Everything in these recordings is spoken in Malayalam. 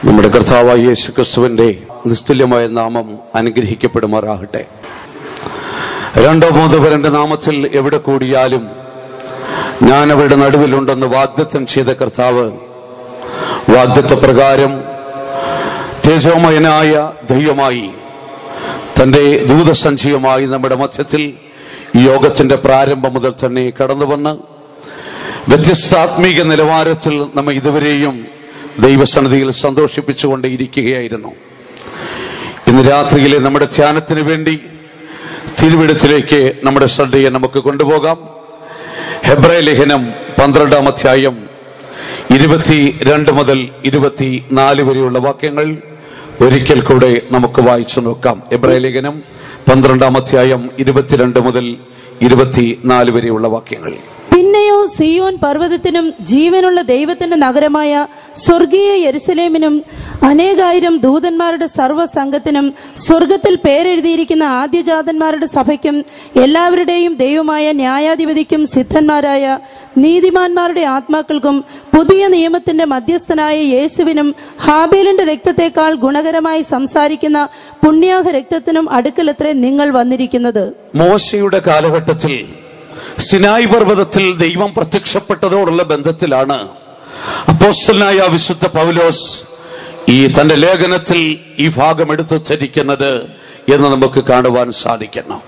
നമ്മുടെ കർത്താവായ യേശു ക്രിസ്തുവിന്റെ നിസ്തുല്യമായ നാമം അനുഗ്രഹിക്കപ്പെടുമാറാകട്ടെ രണ്ടോ മൂന്നോ പേരുടെ നാമത്തിൽ എവിടെ കൂടിയാലും ഞാൻ അവരുടെ നടുവിലുണ്ടെന്ന് വാഗ്ദത്തം ചെയ്ത കർത്താവ് വാഗ്ദത്ത പ്രകാരം തേജോമയനായ ദൈവമായി തന്റെ ദൂതസഞ്ചിയുമായി നമ്മുടെ മധ്യത്തിൽ ഈ യോഗത്തിന്റെ പ്രാരംഭം മുതൽ തന്നെ കടന്നു വന്ന് വ്യത്യസ്ത ആത്മീക നിലവാരത്തിൽ നമ്മെ ഇതുവരെയും ദൈവസന്നിധിയിൽ സന്തോഷിപ്പിച്ചുകൊണ്ടേയിരിക്കുകയായിരുന്നു ഇന്ന് രാത്രിയിലെ നമ്മുടെ ധ്യാനത്തിന് വേണ്ടി തിരുവിടത്തിലേക്ക് നമ്മുടെ ശ്രദ്ധയെ നമുക്ക് കൊണ്ടുപോകാം ഹെബ്രയ ലേഖനം പന്ത്രണ്ടാം അധ്യായം ഇരുപത്തി രണ്ട് മുതൽ ഇരുപത്തി നാല് വരെയുള്ള വാക്യങ്ങൾ ഒരിക്കൽ കൂടെ നമുക്ക് വായിച്ചു നോക്കാം എബ്രായ ലേഖനം പന്ത്രണ്ടാം അധ്യായം ഇരുപത്തിരണ്ട് മുതൽ ഇരുപത്തി നാല് വരെയുള്ള വാക്യങ്ങൾ പിന്നെയോ സിയോൻ പർവ്വതത്തിനും ജീവനുള്ള ദൈവത്തിന്റെ നഗരമായ സ്വർഗീയ യെരുസലേമിനും അനേകായിരം ദൂതന്മാരുടെ സർവ്വസംഘത്തിനും സ്വർഗത്തിൽ പേരെഴുതിയിരിക്കുന്ന ആദ്യജാതന്മാരുടെ സഭയ്ക്കും എല്ലാവരുടെയും ദൈവമായ ന്യായാധിപതിക്കും സിദ്ധന്മാരായ നീതിമാന്മാരുടെ ആത്മാക്കൾക്കും പുതിയ നിയമത്തിന്റെ മധ്യസ്ഥനായ യേശുവിനും ഹാബേലിന്റെ രക്തത്തെക്കാൾ ഗുണകരമായി സംസാരിക്കുന്ന പുണ്യാഹ രക്തത്തിനും അടുക്കലത്രേ നിങ്ങൾ വന്നിരിക്കുന്നത് മോശയുടെ കാലഘട്ടത്തിൽ സിനായി പർവ്വതത്തിൽ ദൈവം പ്രത്യക്ഷപ്പെട്ടതോടുള്ള ബന്ധത്തിലാണ് അപ്പോസ്റ്റലായ വിശുദ്ധ പൗലോസ് ഈ തന്റെ ലേഖനത്തിൽ ഈ ഭാഗം എടുത്തു ധരിക്കുന്നത് എന്ന് നമുക്ക് കാണുവാൻ സാധിക്കണം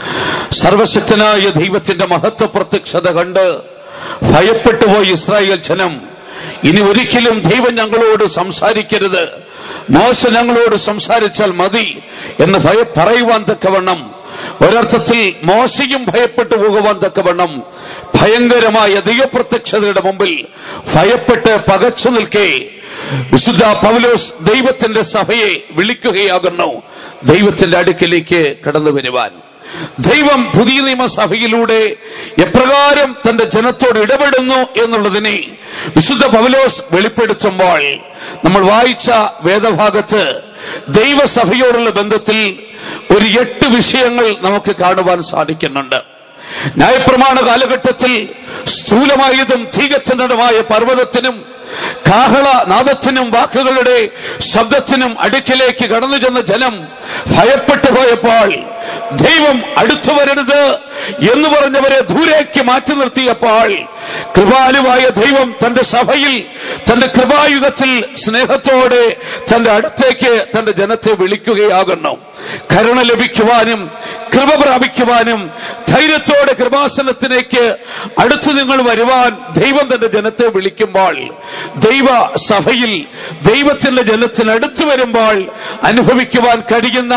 സർവശക്തനായ ദൈവത്തിന്റെ മഹത്വ പ്രത്യക്ഷത കണ്ട് ഭയപ്പെട്ടുപോയി ഇസ്രായേൽ ജനം ഇനി ഒരിക്കലും ദൈവം ഞങ്ങളോട് സംസാരിക്കരുത് മോശ ഞങ്ങളോട് സംസാരിച്ചാൽ മതി എന്ന് ഭയ പറയുവാൻ തക്കവണ്ണം ഒരർത്ഥത്തിൽ മോശയും ഭയപ്പെട്ടു പോകുവാൻ തക്കവണ്ണം ഭയങ്കരമായ ദൈവപ്രത്യക്ഷതയുടെ മുമ്പിൽ ഭയപ്പെട്ട് പകച്ചു നിൽക്കേ വിശുദ്ധ പൗലോസ് ദൈവത്തിന്റെ സഭയെ വിളിക്കുകയാകുന്നു ദൈവത്തിന്റെ അടുക്കിലേക്ക് കടന്നു വരുവാൻ ദൈവം പുതിയ നിയമസഭയിലൂടെ എപ്രകാരം തന്റെ ജനത്തോട് ഇടപെടുന്നു എന്നുള്ളതിനെ വിശുദ്ധ പൗലോസ് വെളിപ്പെടുത്തുമ്പോൾ നമ്മൾ വായിച്ച വേദഭാഗത്ത് ദൈവസഭയോടുള്ള ബന്ധത്തിൽ ഒരു എട്ട് വിഷയങ്ങൾ നമുക്ക് കാണുവാൻ സാധിക്കുന്നുണ്ട് ന്യായപ്രമാണ കാലഘട്ടത്തിൽ സ്ഥൂലമായതും തീകച്ചണ്ടമായ പർവ്വതത്തിനും കാഹള നാദത്തിനും വാക്കുകളുടെ ശബ്ദത്തിനും അടുക്കിലേക്ക് കടന്നു ചെന്ന ജനം ഭയപ്പെട്ടു പോയപ്പോൾ ദൈവം അടുത്തു വരരുത് എന്ന് പറഞ്ഞവരെ ദൂരേക്ക് മാറ്റി നിർത്തിയപ്പോൾ കൃപാലുവായ ദൈവം തന്റെ സഭയിൽ തന്റെ കൃപായുഗത്തിൽ സ്നേഹത്തോടെ തന്റെ അടുത്തേക്ക് തന്റെ ജനത്തെ വിളിക്കുകയാകുന്നു കരുണ ലഭിക്കുവാനും കൃപ പ്രാപിക്കുവാനും ധൈര്യത്തോടെ കൃപാസനത്തിലേക്ക് അടുത്തു നിങ്ങൾ വരുവാൻ ദൈവം തന്റെ ജനത്തെ വിളിക്കുമ്പോൾ ദൈവ സഭയിൽ ദൈവത്തിന്റെ ജനത്തിന് അടുത്തു വരുമ്പോൾ അനുഭവിക്കുവാൻ കഴിയുന്ന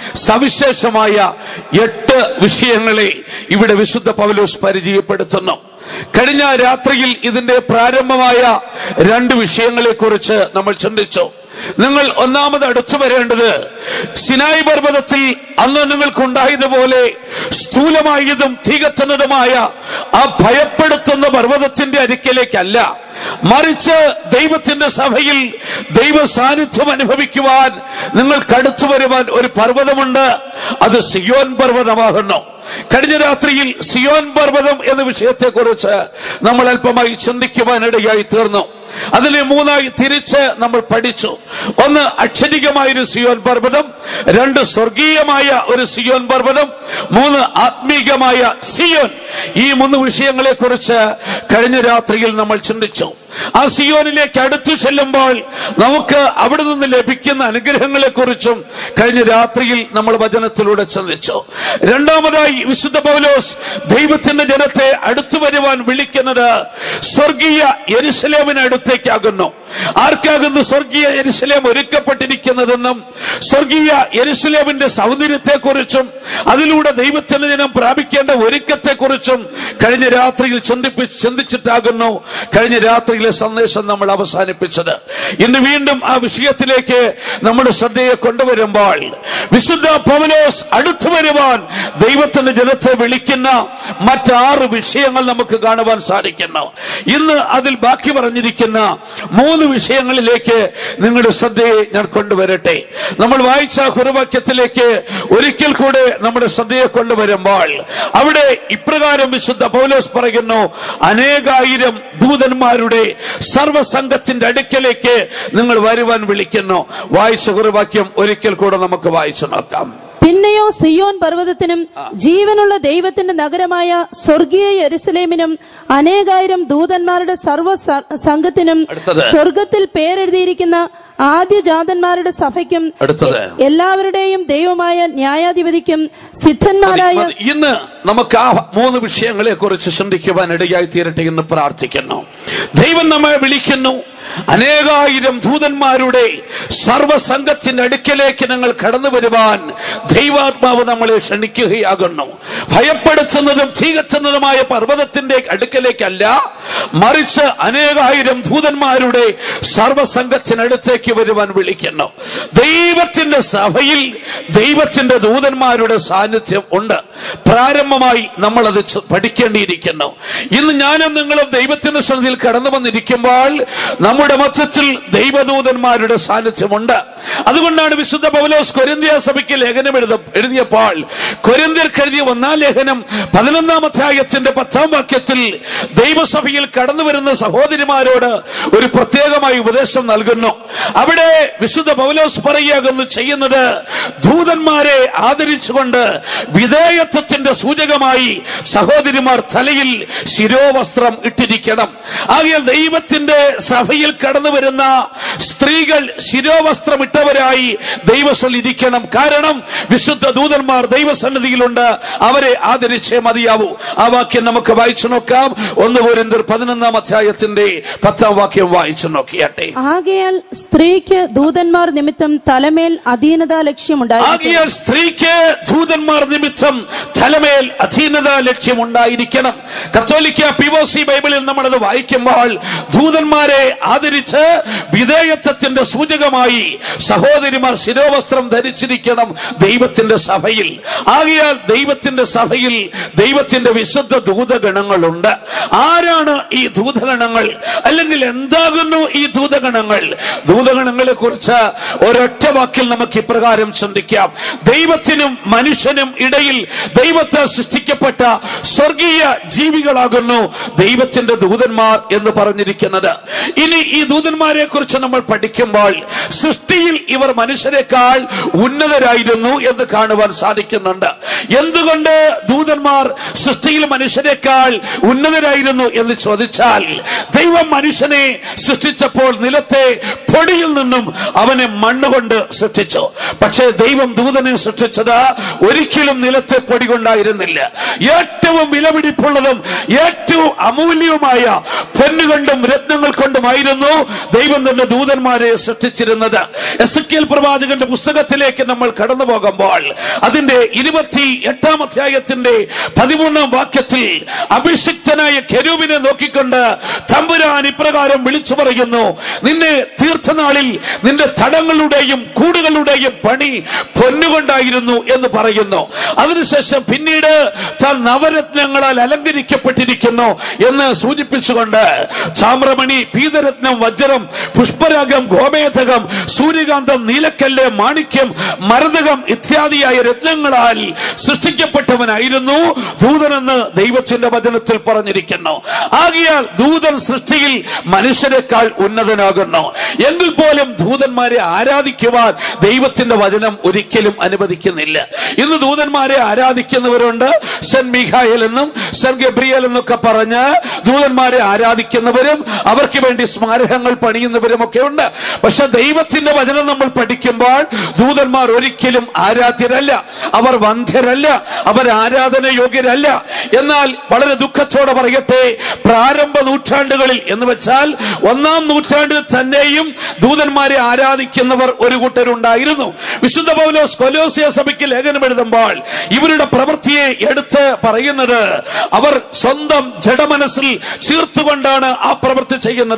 സവിശേഷമായ എട്ട് വിഷയങ്ങളെ ഇവിടെ വിശുദ്ധ പൗലോസ് പരിചയപ്പെടുത്തുന്നു കഴിഞ്ഞ രാത്രിയിൽ ഇതിന്റെ പ്രാരംഭമായ രണ്ട് വിഷയങ്ങളെ കുറിച്ച് നമ്മൾ ചിന്തിച്ചു നിങ്ങൾ ഒന്നാമത് അടുത്തു വരേണ്ടത് സിനായി പർവ്വതത്തിൽ അന്ന് നിങ്ങൾക്കുണ്ടായതുപോലെ സ്ഥൂലമായതും തികത്തുന്നതുമായ ആ ഭയപ്പെടുത്തുന്ന പർവ്വതത്തിന്റെ അരിക്കലേക്കല്ല മറിച്ച് ദൈവത്തിന്റെ സഭയിൽ ദൈവ സാന്നിധ്യം അനുഭവിക്കുവാൻ നിങ്ങൾക്ക് അടുത്തു വരുവാൻ ഒരു പർവ്വതമുണ്ട് അത് സിയോൻ പർവ്വതമാകുന്നു കഴിഞ്ഞ രാത്രിയിൽ സിയോൻ പർവ്വതം എന്ന വിഷയത്തെക്കുറിച്ച് നമ്മൾ അല്പമായി ചിന്തിക്കുവാനിടയായി തീർന്നു അതിനെ മൂന്നായി തിരിച്ച് നമ്മൾ പഠിച്ചു ഒന്ന് അക്ഷരികമായ ഒരു സിയോൻ പർവ്വതം രണ്ട് സ്വർഗീയമായ ഒരു സിയോൻ പർവ്വതം മൂന്ന് ആത്മീകമായ സിയോൻ ഈ മൂന്ന് വിഷയങ്ങളെ കുറിച്ച് കഴിഞ്ഞ രാത്രിയിൽ നമ്മൾ ചിന്തിച്ചു ആ സിയോനിലേക്ക് അടുത്തു ചെല്ലുമ്പോൾ നമുക്ക് അവിടെ നിന്ന് ലഭിക്കുന്ന അനുഗ്രഹങ്ങളെ കുറിച്ചും കഴിഞ്ഞ രാത്രിയിൽ നമ്മൾ വചനത്തിലൂടെ ചിന്തിച്ചു രണ്ടാമതായി വിശുദ്ധ പൗലോസ് ദൈവത്തിന്റെ ജനത്തെ അടുത്തു വരുവാൻ വിളിക്കുന്നത് സ്വർഗീയ എരുസലേമിന് അടുത്തേക്കാകുന്നു ആർക്കാകുന്നു സ്വർഗീയ എരുസലേം ഒരുക്കപ്പെട്ടിരിക്കുന്നതെന്നും സ്വർഗീയ എരുസലേമിന്റെ സൗന്ദര്യത്തെക്കുറിച്ചും അതിലൂടെ ദൈവത്തിന്റെ ജനം പ്രാപിക്കേണ്ട ഒരുക്കത്തെക്കുറിച്ചും കഴിഞ്ഞ രാത്രിയിൽ ചിന്തിപ്പി ചിന്തിച്ചിട്ടാകുന്നു കഴിഞ്ഞ രാത്രിയിലെ സന്ദേശം നമ്മൾ അവസാനിപ്പിച്ചത് ഇന്ന് വീണ്ടും ആ വിഷയത്തിലേക്ക് നമ്മുടെ ശ്രദ്ധയെ കൊണ്ടുവരുമ്പോൾ വിശുദ്ധ പൗലോസ് അടുത്തു വരുവാൻ ദൈവത്തിന്റെ ജനത്തെ വിളിക്കുന്ന മറ്റാറ് വിഷയങ്ങൾ നമുക്ക് കാണുവാൻ സാധിക്കുന്നു ഇന്ന് അതിൽ ബാക്കി പറഞ്ഞിരിക്കുന്ന മൂന്ന് മൂന്ന് വിഷയങ്ങളിലേക്ക് നിങ്ങളുടെ ശ്രദ്ധയെ ഞാൻ കൊണ്ടുവരട്ടെ നമ്മൾ വായിച്ച കുറുവാക്യത്തിലേക്ക് ഒരിക്കൽ കൂടെ നമ്മുടെ ശ്രദ്ധയെ കൊണ്ടുവരുമ്പോൾ അവിടെ ഇപ്രകാരം വിശുദ്ധ പൗലോസ് പറയുന്നു അനേകായിരം ദൂതന്മാരുടെ സർവസംഘത്തിന്റെ അടുക്കലേക്ക് നിങ്ങൾ വരുവാൻ വിളിക്കുന്നു വായിച്ച കുറുവാക്യം ഒരിക്കൽ കൂടെ നമുക്ക് വായിച്ചു നോക്കാം പിന്നെയോ സിയോൻ പർവ്വതത്തിനും ജീവനുള്ള ദൈവത്തിന്റെ നഗരമായ സ്വർഗീയ യെരുസലേമിനും അനേകായിരം ദൂതന്മാരുടെ സർവ്വ സ- സംഘത്തിനും അടുത്തത്. സ്വർഗത്തിൽ പേരെഴുതിയിരിക്കുന്ന ആദ്യജാതന്മാരുടെ സഭയ്ക്കും അടുത്തത്. എ- എല്ലാവരുടെയും ദൈവമായ ന്യായാധിപതിക്കും സിദ്ധന്മാരായ മതി. ഇന്ന് നമുക്ക് ആ മൂന്ന് വിഷയങ്ങളെ കുറിച്ച് ചിന്തിക്കുവാൻ ഇടയായി തീരട്ടെ എന്ന് പ്രാർത്ഥിക്കുന്നു ദൈവം നമ്മെ വിളിക്കുന്നു അനേകായിരം ദൂതന്മാരുടെ സർവസംഘത്തിന്റെ അടുക്കലേക്ക് ഞങ്ങൾ കടന്നു വരുവാൻ ദൈവാത്മാവ് നമ്മളെ ക്ഷണിക്കുകയാകുന്നു ഭയപ്പെടുത്തുന്നതും തീകച്ചുന്നതുമായ പർവ്വതത്തിന്റെ അടുക്കലേക്കല്ല മറിച്ച് അനേകായിരം ദൂതന്മാരുടെ സർവസംഘത്തിനടുത്തേക്ക് വരുവാൻ വിളിക്കുന്നു ദൈവത്തിന്റെ സഭയിൽ ദൈവത്തിന്റെ ദൂതന്മാരുടെ സാന്നിധ്യം ഉണ്ട് പ്രാരംഭമായി നമ്മൾ അത് ച- പഠിക്കേണ്ടിയിരിക്കുന്നു ഇന്ന് ഞാനും നിങ്ങളും ദൈവത്തിന്റെ സന്നിധിയിൽ കടന്നു വന്നിരിക്കുമ്പോൾ നമ്മുടെ മധ്യത്തിൽ ദൈവദൂതന്മാരുടെ സാന്നിധ്യമുണ്ട് അതുകൊണ്ടാണ് വിശുദ്ധ പൗലോസ് കൊരിന്തിയ സഭയ്ക്ക് ലേഖനം എഴുത എഴുതിയപ്പോൾ കൊരിന്തിയർക്ക് എഴുതിയ ഒന്നാം ലേഖനം പതിനൊന്നാം അധ്യായത്തിന്റെ പത്താം വാക്യത്തിൽ ദൈവസഭയിൽ കടന്നു വരുന്ന സഹോദരിമാരോട് ഒരു പ്രത്യേകമായ ഉപദേശം നൽകുന്നു അവിടെ വിശുദ്ധ പൗലോസ് പറയുകയാകുന്നു ചെയ്യുന്നത് ദൂതന്മാരെ ആദരിച്ചുകൊണ്ട് വിധേയത്വത്തിന്റെ സൂചകമായി സഹോദരിമാർ തലയിൽ ശിരോവസ്ത്രം ഇട്ടിരിക്കണം ആകയാൽ ദൈവത്തിന്റെ സഭയിൽ കടന്നു വരുന്ന സ്ത്രീകൾ ശിരോവസ്ത്രം ഇട്ടവരായി ദൈവസ്ഥൽ ഇരിക്കണം കാരണം വിശുദ്ധ ദൂതന്മാർ ദൈവസന്നിധിയിലുണ്ട് അവരെ ആദരിച്ചേ മതിയാവൂ ആ വാക്യം നമുക്ക് വായിച്ചു നോക്കാം ഒന്ന് പോരിന്തർ പതിനൊന്നാം അധ്യായത്തിന്റെ പത്താം വാക്യം വായിച്ചു നോക്കിയാട്ടെ ആകയാൽ സ്ത്രീക്ക് ദൂതന്മാർ നിമിത്തം തലമേൽ അധീനത ലക്ഷ്യമുണ്ടായിരിക്കും ആകിയാൽ സ്ത്രീക്ക് ദൂതന്മാർ നിമിത്തം തലമേൽ അധീനത ലക്ഷ്യമുണ്ടായിരിക്കണം കത്തോലിക്ക പി ഒ സി ബൈബിളിൽ നമ്മളത് വായിക്കുമ്പോൾ ദൂതന്മാരെ ആദരിച്ച് വിധേയത്വത്തിന്റെ സൂചകമായി സഹോദരിമാർ ശിരോവസ്ത്രം ധരിച്ചിരിക്കണം ദൈവത്തിന്റെ സഭയിൽ ആകിയാൽ ദൈവത്തിന്റെ സഭയിൽ ദൈവത്തിന്റെ വിശുദ്ധ ദൂതഗണങ്ങളുണ്ട് ആരാണ് ഈ ദൂതഗണങ്ങൾ അല്ലെങ്കിൽ എന്താകുന്നു ഈ ദൂതഗണങ്ങൾ ദൂതഗണങ്ങളെ കുറിച്ച് ഒരൊറ്റ വാക്കിൽ നമുക്ക് ഇപ്രകാരം ചിന്തിക്കാം ദൈവത്തിനും മനുഷ്യനും ഇടയിൽ ദൈവത്തെ സൃഷ്ടിക്കപ്പെട്ട സ്വർഗീയ ജീവികളാകുന്നു ദൈവത്തിന്റെ ദൂതന്മാർ എന്ന് പറഞ്ഞിരിക്കുന്നത് ഇനി ഈ ദൂതന്മാരെ കുറിച്ച് നമ്മൾ പഠിക്കുമ്പോൾ സൃഷ്ടിയിൽ ഇവർ മനുഷ്യരെക്കാൾ ഉന്നതരായിരുന്നു എന്ന് കാണുവാൻ സാധിക്കുന്നുണ്ട് എന്തുകൊണ്ട് ദൂതന്മാർ സൃഷ്ടിയിൽ മനുഷ്യരെക്കാൾ ഉന്നതരായിരുന്നു എന്ന് ചോദിച്ചാൽ ദൈവം മനുഷ്യനെ സൃഷ്ടിച്ചപ്പോൾ നിലത്തെ പൊടിയിൽ നിന്നും അവനെ മണ്ണുകൊണ്ട് സൃഷ്ടിച്ചു പക്ഷേ ദൈവം ദൂതനെ സൃഷ്ടിച്ചത് ഒരിക്കലും നിലത്തെ പൊടി കൊണ്ടായിരുന്നില്ല ഏറ്റവും വിലപിടിപ്പുള്ളതും ഏറ്റവും അമൂല്യവുമായ പൊന്നുകൊണ്ടും രത്നങ്ങൾ കൊണ്ടുമായിരുന്നു ദൈവം തന്റെ ദൂതന്മാരെ സൃഷ്ടിച്ചിരുന്നത് എസ് പ്രവാചകന്റെ പുസ്തകത്തിലേക്ക് നമ്മൾ കടന്നു പോകുമ്പോൾ അതിന്റെ ഇരുപത്തി എട്ടാം അധ്യായത്തിന്റെ പതിമൂന്നാം വാക്യത്തിൽ അഭിഷിക്തനായ കെരൂബിനെ നോക്കിക്കൊണ്ട് തമ്പുരാൻ ഇപ്രകാരം വിളിച്ചു പറയുന്നു നിന്നെ തീർത്ഥനാളിൽ നിന്റെ തടങ്ങളുടെയും കൂടുകളുടെയും പണി പൊന്നുകൊണ്ടായിരുന്നു എന്ന് പറയുന്നു അതിനുശേഷം പിന്നീട് താൻ നവരത്നങ്ങളാൽ അലങ്കരിക്കപ്പെട്ടിരിക്കുന്നു എന്ന് സൂചിപ്പിച്ചുകൊണ്ട് ചാമ്രമണി പീതരത്നം വജ്രം പുഷ്പരാഗം ഗോമേതകം സൂര്യകാന്തം നീലക്കല്ല് മാണിക്യം മരതകം ഇത്യാദിയായ രത്നങ്ങളാൽ സൃഷ്ടിക്കപ്പെട്ടവനായിരുന്നു ദൂതനെന്ന് ദൈവത്തിന്റെ വചനത്തിൽ പറഞ്ഞിരിക്കുന്നു ആകിയാൽ ദൂതൻ സൃഷ്ടിയിൽ മനുഷ്യരെക്കാൾ ഉന്നതനാകുന്നു എങ്കിൽ പോലും ദൂതന്മാരെ ആരാധിക്കുവാൻ ദൈവത്തിന്റെ വചനം ഒരിക്കലും അനുവദിക്കുന്നില്ല ഇന്ന് ദൂതന്മാരെ ആരാധിക്കുന്നവരുണ്ട് സെന്റ് മിഖായൽ എന്നും സെന്റ് ഗബ്രിയൽ എന്നൊക്കെ പറഞ്ഞ് ദൂതന്മാരെ ആരാധിക്കുന്നവരും അവർക്ക് വേണ്ടി സ്മാരകങ്ങൾ പണിയുന്നവരും ഒക്കെ ഉണ്ട് പക്ഷെ ദൈവത്തിന്റെ വചനം നമ്മൾ പഠിക്കുമ്പോൾ ദൂതന്മാർ ഒരിക്കലും ആരാധ്യരല്ല അവർ വന്ധ്യരല്ല അവർ ആരാധന യോഗ്യരല്ല എന്നാൽ വളരെ ദുഃഖത്തോടെ പറയട്ടെ പ്രാരംഭ നൂറ്റാണ്ടുകളിൽ എന്ന് വെച്ചാൽ ഒന്നാം നൂറ്റാണ്ടിൽ തന്നെയും ദൂതന്മാരെ ആരാധിക്കുന്നവർ ഒരു കൂട്ടരുണ്ടായിരുന്നു വിശുദ്ധ പൗലോസ് കൊലോസിയ സഭയ്ക്ക് ലേഖനം എഴുതുമ്പോൾ ഇവരുടെ പ്രവൃത്തിയെ എടുത്ത് പറയുന്നത് അവർ സ്വന്തം ജഡമനസ്സിൽ ചീർത്തുകൊണ്ടാണ് ആ പ്രവൃത്തി ചെയ്യുന്നത്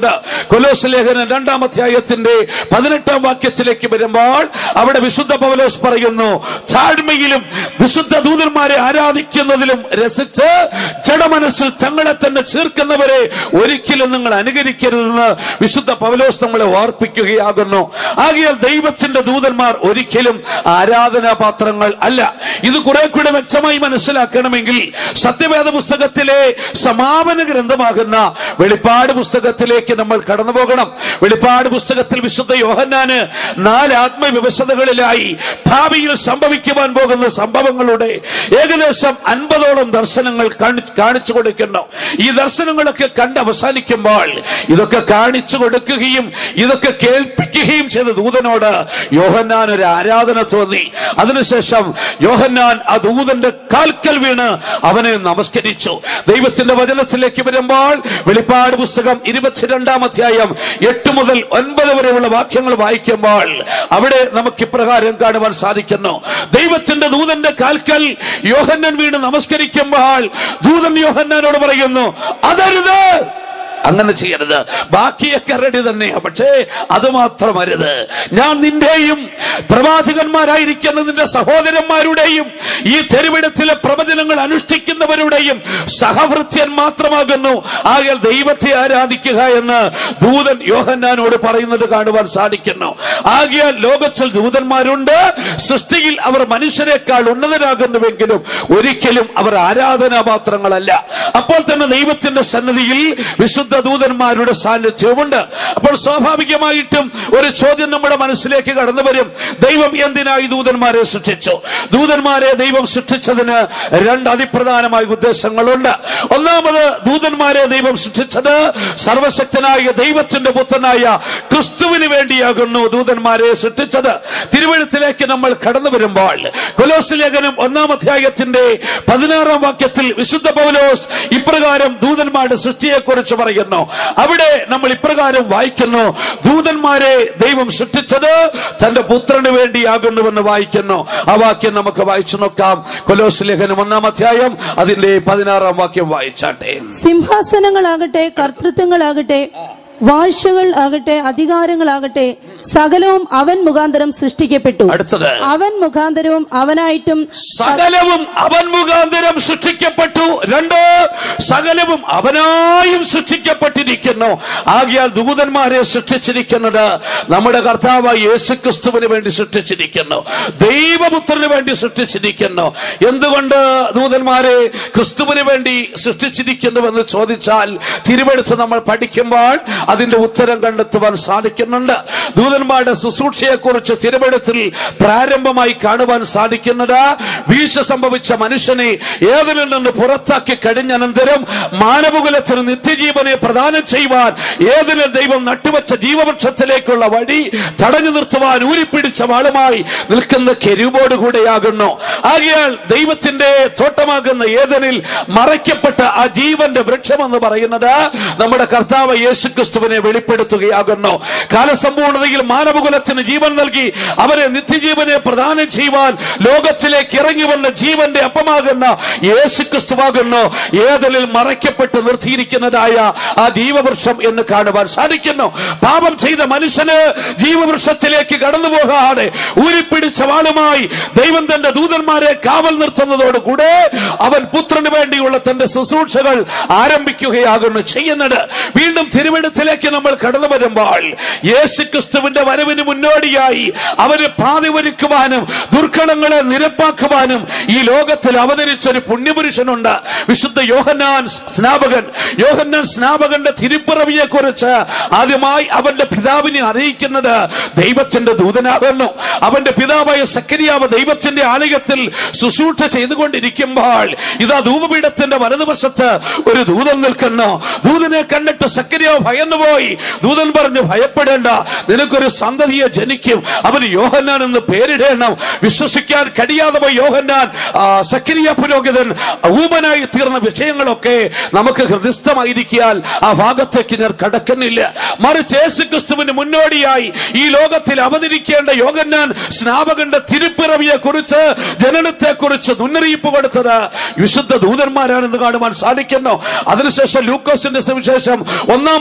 കൊലോസ് ലേഖനം രണ്ടാം അധ്യായത്തിന്റെ പതിനെട്ടാം വാക്യത്തിലേക്ക് വരുമ്പോൾ അവിടെ വിശുദ്ധ പൗലോസ് പറയുന്നു താഴ്മയിലും വിശുദ്ധ ദൂതന്മാരെ ആരാധിക്കുന്നതിലും രസിച്ച് ജഡമനസ്സിൽ തങ്ങളെ തന്നെ ചേർക്കുന്നവരെ ഒരിക്കലും നിങ്ങൾ അനുകരിക്കരുതെന്ന് വിശുദ്ധ പൗലോസ് നമ്മളെ ഓർപ്പിക്കുകയാകുന്നു ആകിയാൽ ദൈവത്തിന്റെ ദൂതന്മാർ ഒരിക്കലും ആരാധനാപാത്രങ്ങൾ അല്ല ഇത് കുറെ കൂടെ വ്യക്തമായി മനസ്സിലാക്കണമെങ്കിൽ സത്യവേദ പുസ്തകത്തിലെ സമാപന ഗ്രന്ഥമാകുന്ന വെളിപ്പാട് പുസ്തകത്തിലേക്ക് നമ്മൾ കടന്നു പോകണം വെളിപ്പാട് പുസ്തകത്തിൽ വിശുദ്ധ യോഹന്നാന് നാല് ആത്മവിവശതകളിലായി ഭാവിയിൽ സംഭവിക്കുവാൻ പോകുന്ന സംഭവങ്ങളുടെ ഏകദേശം അൻപതോളം ദർശനങ്ങൾ കാണി- കാണിച്ചു കൊടുക്കുന്നു ഈ ദർശനങ്ങളൊക്കെ കണ്ട് അവസാനിക്കുമ്പോൾ ഇതൊക്കെ കാണിച്ചു കൊടുക്കുകയും ഇതൊക്കെ കേൾപ്പിക്കുകയും ചെയ്ത ദൂതനോട് യോഹന്നാൻ ഒരു ആരാധന തോന്നി അതിനുശേഷം യോഹന്നാൻ ആ ദൂതന്റെ കാൽക്കൽ വീണ് അവനെ നമസ്കരിച്ചു ദൈവത്തിന്റെ വചനത്തിലേക്ക് വരുമ്പോൾ വെളിപ്പാട് പുസ്തകം ഇരുപത്തിരണ്ടാം അധ്യായം എട്ട് മുതൽ ഒൻപത് വരെയുള്ള വാക്യങ്ങൾ വായിക്കുമ്പോൾ അവിടെ നമുക്ക് ഇപ്രകാരം കാണുവാൻ സാധിക്കുന്നു ദൈവത്തിന്റെ ദൂതന്റെ കാൽക്കൽ യോഹന്നാൻ വീണ് നമസ്കരിക്കുമ്പോൾ ദൂതൻ യോഹന്നാനോട് പറയുന്നു അതരുത് അങ്ങനെ ചെയ്യരുത് ബാക്കിയൊക്കെ റെഡി തന്നെയാ പക്ഷേ അത് മാത്രമരുത് ഞാൻ നിന്റെയും പ്രവാചകന്മാരായിരിക്കുന്ന നിന്റെ സഹോദരന്മാരുടെയും ഈ തെരുവിടത്തിലെ പ്രവചനങ്ങൾ അനുഷ്ഠിക്കുന്നവരുടെയും സഹവൃത്യൻ മാത്രമാകുന്നു ആകയാൽ ദൈവത്തെ ആരാധിക്കുക എന്ന് ദൂതൻ യോഹന്നാനോട് പറയുന്നത് കാണുവാൻ സാധിക്കുന്നു ആകയാൽ ലോകത്തിൽ ദൂതന്മാരുണ്ട് സൃഷ്ടിയിൽ അവർ മനുഷ്യരെക്കാൾ ഉന്നതരാകുന്നുവെങ്കിലും ഒരിക്കലും അവർ ആരാധനാപാത്രങ്ങളല്ല അപ്പോൾ തന്നെ ദൈവത്തിന്റെ സന്നദ്ധിയിൽ വിശുദ്ധ ദൂതന്മാരുടെ സാന്നിധ്യവുമുണ്ട് അപ്പോൾ സ്വാഭാവികമായിട്ടും ഒരു ചോദ്യം നമ്മുടെ മനസ്സിലേക്ക് കടന്നു വരും ദൈവം എന്തിനായി ദൂതന്മാരെ സൃഷ്ടിച്ചു ദൂതന്മാരെ ദൈവം സൃഷ്ടിച്ചതിന് രണ്ട് അതിപ്രധാനമായ ഉദ്ദേശങ്ങളുണ്ട് ഒന്നാമത് ദൂതന്മാരെ ദൈവം സൃഷ്ടിച്ചത് സർവശക്തനായ ദൈവത്തിന്റെ പുത്രനായ ക്രിസ്തുവിന് വേണ്ടിയാകുന്നു ദൂതന്മാരെ സൃഷ്ടിച്ചത് തിരുവഴുത്തിലേക്ക് നമ്മൾ കടന്നു വരുമ്പോൾ കൊലോസ് ലേഖനം ഒന്നാം അധ്യായത്തിന്റെ പതിനാറാം വാക്യത്തിൽ വിശുദ്ധ പൗലോസ് ഇപ്രകാരം ദൂതന്മാരുടെ സൃഷ്ടിയെക്കുറിച്ച് പറയുന്നു അവിടെ നമ്മൾ ഇപ്രകാരം വായിക്കുന്നു ദൂതന്മാരെ ദൈവം സൃഷ്ടിച്ചത് തന്റെ പുത്രന് വേണ്ടിയാകുന്നുവെന്ന് വായിക്കുന്നു ആ വാക്യം നമുക്ക് വായിച്ചു നോക്കാം കൊലോസ് ലേഖനം ഒന്നാം അധ്യായം അതിന്റെ പതിനാറാം വാക്യം വായിച്ചാട്ടെ സിംഹാസനങ്ങളാകട്ടെ കർത്തൃത്വങ്ങളാകട്ടെ വാഴ്ചകൾ ആകട്ടെ അധികാരങ്ങളാകട്ടെ സകലവും അവൻ മുഖാന്തരം സൃഷ്ടിക്കപ്പെട്ടു അടുത്തത് അവൻ മുഖാന്തരവും അവനായിട്ടും സകലവും അവൻ മുഖാന്തരം സൃഷ്ടിക്കപ്പെട്ടു രണ്ട് സകലവും അവനായും സൃഷ്ടിക്കപ്പെട്ടിരിക്കുന്നു ആകിയാൽ ദൂതന്മാരെ സൃഷ്ടിച്ചിരിക്കുന്നത് നമ്മുടെ കർത്താവായ യേശുക്രിസ്തുവിന് വേണ്ടി സൃഷ്ടിച്ചിരിക്കുന്നു ദൈവപുത്രന് വേണ്ടി സൃഷ്ടിച്ചിരിക്കുന്നു എന്തുകൊണ്ട് ദൂതന്മാരെ ക്രിസ്തുവിന് വേണ്ടി സൃഷ്ടിച്ചിരിക്കുന്നുവെന്ന് ചോദിച്ചാൽ തിരുവെടുത്ത് നമ്മൾ പഠിക്കുമ്പോൾ അതിന്റെ ഉത്തരം കണ്ടെത്തുവാൻ സാധിക്കുന്നുണ്ട് ദൂതന്മാരുടെ ശുശ്രൂഷയെക്കുറിച്ച് തിരുവെടുത്തിൽ പ്രാരംഭമായി കാണുവാൻ സാധിക്കുന്നത് വീഴ്ച സംഭവിച്ച മനുഷ്യനെ ഏതിനിൽ നിന്ന് പുറത്താക്കി കഴിഞ്ഞനന്തരം മാനവകുലത്തിന് നിത്യജീവനെ പ്രദാനം ചെയ്യുവാൻ ഏതിന് ദൈവം നട്ടുവച്ച ജീവവൃക്ഷത്തിലേക്കുള്ള വഴി തടഞ്ഞു നിർത്തുവാൻ ഊരിപ്പിടിച്ച വാളുമായി നിൽക്കുന്ന കെരുവോട് കൂടെയാകുന്നു ആകയാൽ ദൈവത്തിന്റെ തോട്ടമാകുന്ന ഏതനിൽ മറയ്ക്കപ്പെട്ട ആ ജീവന്റെ വൃക്ഷം എന്ന് പറയുന്നത് നമ്മുടെ കർത്താവ് യേശുക്രിസ്തുവിനെ വെളിപ്പെടുത്തുകയാകുന്നു കാലസമ്പൂർണതയിൽ മാനവകുലത്തിന് ജീവൻ നൽകി അവരെ നിത്യജീവനെ പ്രദാനം ചെയ്യുവാൻ ലോകത്തിലേക്ക് ഇറങ്ങി വന്ന ജീവന്റെ അപ്പമാകുന്ന യേശുക്രിസ്തുവാകുന്നു ഏതലിൽ മറയ്ക്കപ്പെട്ട് നിർത്തിയിരിക്കുന്നതായ ആ ജീവവൃക്ഷം എന്ന് കാണുവാൻ സാധിക്കുന്നു പാപം ചെയ്ത മനുഷ്യന് ജീവവൃക്ഷത്തിലേക്ക് കടന്നു പോകാതെ ഊരിപ്പിടിച്ച വാളുമായി ദൈവം തന്റെ ദൂതന്മാരെ കാവൽ നിർത്തുന്നതോടുകൂടെ അവൻ പുത്രന് വേണ്ടിയുള്ള തന്റെ ശുശ്രൂഷകൾ ആരംഭിക്കുകയാകുന്നു ചെയ്യുന്നത് വീണ്ടും തിരുവിടത്തിലേക്ക് നമ്മൾ കടന്നു വരുമ്പോൾ യേശുക്രിസ്തുവിന്റെ വരവിന് മുന്നോടിയായി അവന് പാതി ഒരുക്കുവാനും ദുർഘടങ്ങളെ നിരപ്പാക്കുവാനും ഈ ലോകത്തിൽ അവതരിച്ചൊരു പുണ്യപുരുഷനുണ്ട് വിശുദ്ധ യോഹന്നാൻ സ്നാപകൻ യോഹന്നാൻ സ്നാപകന്റെ തിരുപ്പിറവിയെ കുറിച്ച് ആദ്യമായി അവന്റെ പിതാവിനെ അറിയിക്കുന്നത് ദൈവത്തിന്റെ ദൂതനാകുന്നു അവന്റെ പിതാവായ സക്കരിയാവ് ദൈവത്തിന്റെ ആലയത്തിൽ ശുശ്രൂഷ ചെയ്തുകൊണ്ടിരിക്കുമ്പോൾ ഇതാ ധൂപപീഠത്തിന്റെ വലതുവശത്ത് ഒരു ദൂതൻ നിൽക്കുന്നു ദൂതനെ കണ്ടിട്ട് സക്കരിയാവ് ഭയന്നുപോയി ദൂതൻ പറഞ്ഞു ഭയപ്പെടേണ്ട നിനക്കൊരു സന്തതിയെ ജനിക്കും അവന് യോഹന്നാൻ എന്ന് പേരിടേണം വിശ്വസിക്കാൻ കഴിയാതെ പോയി യോഹന്നാൻ ആ, സക്കരിയ പുരോഹിതൻ ഊമനായി തീർന്ന വിഷയങ്ങളൊക്കെ നമുക്ക് ഹൃദയസ്ഥമായിരിക്കാൻ ആ ഭാഗത്തേക്ക് ഞാൻ കടക്കുന്നില്ല മറിച്ച് യേശുക്രിസ്തുവിന് മുന്നോടിയായി ഈ ലോകത്തിൽ അവതരിക്കേണ്ട യോഗന്നാൻ സ്നാപകന്റെ തിരുപ്പിറവിയെ കുറിച്ച് ജനനത്തെ കുറിച്ച് മുന്നറിയിപ്പ് കൊടുത്തത് വിശുദ്ധ ദൂതന്മാരാണെന്ന് കാണുവാൻ സാധിക്കുന്നു അതിനുശേഷം ലൂക്കോസിന്റെ സുവിശേഷം ഒന്നാം അധ്യായം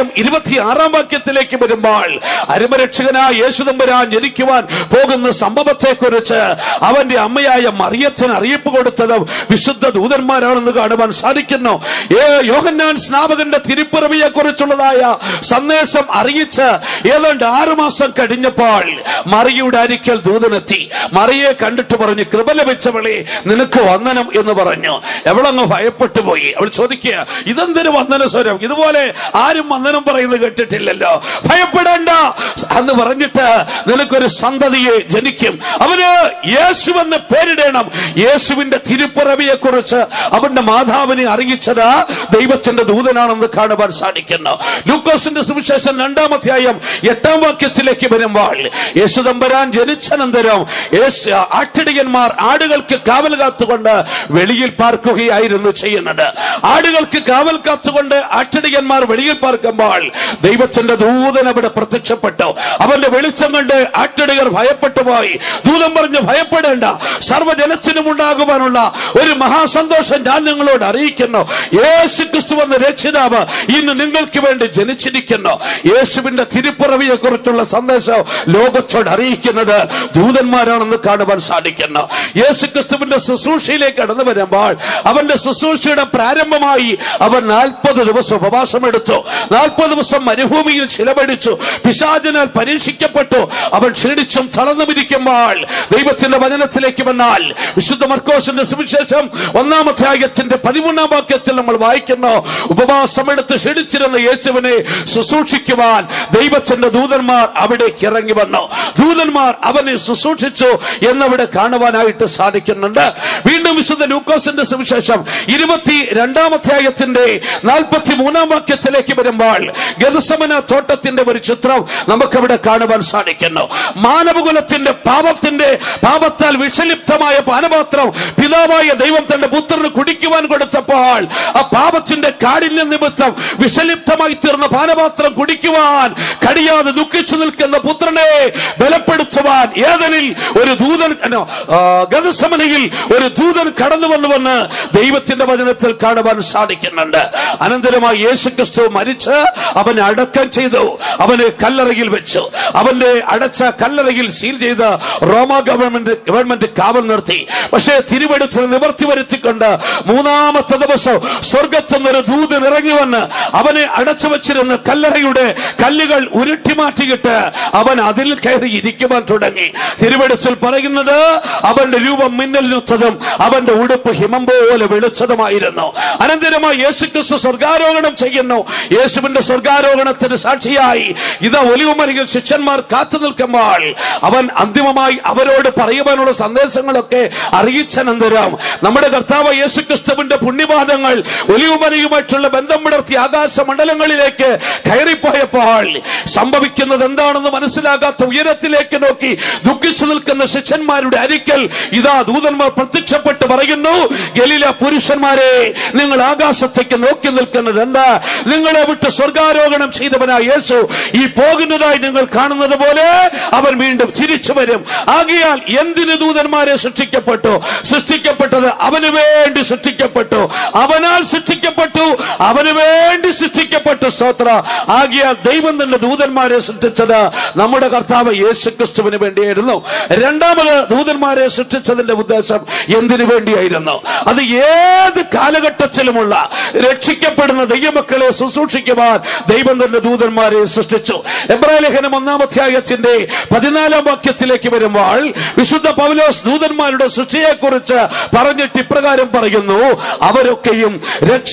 അധ്യായം ഇരുപത്തിയാറാം വാക്യത്തിലേക്ക് വരുമ്പോൾ അരുമരക്ഷകനായ യേശുദമ്പരാൻ ജനിക്കുവാൻ പോകുന്ന സംഭവത്തെ കുറിച്ച് അവന്റെ അമ്മയായ മറിയത്തിന് അറിയിപ്പ് കൊടുത്തതും വിശുദ്ധ ദൂതന്മാരാണെന്ന് കാണുവാൻ സാധിക്കുന്നു ഏ യോഹന്നാൻ സ്നാപകന്റെ തിരുപ്പിറവിയെ കുറിച്ചുള്ളതായ സന്ദേശം അറിയിച്ച് ഏതാണ്ട് ആറുമാസം കഴിഞ്ഞപ്പോൾ മറിയുടെ അരിക്കൽ ദൂതനെത്തി മറിയെ കണ്ടിട്ട് പറഞ്ഞു കൃപ ലഭിച്ചവളെ നിനക്ക് വന്ദനം എന്ന് പറഞ്ഞു എവളങ്ങ് ഭയപ്പെട്ടു പോയി അവൾ ചോദിക്കുക ഇതെന്തൊരു വന്ദന സ്വരം ഇതുപോലെ ആരും വന്ദനം പറയുന്നത് കേട്ടിട്ടില്ലല്ലോ ഭയപ്പെടേണ്ട എന്ന് പറഞ്ഞിട്ട് നിനക്കൊരു സന്തതിയെ ജനിക്കും അവന് യേശുവെന്ന് പേരിടണം യേശുവിന്റെ തിരുപ്പിറവിയെ കുറിച്ച് അവന്റെ മാതാവിനെ അറിയിച്ചത് ദൈവത്തിന്റെ ദൂതനാണെന്ന് കാണുവാൻ സാധിക്കുന്നു ലൂക്കോസിന്റെ സുവിശേഷം രണ്ടാമധ്യായം എട്ടാം വാക്യത്തിലേക്ക് വരുമ്പോൾ യേശുദമ്പരാൻ ജനിച്ചനന്തരം യേശു ആട്ടിടിയന്മാർ ആടുകൾക്ക് കാവൽ കാത്തുകൊണ്ട് വെളിയിൽ പാർക്കുകയായിരുന്നു ചെയ്യുന്നത് ആടുകൾക്ക് കാവൽ കാത്തുകൊണ്ട് ആട്ടിടിയന്മാർ വെളിയിൽ പാർക്കുമ്പോൾ ദൈവത്തിന്റെ ദൂതൻ അവിടെ പ്രത്യക്ഷപ്പെട്ടു അവന്റെ വെളിച്ചം കണ്ട് ആട്ടിടികർ ഭയപ്പെട്ടു പോയി ദൂതൻ പറഞ്ഞു ഭയപ്പെടേണ്ട സർവ്വജനത്തിനും ഉണ്ടാകുവാനുള്ള ഒരു മഹാസന്തോഷം ഞാൻ നിങ്ങളോട് അറിയിക്കുന്നു യേശു ക്രിസ്തു എന്ന രക്ഷിതാവ് ഇന്ന് നിങ്ങൾക്ക് വേണ്ടി ജനിച്ചിരിക്കുന്നു യേശുവിന്റെ തിരുപ്പിറവിയെ കുറിച്ചുള്ള സന്ദേശം ലോകത്തോട് അറിയിക്കുന്നത് ദൂതന്മാരാണെന്ന് കാണുവാൻ സാധിക്കുന്നു യേശു ക്രിസ്തുവിന്റെ ശുശ്രൂഷയിലേക്ക് കടന്നു വരുമ്പോൾ അവന്റെ ശുശ്രൂഷയുടെ പ്രാരംഭമായി അവൻ നാൽപ്പത് ദിവസം ഉപവാസം എടുത്തു നാൽപ്പത് ദിവസം മരുഭൂമിയിൽ ചിലവഴിച്ചു പിശാചനാൽ പരീക്ഷിക്കപ്പെട്ടു അവൻ ക്ഷീണിച്ചും തളർന്നുമിരിക്കുമ്പോൾ ദൈവത്തിന്റെ വചനത്തിലേക്ക് വന്നാൽ വിശുദ്ധ മർക്കോസിന്റെ സുവിശേഷം ഒന്നാം അധ്യായത്തിന്റെ പതിമൂന്നാം വാക്യത്തിൽ നമ്മൾ വായിക്കുന്നു ഉപവാസമെടുത്ത് ക്ഷണിച്ചിരുന്ന യേശുവിനെ ശുശ്രൂഷിക്കുവാൻ ദൈവത്തിന്റെ ദൂതന്മാർ അവിടേക്ക് ഇറങ്ങി വന്നു ദൂതന്മാർ അവനെ ശുശ്രൂഷിച്ചു എന്നവിടെ കാണുവാനായിട്ട് സാധിക്കുന്നുണ്ട് വീണ്ടും വിശുദ്ധ ലൂക്കോസിന്റെ സുവിശേഷം ഇരുപത്തി രണ്ടാം അധ്യായത്തിന്റെ നാൽപ്പത്തി മൂന്നാം വാക്യത്തിലേക്ക് വരുമ്പോൾ ഗതസമന തോട്ടത്തിന്റെ ഒരു ചിത്രം നമുക്കവിടെ കാണുവാൻ സാധിക്കുന്നു മാനവകുലത്തിന്റെ പാപത്തിന്റെ പാപത്താൽ വിഷലിപ്തമായ പാനപാത്രം പിതാവായ ദൈവം തന്റെ പുത്രന് കുടിക്കുവാൻ കൊടുത്തപ്പോൾ ആ പാപത്തിന്റെ കാഠിന്യ നിമിത്തം വിഷലിപ്തമായി തീർന്ന പാനപാത്രം കുടിക്കുവാൻ കഴിയാതെ ദുഃഖിച്ചു നിൽക്കുന്ന പുത്രനെ ബലപ്പെടുത്തുവാൻ ഏതനിൽ ഒരു ദൂതൻ അല്ല, ആ, ഗതസമനയിൽ ഒരു ദൂതൻ കടന്നു വന്നുവെന്ന് ദൈവത്തിന്റെ വചനത്തിൽ കാണുവാൻ സാധിക്കുന്നുണ്ട് അനന്തരമായി യേശു ക്രിസ്തു മരിച്ച് അവനെ അടക്കം ചെയ്തു അവനെ കല്ലറയിൽ വെച്ചു അവന്റെ അടച്ച കല്ലറയിൽ സീൽ ചെയ്ത് റോമ ഗവൺമെന്റ് ഗവൺമെന്റ് കാവൽ നിർത്തി പക്ഷേ തിരുവെടുത്തിന് നിവർത്തി വരുത്തിക്കൊണ്ട് മൂന്നാമത്തെ ദിവസം സ്വർഗത്തിൽ നിന്നൊരു ദൂതൻ ഇറങ്ങി വന്ന് അവനെ അടച്ചു വച്ചിരുന്ന കല്ലറയുടെ കല്ലുകൾ ഉരുട്ടി മാറ്റിയിട്ട് അവൻ അതിൽ കയറി ഇരിക്കുവാൻ തുടങ്ങി തിരുവെടുത്തിൽ പറയുന്നത് അവന്റെ രൂപം മിന്നലിനൊത്തതും അവന്റെ ഉടുപ്പ് ഹിമം പോലെ വെളിച്ചതുമായിരുന്നു അനന്തരമായി യേശുക്രിസ്തു സ്വർഗാരോഹണം ചെയ്യുന്നു യേശുവിന്റെ സ്വർഗാരോഹണത്തിന് സാക്ഷിയായി ഇതാ ഒലിവുമലയിൽ ശിഷ്യന്മാർ കാത്തു നിൽക്കുമ്പോൾ അവൻ അന്തിമമായി അവരോട് പറയുവാനുള്ള സന്ദേശങ്ങളൊക്കെ അറിയിച്ചനന്തരം നമ്മുടെ കർത്താവ് യേശുക്രിസ്തുവിന്റെ പുണ്യപാദങ്ങൾ ഒലിവുമലയുമായിട്ടുള്ള ബന്ധം പുലർത്തി ആകാശ മണ്ഡലങ്ങളിലേക്ക് കയറിപ്പോയപ്പോൾ സംഭവിക്കുന്നത് എന്താണെന്ന് മനസ്സിലാകാത്ത ഉയരത്തിലേക്ക് നോക്കി ദുഃഖിച്ചു നിൽക്കുന്ന ശിഷ്യന്മാരുടെ അരിക്കൽ ഇതാ ദൂതന്മാർ പ്രത്യക്ഷപ്പെട്ട് പറയുന്നു ഗലീല പുരുഷന്മാരെ നിങ്ങൾ ആകാശത്തേക്ക് നോക്കി നിൽക്കുന്നത് എന്താ നിങ്ങളെ വിട്ട് സ്വർഗാരോഹണം ചെയ്തവനായ യേശു ഈ പോകുന്നതായി നിങ്ങൾ കാണുന്നത് പോലെ അവൻ വീണ്ടും തിരിച്ചു വരും ആകിയാൽ എന്തിന് ദൂതന്മാരെ സൃഷ്ടിക്കപ്പെട്ടു സൃഷ്ടിക്കപ്പെട്ടത് അവന് വേണ്ടി സൃഷ്ടിക്കപ്പെട്ടു അവനാൽ സൃഷ്ടിക്കപ്പെട്ടു അവന് വേണ്ടി സൃഷ്ടിക്കപ്പെട്ടു സ്തോത്ര ആകിയാൽ ദൈവം തന്നെ ദൂതന്മാരെ സൃഷ്ടിച്ചത് നമ്മുടെ കർത്താവ് യേശു ക്രിസ്തുവിന് വേണ്ടിയായിരുന്നു രണ്ടാമത് ദൂതന്മാരെ സൃഷ്ടിച്ചതിന്റെ ഉദ്ദേശം എന്തിനു വേണ്ടിയായിരുന്നു അത് ഏത് കാലഘട്ടത്തിലുമുള്ള രക്ഷിക്കപ്പെടുന്ന ദൈവമക്കളെ ശുശ്രൂഷിക്കുവാൻ ദൈവം തന്നെ ദൂതന്മാരെ സൃഷ്ടിച്ചു എബ്രായ ലേഖനം ഒന്നാം അധ്യായത്തിന്റെ പതിനാലാം വാക്യത്തിലേക്ക് വരുമ്പോൾ വിശുദ്ധ പൗലോസ് ദൂതന്മാരുടെ സൃഷ്ടിയെക്കുറിച്ച് പറഞ്ഞിട്ട് ഇപ്രകാരം പറയുന്നു അവരൊക്കെയും രക്ഷ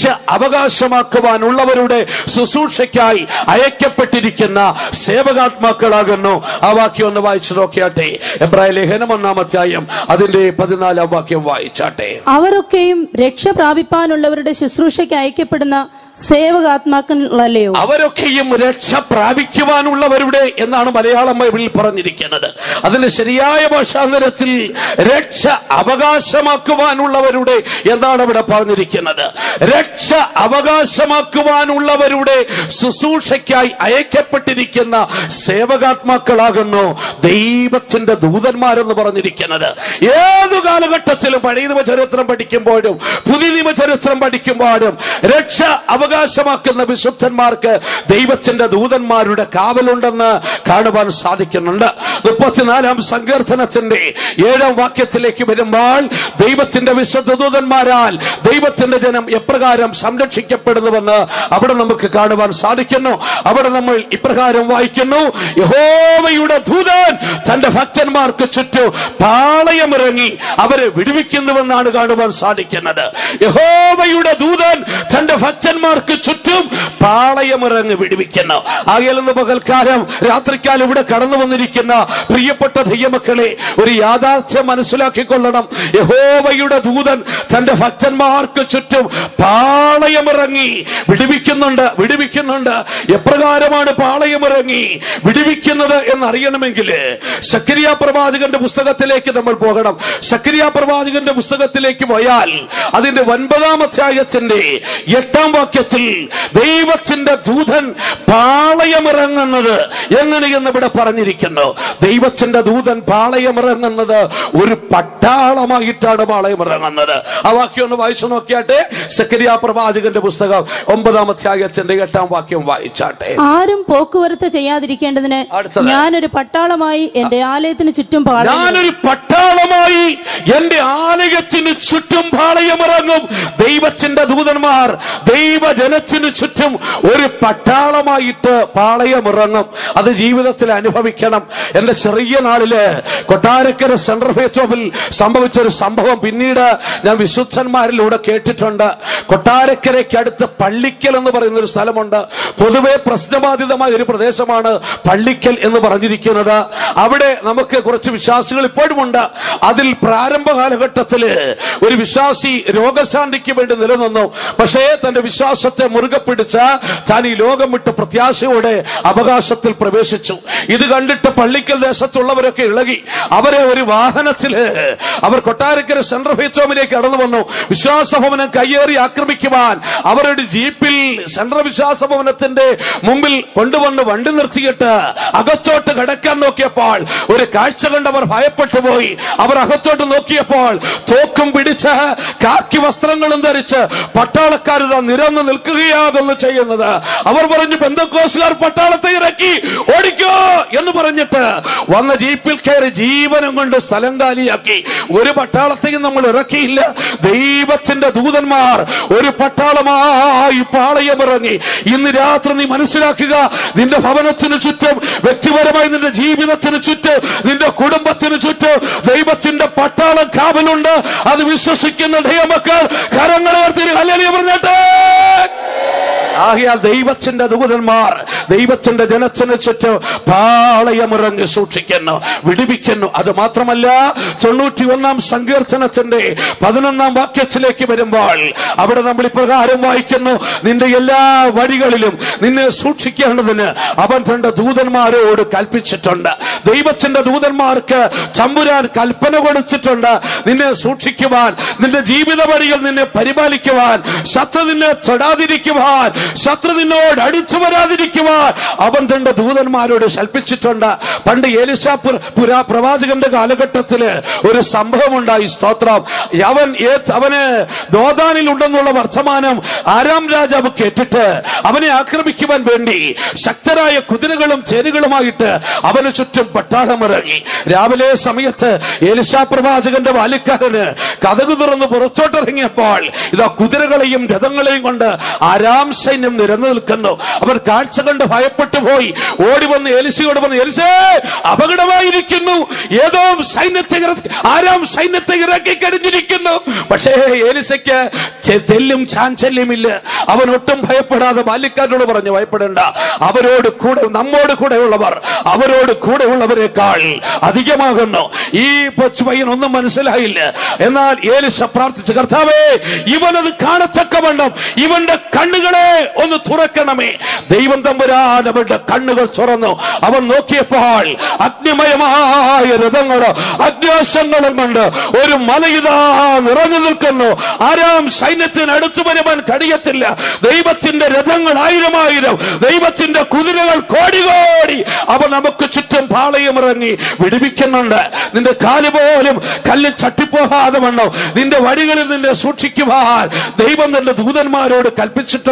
അവകാശമാക്കുവാനുള്ളവരുടെ ശുശ്രൂഷയ്ക്കായി അയക്കപ്പെട്ടിരിക്കുന്ന സേവകാത്മാക്കളാകുന്നു ആ വാക്യം ഒന്ന് വായിച്ചു നോക്കിയാട്ടെ എബ്രായ ലേഖനം ഒന്നാം അധ്യായം അതിന്റെ പതിനാലാം വാക്യം വായിച്ചാട്ടെ അവരൊക്കെയും രക്ഷ പ്രാപിപ്പാനുള്ളവരുടെ ശുശ്രൂഷയ്ക്ക് അയക്കപ്പെടുന്ന സേവകാത്മാക്കളല്ലയോ അവരൊക്കെയും രക്ഷ പ്രാപിക്കുവാനുള്ളവരുടെ എന്നാണ് മലയാളം ബൈബിളിൽ പറഞ്ഞിരിക്കുന്നത് അതിന്റെ ശരിയായ ഭാഷാന്തരത്തിൽ രക്ഷ അവകാശമാക്കുവാനുള്ളവരുടെ എന്നാണ് ഇവിടെ പറഞ്ഞിരിക്കുന്നത് രക്ഷ അവകാശമാക്കുവാനുള്ളവരുടെ ശുശ്രൂഷയ്ക്കായി അയക്കപ്പെട്ടിരിക്കുന്ന സേവകാത്മാക്കളാകുന്നു ദൈവത്തിന്റെ ദൂതന്മാരെന്ന് പറഞ്ഞിരിക്കുന്നത് ഏതു കാലഘട്ടത്തിലും പഴയ നിയമചരിത്രം പഠിക്കുമ്പോഴും പുതിയ നിയമചരിത്രം പഠിക്കുമ്പോഴും രക്ഷ അവകാശമാക്കുന്ന വിശുദ്ധന്മാർക്ക് ദൈവത്തിന്റെ ദൂതന്മാരുടെ കാവലുണ്ടെന്ന് കാണുവാൻ സാധിക്കുന്നുണ്ട് മുപ്പത്തിനാലാം സങ്കീർത്തനത്തിന്റെ ഏഴാം വാക്യത്തിലേക്ക് വരുമ്പോൾ ദൈവത്തിന്റെ വിശുദ്ധ ദൂതന്മാരാൽ ദൈവത്തിന്റെ ജനം എപ്രകാരം സംരക്ഷിക്കപ്പെടുന്നുവെന്ന് അവിടെ നമുക്ക് കാണുവാൻ സാധിക്കുന്നു അവിടെ നമ്മൾ ഇപ്രകാരം വായിക്കുന്നു യഹോവയുടെ ദൂതൻ തന്റെ ഭക്തന്മാർക്ക് ചുറ്റും പാളയമിറങ്ങി അവരെ വിടുവിക്കുന്നുവെന്നാണ് കാണുവാൻ സാധിക്കുന്നത് യഹോവയുടെ ദൂതൻ തന്റെ ഭക്തന്മാർക്ക് ചുറ്റും പാളയമിറങ്ങി വിടുവിക്കുന്നു ആകെന്ന് പകൽക്കാലം രാത്രിക്കാലം ഇവിടെ കടന്നു വന്നിരിക്കുന്ന പ്രിയപ്പെട്ട ദൈവമക്കളെ ഒരു യാഥാർത്ഥ്യം മനസ്സിലാക്കിക്കൊള്ളണം യഹോവയുടെ ദൂതൻ തന്റെ ഭക്തന്മാർക്ക് ചുറ്റും പാളയമിറങ്ങി വിടുവിക്കുന്നുണ്ട് വിടുവിക്കുന്നുണ്ട് എപ്രകാരമാണ് പാളയമിറങ്ങി വിടുവിക്കുന്നത് എന്നറിയണമെങ്കിൽ സക്രിയ പ്രവാചകന്റെ പുസ്തകത്തിലേക്ക് നമ്മൾ പോകണം സക്രിയ പ്രവാചകന്റെ പുസ്തകത്തിലേക്ക് പോയാൽ അതിന്റെ ഒൻപതാം അധ്യായത്തിന്റെ എട്ടാം വാക്യത്തിൽ ദൈവത്തിന്റെ ദൂതൻ പാളയമിറങ്ങുന്നത് എങ്ങനെയെന്ന് ഇവിടെ പറഞ്ഞിരിക്കുന്നു ദൈവത്തിന്റെ ദൂതൻ പാളയമിറങ്ങുന്നത് ഒരു പട്ടാളമായിട്ടാണ് പാളയമിറങ്ങുന്നത് ആ വാക്യം ഒന്ന് വായിച്ചു നോക്കിയാട്ടെ സക്രിയ പ്രവാചകന്റെ പുസ്തകം ഒമ്പതാം അധ്യായത്തിന്റെ എട്ടാം വാക്യം വായിച്ചാട്ടെ ആരും പോക്കുവരത്ത് ചെയ്യാതിരിക്കേണ്ടതിന് അടുത്തത്. ഞാനൊരു പട്ടാളമായി എന്റെ ആലയത്തിന് ചുറ്റും പാളയം ഞാനൊരു പട്ടാളമായി എന്റെ ആലയത്തിന് ചുറ്റും പാളയമിറങ്ങും ദൈവത്തിന്റെ ദൂതന്മാർ ദൈവജനത്തിന് ചുറ്റും ഒരു പട്ടാളമായിട്ട് പാളയമിറങ്ങും അത് ജീവിതത്തിൽ അനുഭവിക്കണം എന്റെ ചെറിയ നാളില് കൊട്ടാരക്കര സെൻട്രൽ ഫേറ്റോമിൽ സംഭവിച്ച ഒരു സംഭവം പിന്നീട് ഞാൻ വിശുദ്ധന്മാരിലൂടെ കേട്ടിട്ടുണ്ട് കൊട്ടാരക്കരയ്ക്ക് അടുത്ത് പള്ളിക്കൽ എന്ന് പറയുന്ന ഒരു സ്ഥലമുണ്ട് പൊതുവെ പ്രശ്നബാധിതമായ ഒരു പ്രദേശമാണ് പള്ളിക്കൽ എന്ന് പറഞ്ഞിരിക്കുന്നത് അവിടെ നമുക്ക് കുറച്ച് വിശ്വാസികൾ ഇപ്പോഴുമുണ്ട് അതിൽ പ്രാരംഭ കാലഘട്ടത്തില് ഒരു വിശ്വാസി രോഗശാന്തിക്ക് വേണ്ടി നിലനിന്നു പക്ഷേ തന്റെ വിശ്വാസത്തെ മുറുകെ പിടിച്ച് താൻ ഈ ലോകം വിട്ട് പ്രത്യാശയോടെ അവകാശത്തിൽ പ്രവേശിച്ചു ഇത് കണ്ടിട്ട് പള്ളിക്കൽ ദേശത്തുള്ളവരൊക്കെ ഇളകി അവരെ ഒരു വാഹനത്തില് അവർ കൊട്ടാരക്കര സെൻട്രൽ ഫേറ്റോമിലേക്ക് കടന്നു വന്നു വിശ്വാസഭവനം കയ്യേറി ആക്രമിക്കുവാൻ അവരുടെ ജീപ്പിൽ സെൻട്രൽ വിശ്വാസഭവനത്തിന്റെ മുമ്പിൽ കൊണ്ടുവന്ന് വണ്ടി നിർത്തിയിട്ട് അകത്തോട്ട് കിടക്കാൻ നോക്കിയപ്പോൾ ഒരു കാഴ്ച കണ്ടവർ ഭയപ്പെട്ടു പോയി അവർ അകത്തോട്ട് നോക്കിയപ്പോൾ തോക്കും പിടിച്ച് കാക്കി വസ്ത്രങ്ങളും ധരിച്ച് പട്ടാളക്കാരിതാ നിരന്ന് നിൽക്കുകയാകുന്നു ചെയ്യുന്നത് അവർ പറഞ്ഞു പെന്തക്കോസുകാർ പട്ടാളത്തെ ഇറക്കി ഓടിക്കോ എന്ന് പറഞ്ഞിട്ട് വന്ന ജീപ്പിൽ കയറി ജീവനം കൊണ്ട് സ്ഥലം കാലിയാക്കി ഒരു പട്ടാളത്തെയും നമ്മൾ ഇറക്കിയില്ല ദൈവത്തിന്റെ ദൂതന്മാർ ഒരു പട്ടാളമായി പാളയമിറങ്ങി ഇന്ന് രാത്രി നീ മനസ്സിലാക്കുക നിന്റെ ഭവനത്തിന് ചുറ്റും വ്യക്തിപരമായി നിന്റെ ജീവിതത്തിന് ചുറ്റും നിന്റെ കുടുംബത്തിന് ചുറ്റും ദൈവത്തിന്റെ പട്ടാളം കാവലുണ്ട് അത് വിശ്വസിക്കുന്ന ദൈവമക്കൾ കരങ്ങളേർത്തിന് കല്യാണി പറഞ്ഞിട്ട് ആകയാൽ ദൈവത്തിന്റെ ദൂതന്മാർ ദൈവത്തിന്റെ ജനത്തിന് ചുറ്റും പാളയമിറങ്ങി സൂക്ഷിക്കുന്നു വിടുവിക്കുന്നു അത് മാത്രമല്ല തൊണ്ണൂറ്റി ഒന്നാം സങ്കീർത്തനത്തിന്റെ പതിനൊന്നാം വാക്യത്തിലേക്ക് വരുമ്പോൾ അവിടെ നമ്മൾ ഇപ്രകാരം വായിക്കുന്നു നിന്റെ എല്ലാ വഴികളിലും നിന്നെ സൂക്ഷിക്കേണ്ടതിന് അവൻ തന്റെ ദൂതന്മാരോട് കൽപ്പിച്ചിട്ടുണ്ട് ദൈവത്തിന്റെ ദൂതന്മാർക്ക് ചമ്പുരാൻ കൽപ്പന കൊടുത്തിട്ടുണ്ട് നിന്നെ സൂക്ഷിക്കുവാൻ നിന്റെ ജീവിത വഴികൾ നിന്നെ പരിപാലിക്കുവാൻ ശത്രു നിന്നെ തൊടാതിരിക്കുവാൻ ശത്രു നിന്നോട് അടുത്തു വരാതിരിക്കുവാൻ അവൻ തന്റെ ദൂതന്മാരോട് കൽപ്പിച്ചിട്ടുണ്ട് പണ്ട് ഏലിശാ പുര- പുരാ പ്രവാചകന്റെ കാലഘട്ടത്തില് ഒരു സംഭവം ഉണ്ടായി സ്തോത്രം അവൻ ഏ- അവന് ദോദാനിൽ ഉണ്ടെന്നുള്ള വർത്തമാനം ആരാം രാജാവ് കേട്ടിട്ട് അവനെ ആക്രമിക്കുവാൻ വേണ്ടി ശക്തരായ കുതിരകളും ചേരുകളുമായിട്ട് അവന് ചുറ്റും പട്ടാളമിറങ്ങി രാവിലെ സമയത്ത് ഏലിശാ പ്രവാചകന്റെ ബാല്യക്കാരന് കഥകു തുറന്ന് പുറത്തോട്ടിറങ്ങിയപ്പോൾ ഇതാ കുതിരകളെയും രഥങ്ങളെയും കൊണ്ട് ആരാം സൈന്യം നിരന്നു നിൽക്കുന്നു അവർ കാഴ്ച കണ്ട് ഭയപ്പെട്ടു പോയി ഓടി വന്ന് എലിസയോട് വന്ന് എലിസേ അപകടമായിരിക്കുന്നു ഏതോ സൈന്യത്തെ ഇറ- ആരാം സൈന്യത്തെ ഇറക്കി കഴിഞ്ഞിരിക്കുന്നു പക്ഷേ ഏലിസയ്ക്ക് ചെ- തെല്ലും ചാഞ്ചല്യമില്ല അവൻ ഒട്ടും ഭയപ്പെടാതെ ബാല്യക്കാരനോട് പറഞ്ഞു ഭയപ്പെടേണ്ട അവരോട് കൂടെ നമ്മോട് കൂടെ ഉള്ളവർ അവരോട് കൂടെ ഉള്ളവരെക്കാൾ അധികമാകുന്നു ഈ പയ്യൻ ഒന്നും മനസ്സിലായില്ല എന്നാൽ ഏലിസ പ്രാർത്ഥിച്ചു കർത്താവേ ഇവനത് കാണത്തക്കവണ്ണം ഇവന്റെ കണ്ണുകളെ ഒന്ന് തുറക്കണമേ ദൈവം തമ്പുരാൻ അവന്റെ കണ്ണുകൾ തുറന്നു അവൻ നോക്കിയപ്പോൾ അഗ്നിമയമായ രഥങ്ങളോ അഗ്നാശങ്ങളും കൊണ്ട് ഒരു മലയിതാ നിറഞ്ഞു നിൽക്കുന്നു ആരാം സൈന്യത്തിന് അടുത്തു വരുവാൻ കഴിയത്തില്ല ദൈവത്തിന്റെ രഥങ്ങൾ ആയിരം ആയിരം ദൈവത്തിന്റെ കുതിരകൾ കോടി കോടി അവ നമുക്ക് ചുറ്റും പാളയമിറങ്ങി വിടുവിക്കുന്നുണ്ട് നിന്റെ കാല് പോലും കല്ലിൽ ചട്ടിപ്പോകാതെ വണ്ണം നിന്റെ വഴികളിൽ നിന്നെ സൂക്ഷിക്കുവാൻ ദൈവം തന്റെ ദൂതന്മാരോട് കൽപ്പിച്ചിട്ടുണ്ട്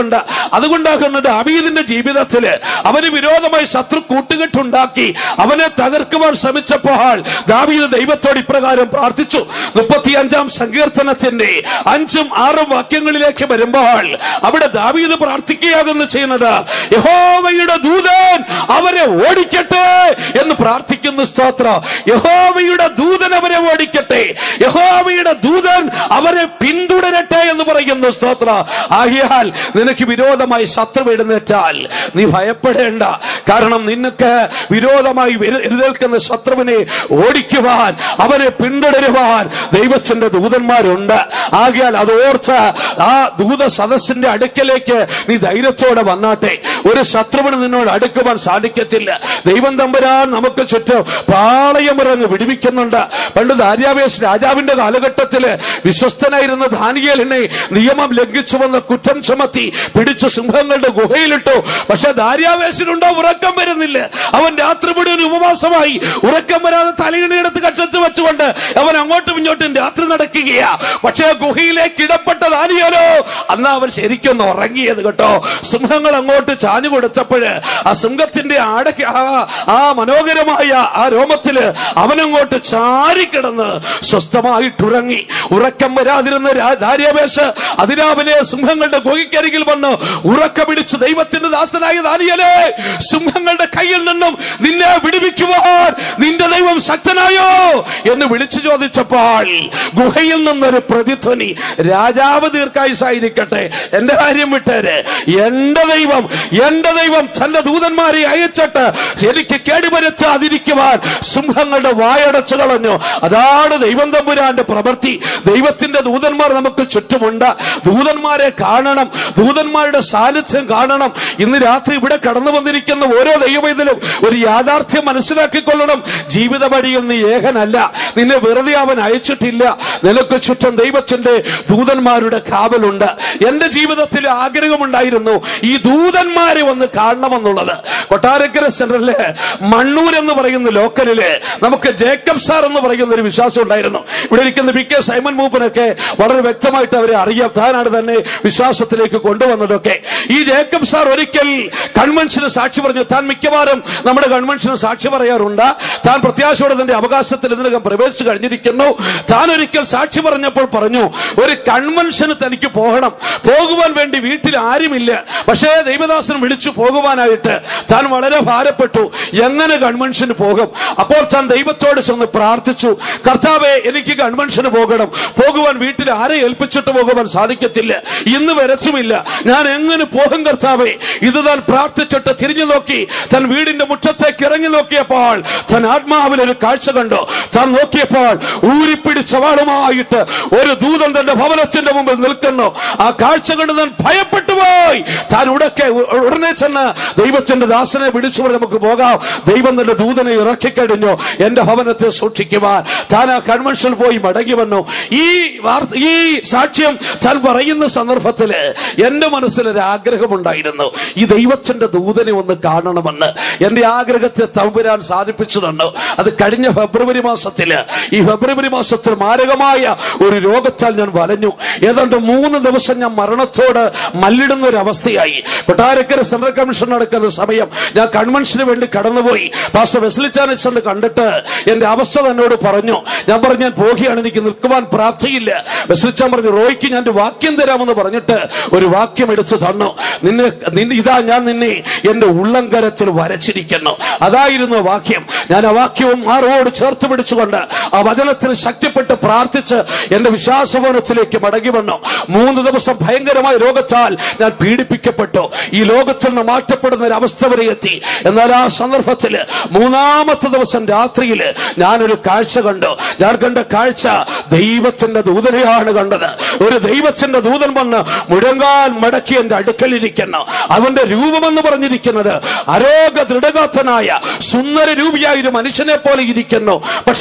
അതുകൊണ്ടാകുന്ന ദാവീദിന്റെ ജീവിതത്തില് അവന് വിരോധമായി ശത്രു കൂട്ടുകെട്ടുണ്ടാക്കി അവനെ തകർക്കുവാൻ ശ്രമിച്ചപ്പോൾ ദാവീദ് ദൈവത്തോട് ഇപ്രകാരം പ്രാർത്ഥിച്ചു മുപ്പത്തിയഞ്ചാം സങ്കീർത്തനത്തിന്റെ അഞ്ചും ആറും വാക്യങ്ങളിലേക്ക് വരുമ്പോൾ അവിടെ ദാവീദ് പ്രാർത്ഥിക്കുകയാകുന്നു ചെയ്യുന്നത് യഹോവയുടെ ദൂതൻ അവരെ ഓടിക്കട്ടെ എന്ന് പ്രാർത്ഥിക്കുന്നു സ്തോത്ര യഹോവയുടെ ദൂതൻ അവരെ ഓടിക്കട്ടെ യഹോവയുടെ ദൂതൻ അവരെ പിന്തുടരട്ടെ എന്ന് പറയുന്നു സ്തോത്ര ആകിയാൽ നിനക്ക് വിരോധമായി ശത്രു എഴുന്നേറ്റാൽ നീ ഭയപ്പെടേണ്ട കാരണം നിനക്ക് വിരോധമായി വരു- എഴുന്നേൽക്കുന്ന ശത്രുവിനെ ഓടിക്കുവാൻ അവനെ പിന്തുടരുവാൻ ദൈവത്തിന്റെ ദൂതന്മാരുണ്ട് ആകിയാൽ അത് ഓർത്ത് ആ ദൂത സദസ്സിന്റെ അടുക്കലേക്ക് നീ ധൈര്യത്തോടെ വന്നാട്ടെ ഒരു ശത്രുവിന് നിന്നോട് അടുക്കുവാൻ സാധിക്കത്തില്ല ദൈവം തമ്പുരാൻ നമുക്ക് ചുറ്റും പാളയമിറങ്ങ് വിടുവിക്കുന്നുണ്ട് പണ്ട് ദാര്യാവേശ് രാജാവിന്റെ കാലഘട്ടത്തില് വിശ്വസ്തനായിരുന്ന ദാനിയേലിനെ നിയമം ലംഘിച്ചു വന്ന കുറ്റം ചുമത്തി പിടിച്ചു സിംഹങ്ങളുടെ ഗുഹയിലിട്ടു പക്ഷെ ദാര്യാവേശനുണ്ടോ ഉറക്കം വരുന്നില്ല അവൻ രാത്രി മുഴുവൻ ഉപവാസമായി ഉറക്കം വരാതെ തലയിണയെടുത്ത് കക്ഷത്ത് വെച്ചുകൊണ്ട് അവൻ അങ്ങോട്ടും ഇങ്ങോട്ടും രാത്രി നടക്കുകയാ പക്ഷേ ഗുഹയിലേക്ക് ഇടപെട്ട ദാനിയേലോ അന്ന് അവൻ ശരിക്കൊന്ന് ഉറങ്ങിയത് കേട്ടോ സിംഹങ്ങൾ അങ്ങോട്ട് ചാഞ്ഞു കൊടുത്തപ്പോഴ് ആ സിംഹത്തിന്റെ ആട ആ- ആ മനോഹരമായ ആ രോമത്തില് അവനങ്ങോട്ട് ചാരിക്കിടന്ന് സ്വസ്ഥമായിട്ടുറങ്ങി ഉറക്കം വരാതിരുന്ന രാ- ദാര്യാവേശ് അതിരാവിലെ സിംഹങ്ങളുടെ ഗുഹയ്ക്കരികിൽ വന്ന് ഉറക്കം പിടിച്ചു ദൈവത്തിന്റെ ദാസനായ ദാനിയലേ സിംഹങ്ങളുടെ കയ്യിൽ നിന്നും നിന്നെ വിടുവിക്കുവാൻ നിന്റെ ദൈവം ശക്തനായോ എന്ന് വിളിച്ചു ചോദിച്ചപ്പോൾ ഗുഹയിൽ നിന്നൊരു പ്രതിധ്വനി രാജാവ് ദീർഘായുസായിരിക്കട്ടെ എന്റെ കാര്യം വിട്ടേര് എന്റെ ദൈവം എന്റെ ദൈവം തന്റെ ദൂതന്മാരെ അയച്ചിട്ട് എനിക്ക് കേടുവരുത്താതിരിക്കുവാൻ സിംഹങ്ങളുടെ വായടച്ചു കളഞ്ഞു അതാണ് ദൈവം തമ്പുരാന്റെ പ്രവൃത്തി ദൈവത്തിന്റെ ദൂതന്മാർ നമുക്ക് ചുറ്റുമുണ്ട് ദൂതന്മാരെ കാണണം ദൂതന്മാരുടെ സാന്നിധ്യം കാണണം ഇന്ന് രാത്രി ഇവിടെ കടന്നു വന്നിരിക്കുന്ന ഓരോ ദൈവത്തിലും ഒരു യാഥാർത്ഥ്യം മനസ്സിലാക്കിക്കൊള്ളണം ജീവിത വഴിയിൽ നീ ഏകനല്ല നിന്നെ വെറുതെ അവൻ അയച്ചിട്ടില്ല നിനക്ക് ചുറ്റും ദൈവത്തിന്റെ ദൂതന്മാരുടെ കാവലുണ്ട് എന്റെ ജീവിതത്തിൽ ആഗ്രഹമുണ്ടായിരുന്നു ഈ ദൂതന്മാരെ ഒന്ന് കാണണമെന്നുള്ളത് കൊട്ടാരക്കര സെന്ററിലെ മണ്ണൂർ എന്ന് പറയുന്ന ലോക്കലില് നമുക്ക് ജേക്കബ് സാർ എന്ന് പറയുന്ന ഒരു വിശ്വാസം ഉണ്ടായിരുന്നു ഇവിടെ ഇരിക്കുന്ന വി കെ സൈമൻ മൂപ്പനൊക്കെ വളരെ വ്യക്തമായിട്ട് അവരെ അറിയാം താനാണ് തന്നെ വിശ്വാസത്തിലേക്ക് കൊണ്ടുവന്നതൊക്കെ ഈ ജേക്കബ് സാർ ഒരിക്കൽ കൺവെൻഷന് സാക്ഷി പറഞ്ഞു താൻ മിക്കവാറും നമ്മുടെ കൺവെൻഷന് സാക്ഷി പറയാറുണ്ട് താൻ പ്രത്യാശയോടെ തന്റെ അവകാശത്തിൽ ഇതിനകം പ്രവേശിച്ചു കഴിഞ്ഞിരിക്കുന്നു താൻ ഒരിക്കൽ സാക്ഷി പറഞ്ഞപ്പോൾ പറഞ്ഞു ഒരു കൺവെൻഷന് തനിക്ക് പോകണം പോകുവാൻ വേണ്ടി വീട്ടിൽ ആരുമില്ല പക്ഷേ ദൈവദാസൻ വിളിച്ചു പോകുവാനായിട്ട് താൻ വളരെ ഭാരപ്പെട്ടു എങ്ങനെ കൺവെൻഷന് പോകും അപ്പോൾ താൻ ദൈവത്തോട് ചെന്ന് പ്രാർത്ഥിച്ചു കർത്താവെ എനിക്ക് കൺവെൻഷന് പോകണം പോകുവാൻ വീട്ടിൽ ആരെ ഏൽപ്പിച്ചിട്ട് പോകുവാൻ സാധിക്കത്തില്ല ഇന്ന് വരച്ചുമില്ല ഞാൻ എങ്ങനെ പോകും കർത്താവെ ഇത് താൻ പ്രാർത്ഥിച്ചിട്ട് തിരിഞ്ഞു നോക്കി തൻ വീടിന്റെ മുറ്റത്തേക്ക് ഇറങ്ങി നോക്കിയപ്പോൾ തൻ ആത്മാവിൽ ഒരു കാഴ്ച കണ്ടു താൻ നോക്കിയപ്പോൾ ഊരിപ്പിടിച്ച വാളുമായിട്ട് ഒരു ദൂതൻ തന്റെ ഭവനത്തിന്റെ മുമ്പിൽ നിൽക്കുന്നു ആ കാഴ്ച കണ്ട് താൻ ഭയപ്പെട്ടു പോയി താൻ ഉടക്കെ ഉടനെ ചെന്ന് ദൈവത്തിന്റെ ദാസനെ വിളിച്ചു പറഞ്ഞ് നമുക്ക് പോകാം ദൈവം തന്റെ ദൂതനെ ഇറക്കി കഴിഞ്ഞു എന്റെ ഭവനത്തെ സൂക്ഷിക്കുവാൻ താൻ ആ കൺവെൻഷനിൽ പോയി മടങ്ങി വന്നു ഈ വാർത്ത ഈ സാക്ഷ്യം താൻ പറയുന്ന സന്ദർഭത്തില് എന്റെ മനസ്സിൽ ഒരു ആഗ്രഹമുണ്ടായിരുന്നു ഈ ദൈവത്തിന്റെ ദൂതനെ ഒന്ന് കാണണമെന്ന് എന്റെ ആഗ്രഹത്തെ തമ്പുരാൻ സാധിപ്പിച്ചു തന്നു അത് കഴിഞ്ഞ ഫെബ്രുവരി മാസത്തില് ഈ ഫെബ്രുവരി മാസത്തിൽ മാരകമായ ഒരു രോഗത്താൽ ഞാൻ വലഞ്ഞു ഏതാണ്ട് മൂന്ന് ദിവസം ഞാൻ മരണത്തോട് മല്ലിടുന്ന ഒരു അവസ്ഥയായി കൊട്ടാരക്കര സെൻട്രൽ കമ്മീഷൻ നടക്കുന്ന സമയം ഞാൻ കൺവെൻഷന് വേണ്ടി കടന്നുപോയി പാസ്റ്റർ വെസ്ലിച്ചാനച്ചന് കണ്ടിട്ട് എന്റെ അവസ്ഥ തന്നോട് പറഞ്ഞു ഞാൻ പറഞ്ഞു ഞാൻ പോകുകയാണ് എനിക്ക് നിൽക്കുവാൻ പ്രാപ്തിയില്ല വെസ്ലിച്ചാൻ പറഞ്ഞു റോയ്ക്ക് ഞാൻ ഒരു വാക്യം തരാമെന്ന് പറഞ്ഞിട്ട് ഒരു വാക്യം എടുത്തു തന്നു നിന്നെ നിന്നെ- ഇതാ ഞാൻ നിന്നെ എന്റെ ഉള്ളങ്കരത്തിൽ വരച്ചിരിക്കുന്നു അതായിരുന്നു വാക്യം ഞാൻ ആ വാക്യവും മാറോട് ചേർത്ത് പിടിച്ചുകൊണ്ട് ആ വചനത്തിൽ ശക്തിപ്പെട്ട് പ്രാർത്ഥിച്ച് എന്റെ വിശ്വാസഭവനത്തിലേക്ക് മടങ്ങി വന്നു മൂന്ന് ദിവസം ഭയങ്കരമായ രോഗത്താൽ ഞാൻ പീഡിപ്പിക്കപ്പെട്ടു ഈ ലോകത്തിൽ നിന്ന് മാറ്റപ്പെടുന്ന ഒരു അവസ്ഥ വരെ എത്തി എന്നാൽ ആ സന്ദർഭത്തിൽ മൂന്നാമത്തെ ദിവസം രാത്രിയിൽ ഞാനൊരു കാഴ്ച കണ്ടു ഞാൻ കണ്ട കാഴ്ച ദൈവത്തിന്റെ ദൂതനെയാണ് കണ്ടത് ഒരു ദൈവത്തിന്റെ ദൂതൻ വന്ന് മുഴങ്കാൽ മടക്കി എന്റെ അടുക്കലിരിക്കുന്നു അവന്റെ രൂപമെന്ന് പറഞ്ഞിരിക്കുന്നത് അരോഗ ദൃഢഗാത്തനായ സുന്ദര രൂപിയായ ഒരു മനുഷ്യനെ പോലെ ഇരിക്കുന്നു പക്ഷെ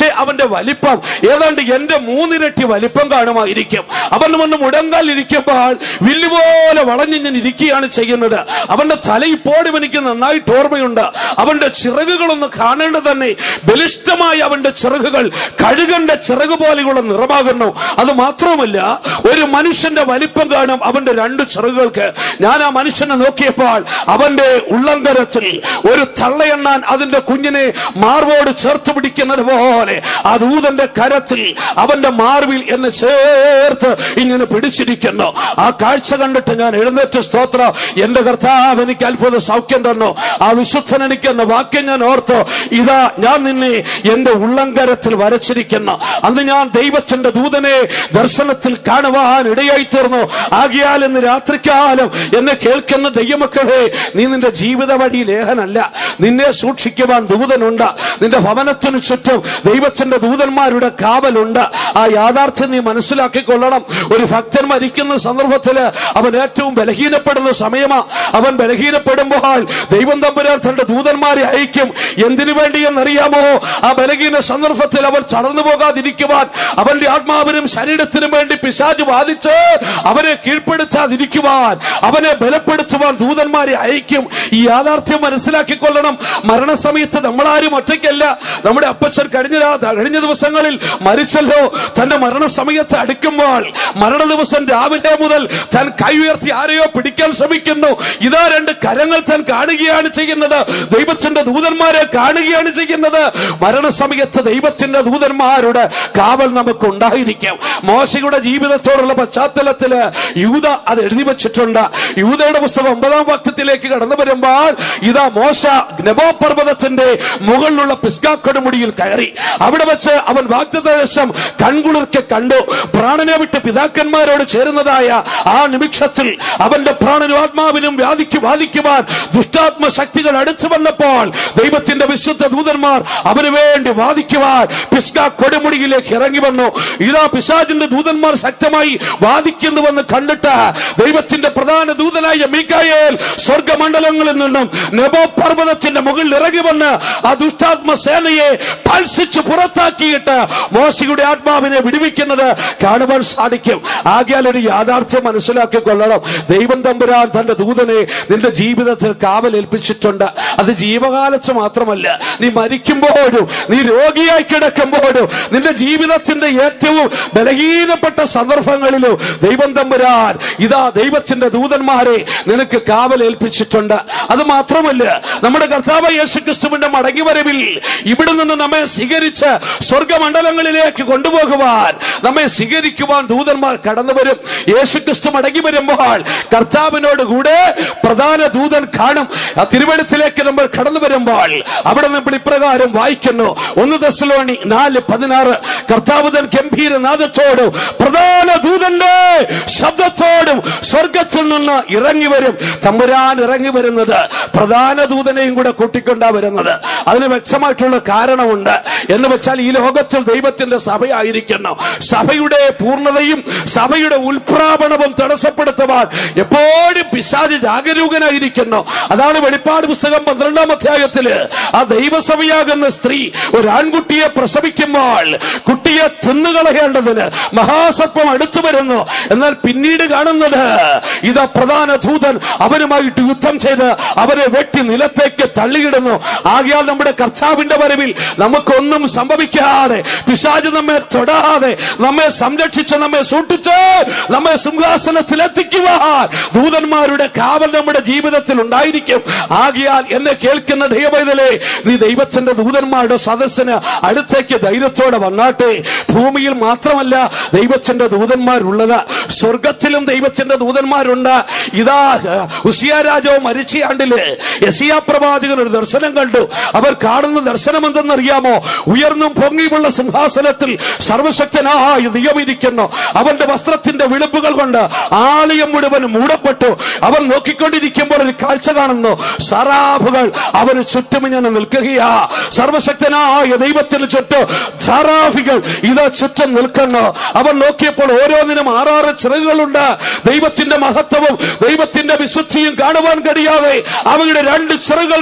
പക്ഷേ അവന്റെ വലിപ്പം ഏതാണ്ട് എന്റെ മൂന്നിരട്ടി വലിപ്പം കാണുമായിരിക്കും അവൻ വന്ന് മുടങ്കാൽ ഇരിക്കുമ്പോൾ വില്ലുപോലെ വളഞ്ഞിങ്ങനെ ഇരിക്കുകയാണ് ചെയ്യുന്നത് അവന്റെ തല ഇപ്പോഴും എനിക്ക് നന്നായിട്ട് ഓർമ്മയുണ്ട് അവന്റെ ചിറകുകളൊന്ന് കാണേണ്ടത് തന്നെ ബലിഷ്ഠമായ അവന്റെ ചിറകുകൾ കഴുകന്റെ ചിറക് പോലെയുള്ള നിറമാകുന്നു അത് മാത്രമല്ല ഒരു മനുഷ്യന്റെ വലിപ്പം കാണും അവന്റെ രണ്ട് ചിറകുകൾക്ക് ഞാൻ ആ മനുഷ്യനെ നോക്കിയപ്പോൾ അവന്റെ ഉള്ളങ്കരത്തിൽ ഒരു തള്ളയെണ്ണാൻ അതിന്റെ കുഞ്ഞിനെ മാർവോട് ചേർത്ത് പിടിക്കുന്നത് പോലെ ആ ദൂതന്റെ കരത്തിൽ അവന്റെ മാർവിൽ എന്നെ ചേർത്ത് ഇങ്ങനെ പിടിച്ചിരിക്കുന്നു ആ കാഴ്ച കണ്ടിട്ട് ഞാൻ എഴുന്നേറ്റ് സ്തോത്രം എന്റെ കർത്താവ് എനിക്ക് അത്ഭുത സൗഖ്യം തന്നു ആ വിശുദ്ധൻ എനിക്ക് എന്ന വാക്യം ഞാൻ ഓർത്തു ഇതാ ഞാൻ നിന്നെ എന്റെ ഉള്ളങ്കരത്തിൽ വരച്ചിരിക്കുന്നു അന്ന് ഞാൻ ദൈവത്തിന്റെ ദൂതനെ ദർശനത്തിൽ കാണുവാൻ ഇടയായി തീർന്നു ആകിയാൽ ഇന്ന് രാത്രിക്കാലം എന്നെ കേൾക്കുന്ന ദൈവമക്കളെ നീ നിന്റെ ജീവിത വഴി ലേഖനല്ല നിന്നെ സൂക്ഷിക്കുവാൻ ദൂതനുണ്ട് നിന്റെ ഭവനത്തിന് ചുറ്റും ദൈവത്തിന്റെ ദൂതന്മാരുടെ കാവലുണ്ട് ആ യാഥാർത്ഥ്യം നീ മനസ്സിലാക്കിക്കൊള്ളണം ഒരു ഭക്തൻ മരിക്കുന്ന സന്ദർഭത്തില് അവൻ ഏറ്റവും ബലഹീനപ്പെടുന്ന സമയമാ അവൻ ബലഹീനപ്പെടുമ്പോൾ ദൈവം തമ്പുരാൻ തന്റെ ദൂതന്മാരെ അയക്കും എന്തിനു വേണ്ടി എന്നറിയാമോ ആ ബലഹീന സന്ദർഭത്തിൽ അവൻ ചടന്നു പോകാതിരിക്കുവാൻ അവന്റെ ആത്മാവിനും ശരീരത്തിനും വേണ്ടി പിശാച് ബാധിച്ച് അവനെ കീഴ്പ്പെടുത്താതിരിക്കുവാൻ അവനെ ബലപ്പെടുത്തുവാൻ ദൂതന്മാരെ അയക്കും ഈ യാഥാർത്ഥ്യം മനസ്സിലാക്കിക്കൊള്ളണം മരണസമയത്ത് നമ്മളാരും ഒറ്റയ്ക്കല്ല നമ്മുടെ അപ്പച്ചൻ കഴിഞ്ഞ രാ- കഴിഞ്ഞ ദിവസങ്ങളിൽ മരിച്ചല്ലോ തന്റെ മരണസമയത്ത് അടുക്കുമ്പോൾ മരണ ദിവസം രാവിലെ മുതൽ താൻ കൈ ഉയർത്തി ആരെയോ പിടിക്കാൻ ശ്രമിക്കുന്നു ഇതാ രണ്ട് കരങ്ങൾ താൻ കാണുകയാണ് ചെയ്യുന്നത് ദൈവത്തിന്റെ ദൂതന്മാരെ കാണുകയാണ് ചെയ്യുന്നത് മരണസമയത്ത് ദൈവത്തിന്റെ ദൂതന്മാരുടെ കാവൽ നമുക്ക് ഉണ്ടായിരിക്കും മോശയുടെ ജീവിതത്തോടുള്ള പശ്ചാത്തലത്തില് യൂത അത് എഴുതി വെച്ചിട്ടുണ്ട് യൂതയുടെ പുസ്തകം ഒമ്പതാം വാക്യത്തിലേക്ക് കടന്നു വരുമ്പോൾ ഇതാ മോശ നെബോ പർവ്വതത്തിന്റെ മുകളിലുള്ള പിസ്കാക്കൊടുമുടിയിൽ കയറി അവിടെ വെച്ച് അവൻ വാഗ്ദദേശം കൺകുളിർക്കെ കണ്ടു പ്രാണനെ വിട്ട് പിതാക്കന്മാരോട് ചേരുന്നതായ ആ നിമിഷത്തിൽ അവന്റെ പ്രാണനും ആത്മാവിനും വ്യാധിക്ക് ബാധിക്കുവാൻ ദുഷ്ടാത്മ ശക്തികൾ അടുത്തു വന്നപ്പോൾ ദൈവത്തിന്റെ വിശുദ്ധ ദൂതന്മാർ അവന് വേണ്ടി വാദിക്കുവാൻ പിസ്ക കൊടുമുടിയിലേക്ക് ഇറങ്ങി വന്നു ഇതാ പിശാചിന്റെ ദൂതന്മാർ ശക്തമായി വാദിക്കുന്നുവെന്ന് കണ്ടിട്ട് ദൈവത്തിന്റെ പ്രധാന ദൂതനായ മീക്കായേൽ സ്വർഗമണ്ഡലങ്ങളിൽ നിന്നും നെബോ പർവ്വതത്തിന്റെ മുകളിൽ ഇറങ്ങി വന്ന് ആ ദുഷ്ടാത്മ സേനയെ പൽസിച്ച് പുറത്താക്കിയിട്ട് മോശയുടെ ആത്മാവിനെ വിടുവിക്കുന്നത് കാണുവാൻ സാധിക്കും ആകിയാൽ ഒരു യാഥാർത്ഥ്യം മനസ്സിലാക്കിക്കൊള്ളണം ദൈവം തമ്പുരാൻ തന്റെ ദൂതനെ നിന്റെ ജീവിതത്തിൽ കാവലേൽപ്പിച്ചിട്ടുണ്ട് അത് ജീവകാലത്ത് മാത്രമല്ല നീ മരിക്കുമ്പോഴും നീ രോഗിയായി കിടക്കുമ്പോഴും നിന്റെ ജീവിതത്തിന്റെ ഏറ്റവും ബലഹീനപ്പെട്ട സന്ദർഭങ്ങളിലും ദൈവം തമ്പുരാൻ ഇതാ ദൈവത്തിന്റെ ദൂതന്മാരെ നിനക്ക് കാവലേൽപ്പിച്ചിട്ടുണ്ട് അത് മാത്രമല്ല നമ്മുടെ കർത്താവ് യേശുക്രിസ്തുവിന്റെ മടങ്ങിവരവിൽ ഇവിടെ നിന്ന് നമ്മെ സ്വീകരിച്ച് സ്വർഗമണ്ഡലങ്ങളിലേക്ക് കൊണ്ടുപോകുവാൻ നമ്മെ സ്വീകരിക്കുവാൻ ദൂതന്മാർ കടന്നു വരും യേശുക്രിസ്തു മടങ്ങി വരുമ്പോൾ കർത്താവിനോട് കൂടെ പ്രധാന ദൂതൻ കാണും ആ തിരുവനന്തപുരത്തിലേക്ക് നമ്മൾ കടന്നു വരുമ്പോൾ അവിടെ നമ്മൾ ഇപ്രകാരം വായിക്കുന്നു ഒന്ന് ദശലോണി നാല് പതിനാറ് കർത്താവുതൻ ഗംഭീര നാദത്തോടും പ്രധാന ദൂതന്റെ ശബ്ദത്തോടും സ്വർഗത്തിൽ നിന്ന് ഇറങ്ങി വരും തമ്പുരാൻ ഇറങ്ങി വരുന്നത് പ്രധാന ദൂതനെയും കൂടെ കൂട്ടിക്കൊണ്ടാ വരുന്നത് അതിന് വ്യക്തമായിട്ടുള്ള കാരണമുണ്ട് എന്ന് വെച്ചാൽ ഈ ലോകത്തിൽ ദൈവത്തിന്റെ സഭയായിരിക്കുന്നു സഭയുടെ പൂർണ്ണതയും സഭയുടെ ഉൽപ്രാപണവും തടസ്സപ്പെടുത്തുവാൻ എപ്പോഴും പിശാച് ജാഗരൂകനായിരിക്കുന്നു അതാണ് വെളിപ്പാട് പുസ്തകം പന്ത്രണ്ടാം അധ്യായത്തില് ആ ദൈവസഭയാകുന്ന സ്ത്രീ ഒരു ആൺകുട്ടിയെ പ്രസവിക്കുമ്പോൾ കുട്ടിയെ തിന്നുകളയേണ്ടതിന് മഹാസർപ്പം അടുത്തു വരുന്നു എന്നാൽ പിന്നീട് കാണുന്നത് ഇതാ പ്രധാന ദൂതൻ അവനുമായിട്ട് യുദ്ധം ചെയ്ത് അവരെ വെട്ടി നിലത്തേക്ക് തള്ളിയിടുന്നു ആകയാൽ നമ്മുടെ കർത്താവിന്റെ വരവിൽ നമുക്കൊന്നും സംഭവിക്കാതെ പിശാജ് നമ്മെ തൊടാതെ നമ്മെ സംരക്ഷിച്ച് നമ്മെ സൂക്ഷിച്ച് നമ്മെ സിംഹാസനത്തിൽ എത്തിക്കുവാൻ ദൂതന്മാരുടെ കാവൽ നമ്മുടെ ജീവിതത്തിൽ ഉണ്ടായിരിക്കും ആകിയാൽ എന്നെ കേൾക്കുന്ന ദൈവപൈതലേ നീ ദൈവത്തിന്റെ ദൂതന്മാരുടെ സദസ്സിന് അടുത്തേക്ക് ധൈര്യത്തോടെ വന്നാട്ടെ ഭൂമിയിൽ മാത്രമല്ല ദൈവത്തിന്റെ ദൂതന്മാരുള്ളത് സ്വർഗത്തിലും ദൈവത്തിന്റെ ദൂതന്മാരുണ്ട് ഇതാ ഉസിയ രാജാവ് മരിച്ച ആണ്ടില് യസിയ പ്രവാചകൻ ഒരു ദർശനം കണ്ടു അവർ കാണുന്ന ദർശനം എന്തെന്നറിയാമോ ഉയർന്നും പൊങ്ങിയുമുള്ള സിംഹാസനത്തിൽ സർവശക്തനായ ദൈവമിരിക്കുന്നു അവന്റെ വസ്ത്രത്തിന്റെ വിളിപ്പുകൾ കൊണ്ട് ആലയം മുഴുവൻ മൂടപ്പെട്ടു അവൻ നോക്കിക്കൊണ്ടിരിക്കുമ്പോൾ ഒരു കാഴ്ച കാണുന്നു സറാഫുകൾ അവന് ചുറ്റും ഇങ്ങനെ നിൽക്കുകയാ സർവശക്തനായ ദൈവത്തിന് ചുറ്റും ധാരാഫികൾ ഇത് ചുറ്റും നിൽക്കുന്നു അവൻ നോക്കിയപ്പോൾ ഓരോന്നിനും ആറാറ് ചിറകുകളുണ്ട് ദൈവത്തിന്റെ മഹത്വവും ദൈവത്തിന്റെ വിശുദ്ധിയും കാണുവാൻ കഴിയാതെ അവയുടെ രണ്ട് ചിറകുകൾ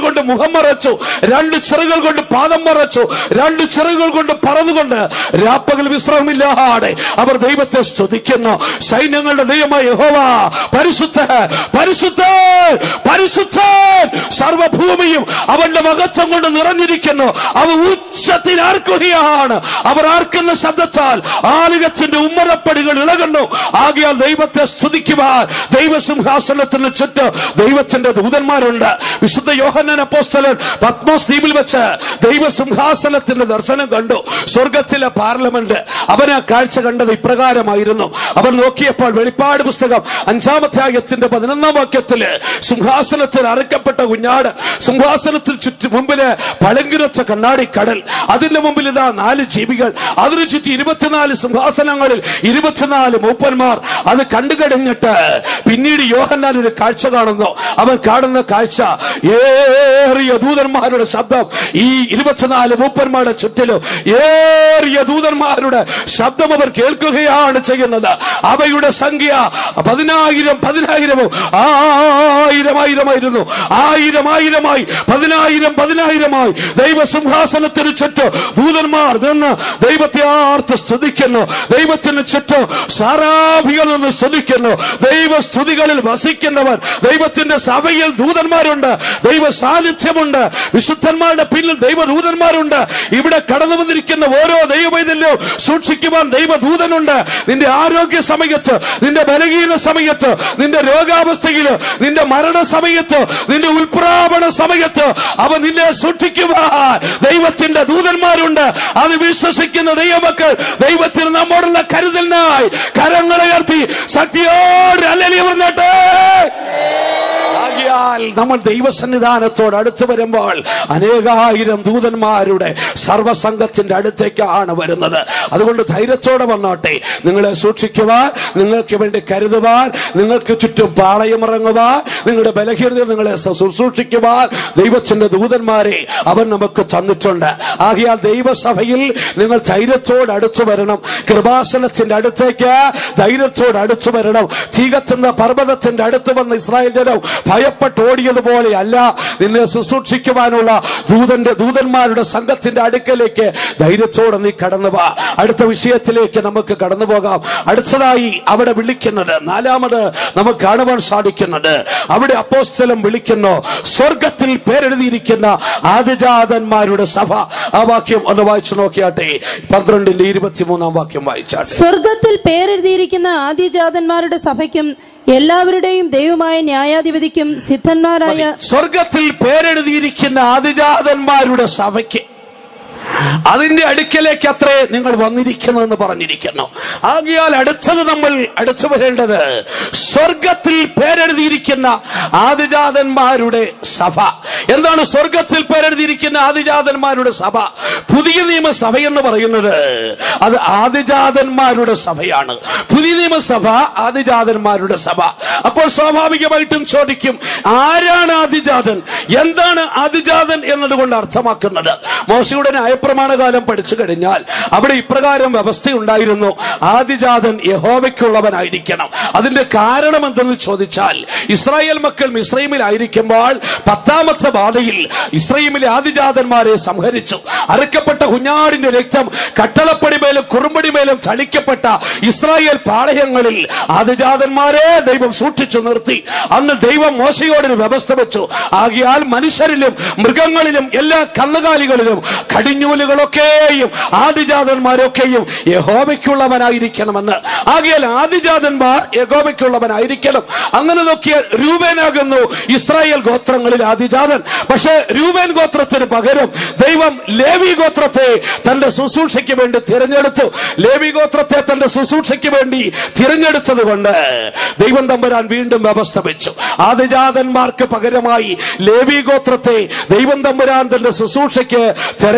കൊണ്ട് മുഖം മറച്ചു രണ്ട് ചിറകുകൾ കൊണ്ട് പാദം മറച്ചു രണ്ട് ചിറകുകൾ കൊണ്ട് പറന്നുകൊണ്ട് രാപ്പകൽ വിശ്രമമില്ലാതെ അവർ ദൈവത്തെ സ്തുതിക്കുന്നു സൈന്യങ്ങളുടെ ദൈവമായ യഹോവ പരിശുദ്ധ പരിശുദ്ധ പരിശുദ്ധ സർവഭൂമിയും അവന്റെ മഹത്വം കൊണ്ട് നിറഞ്ഞിരിക്കുന്നു അവ ഉച്ചത്തിൽ ആർക്കുകയാണ് അവർ ആർക്കുന്ന ശബ്ദത്താൽ ആലുകത്തിന്റെ ഉമ്മറപ്പടികൾ ഇളകുന്നു ആകയാൽ ദൈവത്തെ സ്തുതിക്കുവാൻ ദൈവസിംഹാസനത്തിന് ചുറ്റും ദൈവത്തിന്റെ ദൂതന്മാരുണ്ട് വിശുദ്ധ യോഹന്നാൻ അപ്പോസ്തലൻ പത്മോസ് ദ്വീപിൽ വെച്ച് ദൈവസിംഹാസനത്തിന്റെ ദർശനം കണ്ടു സ്വർഗത്തിലെ പാർലമെന്റ് അവൻ ആ കാഴ്ച കണ്ടത് ഇപ്രകാരമായിരുന്നു അവൻ നോക്കിയപ്പോൾ വെളിപ്പാട് പുസ്തകം അഞ്ചാമത്തെ ആയത്തിന്റെ പതിനൊന്നാം വാക്യത്തില് സിംഹാസനത്തിൽ അറുക്കപ്പെട്ട കുഞ്ഞാട് സിംഹാസനത്തിൽ ചുറ്റും മുമ്പില് പളങ്കിരച്ച കണ്ണാടി കടൽ അതിന്റെ മുമ്പിൽ ഇതാ നാല് ജീവികൾ അതിനു ചുറ്റി ഇരുപത്തിനാല് സിംഹാസനങ്ങളിൽ ഇരുപത്തിനാല് മൂപ്പന്മാർ അത് കണ്ടു കഴിഞ്ഞിട്ട് പിന്നീട് യോഹന്നാൻ ഒരു കാഴ്ച കാണുന്നു അവൻ കാണുന്ന കാഴ്ച ഏറിയ ദൂതന്മാരുടെ ശബ്ദം ഈ ഇരുപത്തിനാല് മൂപ്പന്മാരുടെ ചുറ്റിലും ഏറിയ ദൂതന്മാരുടെ ശബ്ദം അവർ കേൾക്കുകയാണ് ചെയ്യുന്നത് അവയുടെ സംഖ്യ പതിനായിരം പതിനായിരവും ആയിരം ആയിരമായിരുന്നു ആയിരം ആയിരമായി പതിനായിരം പതിനായിരമായി ദൈവസിംഹാസനത്തിന് ചുറ്റും ദൂതന്മാർ നിന്ന് ദൈവത്തെ ആർത്ത് സ്തുതിക്കുന്നു ദൈവത്തിന് ചുറ്റും സാരാഭികൾ നിന്ന് സ്തുതിക്കുന്നു ദൈവസ്തുതികളിൽ വസിക്കുന്നവർ ദൈവത്തിന്റെ സഭയിൽ ദൂതന്മാരുണ്ട് ദൈവ സാന്നിധ്യമുണ്ട് വിശുദ്ധന്മാരുടെ പിന്നിൽ ദൈവദൂതന്മാരുണ്ട് ഇവിടെ കടന്നു വന്നിരിക്കുന്ന ഓരോ ദൈവവൈതല്യവും സൂക്ഷിക്കുവാൻ ദൈവദൂതനുണ്ട് നിന്റെ ആരോഗ്യ സമയത്ത് നിന്റെ ബലഹീന സമയത്ത് നിന്റെ രോഗാവസ്ഥയില് നിന്റെ മരണ സമയത്ത് നിന്റെ ഉൽപ്രാപണ സമയത്ത് അവ നിന്നെ സൂക്ഷിക്കുവാൻ ദൈവത്തിന്റെ ദൂതന്മാരുണ്ട് അത് വിശ്വസിക്കുന്ന ദൈവമക്കൾ ദൈവത്തിന് നമ്മോടുള്ള കരുതലിനായി കരങ്ങളെ ഉയർത്തി ശക്തിയോട് അല്ലലി പറഞ്ഞിട്ട് ആകിയാൽ നമ്മൾ ദൈവസന്നിധാനത്തോട് അടുത്ത് വരുമ്പോൾ അനേകായിരം ദൂതന്മാരുടെ സർവസംഘത്തിന്റെ അടുത്തേക്കാണ് വരുന്നത് അതുകൊണ്ട് ധൈര്യത്തോടെ വന്നോട്ടെ നിങ്ങളെ സൂക്ഷിക്കുവാൻ നിങ്ങൾക്ക് വേണ്ടി കരുതുവാൻ നിങ്ങൾക്ക് ചുറ്റും പാളയമിറങ്ങുവാൻ നിങ്ങളുടെ ബലഹീനത നിങ്ങളെ ശുശ്രൂഷിക്കുവാൻ ദൈവത്തിന്റെ ദൂതന്മാരെ അവൻ നമുക്ക് തന്നിട്ടുണ്ട് ആകിയാൽ ദൈവസഭയിൽ നിങ്ങൾ ധൈര്യത്തോട് അടുത്തു വരണം കൃപാസനത്തിന്റെ അടുത്തേക്ക് ധൈര്യത്തോട് അടുത്തു വരണം തീകത്തുന്ന പർവ്വതത്തിന്റെ അടുത്ത് വന്ന ഇസ്രായേൽ ജനം ഭയപ്പെട്ട് ഓടിയതുപോലെ അല്ല നിന്നെ ശുശ്രൂഷിക്കുവാനുള്ള ദൂതന്റെ ദൂതന്മാരുടെ സംഘത്തിന്റെ അടുക്കലേക്ക് ധൈര്യത്തോടെ നീ കടന്നു വാ അടുത്ത വിഷയത്തിലേക്ക് നമുക്ക് കടന്നു പോകാം അടുത്തതായി അവിടെ വിളിക്കുന്നത് നാലാമത് നമുക്ക് കാണുവാൻ സാധിക്കുന്നത് അവിടെ അപ്പോസ്തലം വിളിക്കുന്നു സ്വർഗത്തിൽ പേരെഴുതിയിരിക്കുന്ന ആദിജാതന്മാരുടെ സഭ ആ വാക്യം ഒന്ന് വായിച്ചു നോക്കിയാട്ടെ പന്ത്രണ്ടിന്റെ ഇരുപത്തിമൂന്നാം വാക്യം വായിച്ചാട്ടെ സ്വർഗത്തിൽ പേരെഴുതിയിരിക്കുന്ന ആദ്യജാതന്മാരുടെ സഭയ്ക്കും എല്ലാവരുടെയും ദൈവമായ ന്യായാധിപതിക്കും സിദ്ധന്മാരായ സ്വർഗത്തിൽ പേരെഴുതിയിരിക്കുന്ന ആദിജാതന്മാരുടെ സഭയ്ക്ക് അതിന്റെ അടുക്കലേക്ക് അത്രേ നിങ്ങൾ വന്നിരിക്കുന്നതെന്ന് പറഞ്ഞിരിക്കുന്നു ആകിയാൽ അടുത്തത് നമ്മൾ അടുത്തു വരേണ്ടത് സ്വർഗത്തിൽ പേരെഴുതിയിരിക്കുന്ന ആദിജാതന്മാരുടെ സഭ എന്താണ് സ്വർഗത്തിൽ പേരെഴുതിയിരിക്കുന്ന ആദിജാതന്മാരുടെ സഭ പുതിയ നിയമസഭ എന്ന് പറയുന്നത് അത് ആദിജാതന്മാരുടെ സഭയാണ് പുതിയ നിയമസഭ ആദിജാതന്മാരുടെ സഭ അപ്പോൾ സ്വാഭാവികമായിട്ടും ചോദിക്കും ആരാണ് ആദിജാതൻ എന്താണ് ആദിജാതൻ എന്നതുകൊണ്ട് അർത്ഥമാക്കുന്നത് മോശയുടെ ന്യായപ്രമാണകാലം പഠിച്ചു കഴിഞ്ഞാൽ അവിടെ ഇപ്രകാരം വ്യവസ്ഥയുണ്ടായിരുന്നു ആദിജാതൻ യഹോവയ്ക്കുള്ളവനായിരിക്കണം അതിന്റെ കാരണം എന്തെന്ന് ചോദിച്ചാൽ ഇസ്രായേൽ മക്കൾ മിശ്രൈമിലായിരിക്കുമ്പോൾ പത്താമത്തെ ബാധയിൽ ഇസ്രൈമിലെ ആദിജാതന്മാരെ സംഹരിച്ചു അറുക്കപ്പെട്ട കുഞ്ഞാടിന്റെ രക്തം കട്ടളപ്പടി മേലും കുറുമ്പടി മേലും ചളിക്കപ്പെട്ട ഇസ്രായേൽ പാളയങ്ങളിൽ ആദിജാതന്മാരെ ദൈവം സൂക്ഷിച്ചു നിർത്തി അന്ന് ദൈവം മോശയോടൊരു വ്യവസ്ഥ വെച്ചു ആകിയാൽ മനുഷ്യരിലും മൃഗങ്ങളിലും എല്ലാ കന്നുകാലികളിലും കടിഞ്ഞൂലുകളൊക്കെയും ആദിജാതന്മാരൊക്കെയും യഹോവയ്ക്കുള്ളവനായിരിക്കണമെന്ന് ആകിയാൽ ആദിജാതന്മാർ യഹോവയ്ക്കുള്ളവനായിരിക്കണം അങ്ങനെ നോക്കിയാൽ രൂപേനാകുന്നു ഇസ്രായേൽ ഗോത്രങ്ങളിൽ ആദിജാതൻ പക്ഷേ രൂപേൻ ഗോത്രത്തിന് പകരം ദൈവം ലേവി ഗോത്രത്തെ തന്റെ ശുശ്രൂഷയ്ക്ക് വേണ്ടി തിരഞ്ഞെടുത്തു ലേവി ഗോത്രത്തെ തന്റെ ശുശ്രൂഷയ്ക്ക് വേണ്ടി തിരഞ്ഞെടുത്തത് കൊണ്ട് ദൈവം തമ്പുരാൻ വീണ്ടും വ്യവസ്ഥ വെച്ചു ആദിജാതന്മാർക്ക് പകരമായി ലേവി ഗോത്രത്തെ ദൈവം തമ്പുരാൻ തന്റെ ശുശ്രൂഷയ്ക്ക് തെരഞ്ഞെടുത്തത്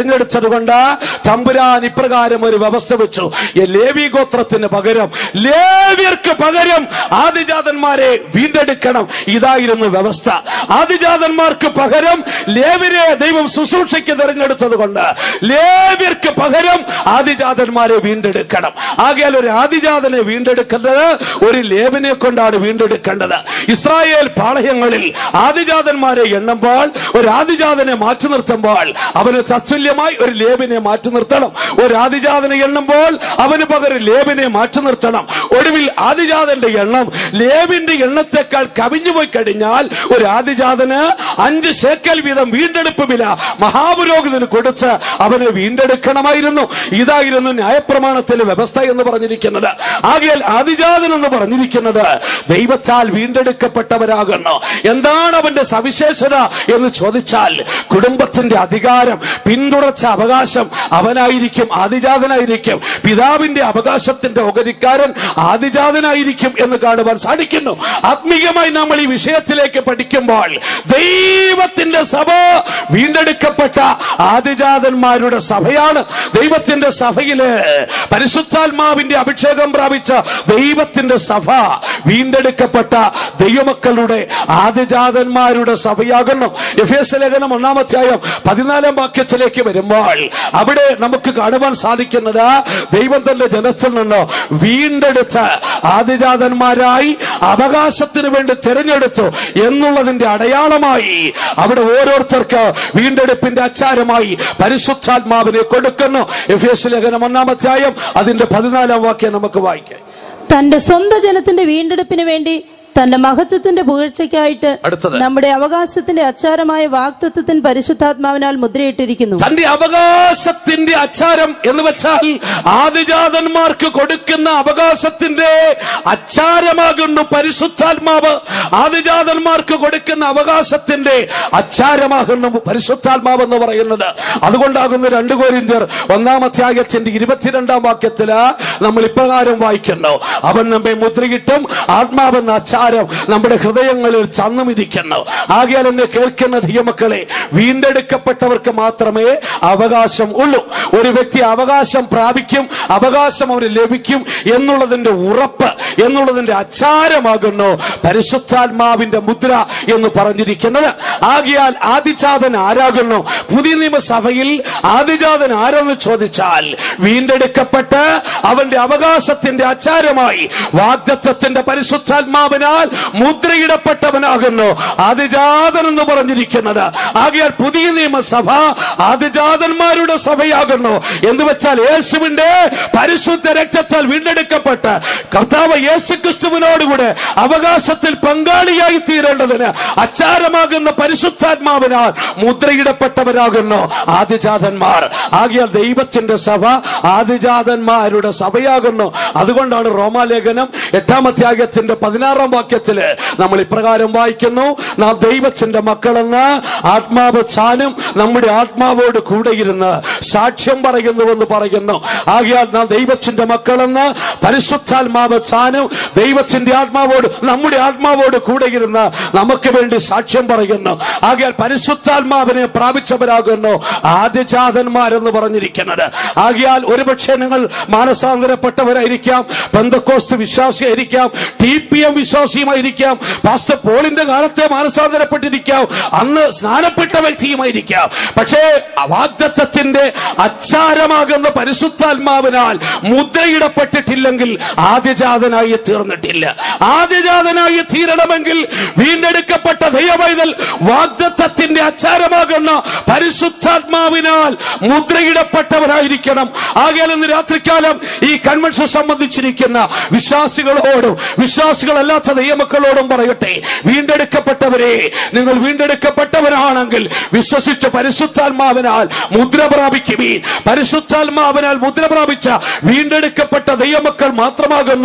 കൊണ്ട് തമ്പുരാൻ ഇപ്രകാരം ഒരു വ്യവസ്ഥ വെച്ചു ഈ ലേവി ഗോത്രത്തിന് പകരം ലേവ്യർക്ക് പകരം ആദിജാതന്മാരെ വീണ്ടെടുക്കണം ഇതായിരുന്നു വ്യവസ്ഥ ആദിജാതന്മാർക്ക് പകരം ലേവ്യരെ ദൈവം ശുശ്രൂഷയ്ക്ക് തിരഞ്ഞെടുത്തത് കൊണ്ട് ലേവ്യർക്ക് പകരം ആദിജാതന്മാരെ വീണ്ടെടുക്കണം ആകയാൽ ഒരു ആദിജാതനെ വീണ്ടെടുക്കേണ്ടത് ഒരു ലേവിനെ കൊണ്ടാണ് വീണ്ടെടുക്കേണ്ടത് ഇസ്രായേൽ പാളയങ്ങളിൽ ആദിജാതന്മാരെ എണ്ണുമ്പോൾ ഒരു ആദിജാതനെ മാറ്റി നിർത്തുമ്പോൾ അവന് തത്തുല്യമായി ഒരു ലേബിനെ മാറ്റി നിർത്തണം ഒരു ആദിജാതനെ എണ്ണുമ്പോൾ അവന് പകരം ലേബിനെ മാറ്റി നിർത്തണം ഒടുവിൽ ആദിജാതന്റെ എണ്ണം ലേബിന്റെ എണ്ണത്തെക്കാൾ കവിഞ്ഞുപോയി കഴിഞ്ഞാൽ ഒരു ആദിജാതന് അഞ്ച് ശേക്കൽ വീതം വീണ്ടെടുപ്പ് വില മഹാപുരോഹിതന് കൊടുത്ത് അവനെ വീണ്ടെടുക്കണമായിരുന്നു ഇതായിരുന്നു ന്യായപ്രമാണത്തിലെ വ്യവസ്ഥ എന്ന് പറഞ്ഞിരിക്കുന്നത് ആകയാൽ ആദിജാതൻ എന്ന് പറഞ്ഞിരിക്കുന്നത് ദൈവത്താൽ വീണ്ടെടുക്കപ്പെട്ടവരാകണം എന്താണ് അവന്റെ സവിശേഷത എന്ന് ചോദിച്ചാൽ കുടുംബത്തിന്റെ അധികാരം പിന്തുടർച്ച അവകാശം അവനായിരിക്കും ആദിജാതനായിരിക്കും പിതാവിന്റെ അവകാശത്തിന്റെ ഓഹരിക്കാരൻ ആദിജാതനായിരിക്കും എന്ന് കാണുവാൻ സാധിക്കുന്നു ആത്മീയമായി നമ്മൾ ഈ വിഷയത്തിലേക്ക് പഠിക്കുമ്പോൾ ദൈവത്തിന്റെ സഭ വീണ്ടെടുക്കപ്പെട്ട ആദിജാതന്മാരുടെ സഭയാണ് ദൈവത്തിന്റെ സഭയില് പരിശുദ്ധാത്മാവിന്റെ അഭിഷേകം പ്രാപിച്ച ദൈവത്തിന്റെ സഭ വീണ്ടെടുക്കപ്പെട്ട ദൈവമക്കളുടെ ആദിജാതന്മാരുടെ സഭയാകുന്നു എഫ് എസ് ലേഖനം ഒന്നാമധ്യായം പതിനാലാം വാക്യത്തിലേക്ക് വരുമ്പോൾ അവിടെ നമുക്ക് കാണുവാൻ സാധിക്കുന്നത് ദൈവം തന്റെ ജനത്തിൽ നിന്ന് വീണ്ടെടുത്ത് ആദിജാതന്മാരായി അവകാശത്തിന് വേണ്ടി തിരഞ്ഞെടുത്തു എന്നുള്ളതിന്റെ അടയാളമായി അവിടെ ഓരോരുത്തർക്ക് വീണ്ടെടുപ്പിന്റെ അച്ചാരമായി പരിശുദ്ധാത്മാവിനെ കൊടുക്കുന്നു എഫ് എസ് ലേഖനം ഒന്നാമധ്യായം അതിന്റെ പതിനാലാം വാക്യം നമുക്ക് വായിക്കാം തന്റെ സ്വന്തം ജനത്തിന്റെ വീണ്ടെടുപ്പിന് വേണ്ടി തന്റെ മഹത്വത്തിന്റെ പുകഴ്ചയ്ക്കായിട്ട് അടുത്തത്. നമ്മുടെ അവകാശത്തിന്റെ അച്ചാരമായ വാക്തത്വത്തിന് പരിശുദ്ധാത്മാവിനാൽ മുദ്രയിട്ടിരിക്കുന്നു തന്റെ അവകാശത്തിന്റെ അച്ചാരം എന്ന് വെച്ചാൽ ആദിജാതന്മാർക്ക് കൊടുക്കുന്ന അവകാശത്തിന്റെ അച്ചാരമാകുന്നു പരിശുദ്ധാത്മാവ് ആദിജാതന്മാർക്ക് കൊടുക്കുന്ന അവകാശത്തിന്റെ അച്ചാരമാകുന്നു പരിശുദ്ധാത്മാവ് എന്ന് പറയുന്നത് അതുകൊണ്ടാകുന്നു രണ്ടു കോരിന്ത്യർ ഒന്നാം അധ്യായത്തിന്റെ ഇരുപത്തിരണ്ടാം വാക്യത്തില് നമ്മൾ ഇപ്രകാരം വായിക്കുന്നു അവൻ നമ്മെ മുദ്രയിട്ടും ആത്മാവെന്ന അച്ചാരം നമ്മുടെ ഹൃദയങ്ങളിൽ ചന്നുമിരിക്കുന്നു ആകയാൽ എന്നെ കേൾക്കുന്ന ധീയമക്കളെ വീണ്ടെടുക്കപ്പെട്ടവർക്ക് മാത്രമേ അവകാശം ഉള്ളൂ ഒരു വ്യക്തി അവകാശം പ്രാപിക്കും അവകാശം അവന് ലഭിക്കും എന്നുള്ളതിന്റെ ഉറപ്പ് എന്നുള്ളതിന്റെ അച്ചാരമാകുന്നു പരിശുദ്ധാത്മാവിന്റെ മുദ്ര എന്ന് പറഞ്ഞിരിക്കുന്നത് ആകയാൽ ആദിജാതൻ ആരാകുന്നു പുതിയ നിയമസഭയിൽ ആദിജാതൻ ആരെന്ന് ചോദിച്ചാൽ വീണ്ടെടുക്കപ്പെട്ട് അവന്റെ അവകാശത്തിന്റെ അച്ചാരമായി വാഗ്ദത്വത്തിന്റെ പരിശുദ്ധാത്മാവിനാൽ മുദ്രയിടപ്പെട്ടവനാകുന്നു ആദിജാതൻ എന്ന് പറഞ്ഞിരിക്കുന്നത് ആകയാൽ പുതിയ നിയമസഭ ആദിജാതന്മാരുടെ സഭയാകുന്നു എന്ന് വെച്ചാൽ യേശുവിന്റെ പരിശുദ്ധ രക്തത്താൽ വീണ്ടെടുക്കപ്പെട്ട് കർത്താവ് യേശു ക്രിസ്തുവിനോടുകൂടെ അവകാശത്തിൽ പങ്കാളിയായി തീരേണ്ടതിന് അച്ചാരമാകുന്ന പരിശുദ്ധാത്മാവിനാൽ മുദ്രയിടപ്പെട്ടവരാകുന്നു ആദിജാതന്മാർ ആകിയാൽ ദൈവത്തിന്റെ സഭ ആദിജാതന്മാരുടെ സഭയാകുന്നു അതുകൊണ്ടാണ് റോമാലേഖനം എട്ടാം അധ്യായത്തിന്റെ പതിനാറാം വാക്യത്തില് നമ്മൾ ഇപ്രകാരം വായിക്കുന്നു നാം ദൈവത്തിന്റെ മക്കളെന്ന് ആത്മാവ് ചാനും നമ്മുടെ ആത്മാവോട് കൂടെ ഇരുന്ന് സാക്ഷ്യം പറയുന്നുവെന്ന് പറയുന്നു ആകിയാൽ നാം ദൈവത്തിന്റെ മക്കളെന്ന് പരിശുദ്ധാത്മാവ് ചാനും ദൈവത്തിന്റെ ആത്മാവോട് നമ്മുടെ ആത്മാവോട് കൂടെ ഇരുന്ന് നമുക്ക് വേണ്ടി സാക്ഷ്യം പറയുന്നു ആകിയാൽ പരിശുദ്ധാത്മാവിനെ പ്രാപിച്ചവരാകുന്നു ആദ്യജാതന്മാരെന്ന് പറഞ്ഞിരിക്കുന്നത് ആകിയാൽ ഒരുപക്ഷെ നിങ്ങൾ മാനസാന്തരപ്പെട്ടവരായിരിക്കാം ബന്ധക്കോസ്ത് വിശ്വാസിയായിരിക്കാം ടി പി എം വിശ്വാസിയുമായിരിക്കാം പാസ്റ്റർ പോളിന്റെ കാലത്തെ മാനസാന്തരപ്പെട്ടിരിക്കാം അന്ന് സ്നാനപ്പെട്ട വ്യക്തിയുമായിരിക്കാം പക്ഷേ വാഗ്ദത്തത്തിന്റെ അച്ചാരമാകുന്ന പരിശുദ്ധാത്മാവിനാൽ മുദ്രയിടപ്പെട്ടിട്ടില്ലെങ്കിൽ ആദ്യജാതനായി തീർന്നിട്ടില്ല ആദ്യജാതനായി തീരണമെങ്കിൽ വീണ്ടെടുക്കപ്പെട്ട ദൈവമൈതൽ വാഗ്ദത്തത്തിന്റെ അച്ചാരമാകുന്ന പരിശുദ്ധാത്മാവിനാൽ മുദ്രയിടപ്പെട്ടവരായിരിക്കണം ആകയാൽ ഇന്ന് രാത്രികാലം ഈ കൺവെൻഷൻ സംബന്ധിച്ചിരിക്കുന്ന വിശ്വാസികളോടും വിശ്വാസികളല്ലാത്ത ദൈവമക്കളോടും പറയട്ടെ വീണ്ടെടുക്കപ്പെട്ടവരെ നിങ്ങൾ വീണ്ടെടുക്കപ്പെട്ടവരാണെങ്കിൽ വിശ്വസിച്ച് പരിശുദ്ധാത്മാവിനാൽ മുദ്ര പ്രാപിക്കുവീൻ പരിശുദ്ധാത്മാവിനാൽ മുദ്ര പ്രാപിച്ച വീണ്ടെടുക്കപ്പെട്ട ദൈവമക്കൾ മാത്രമാകുന്നു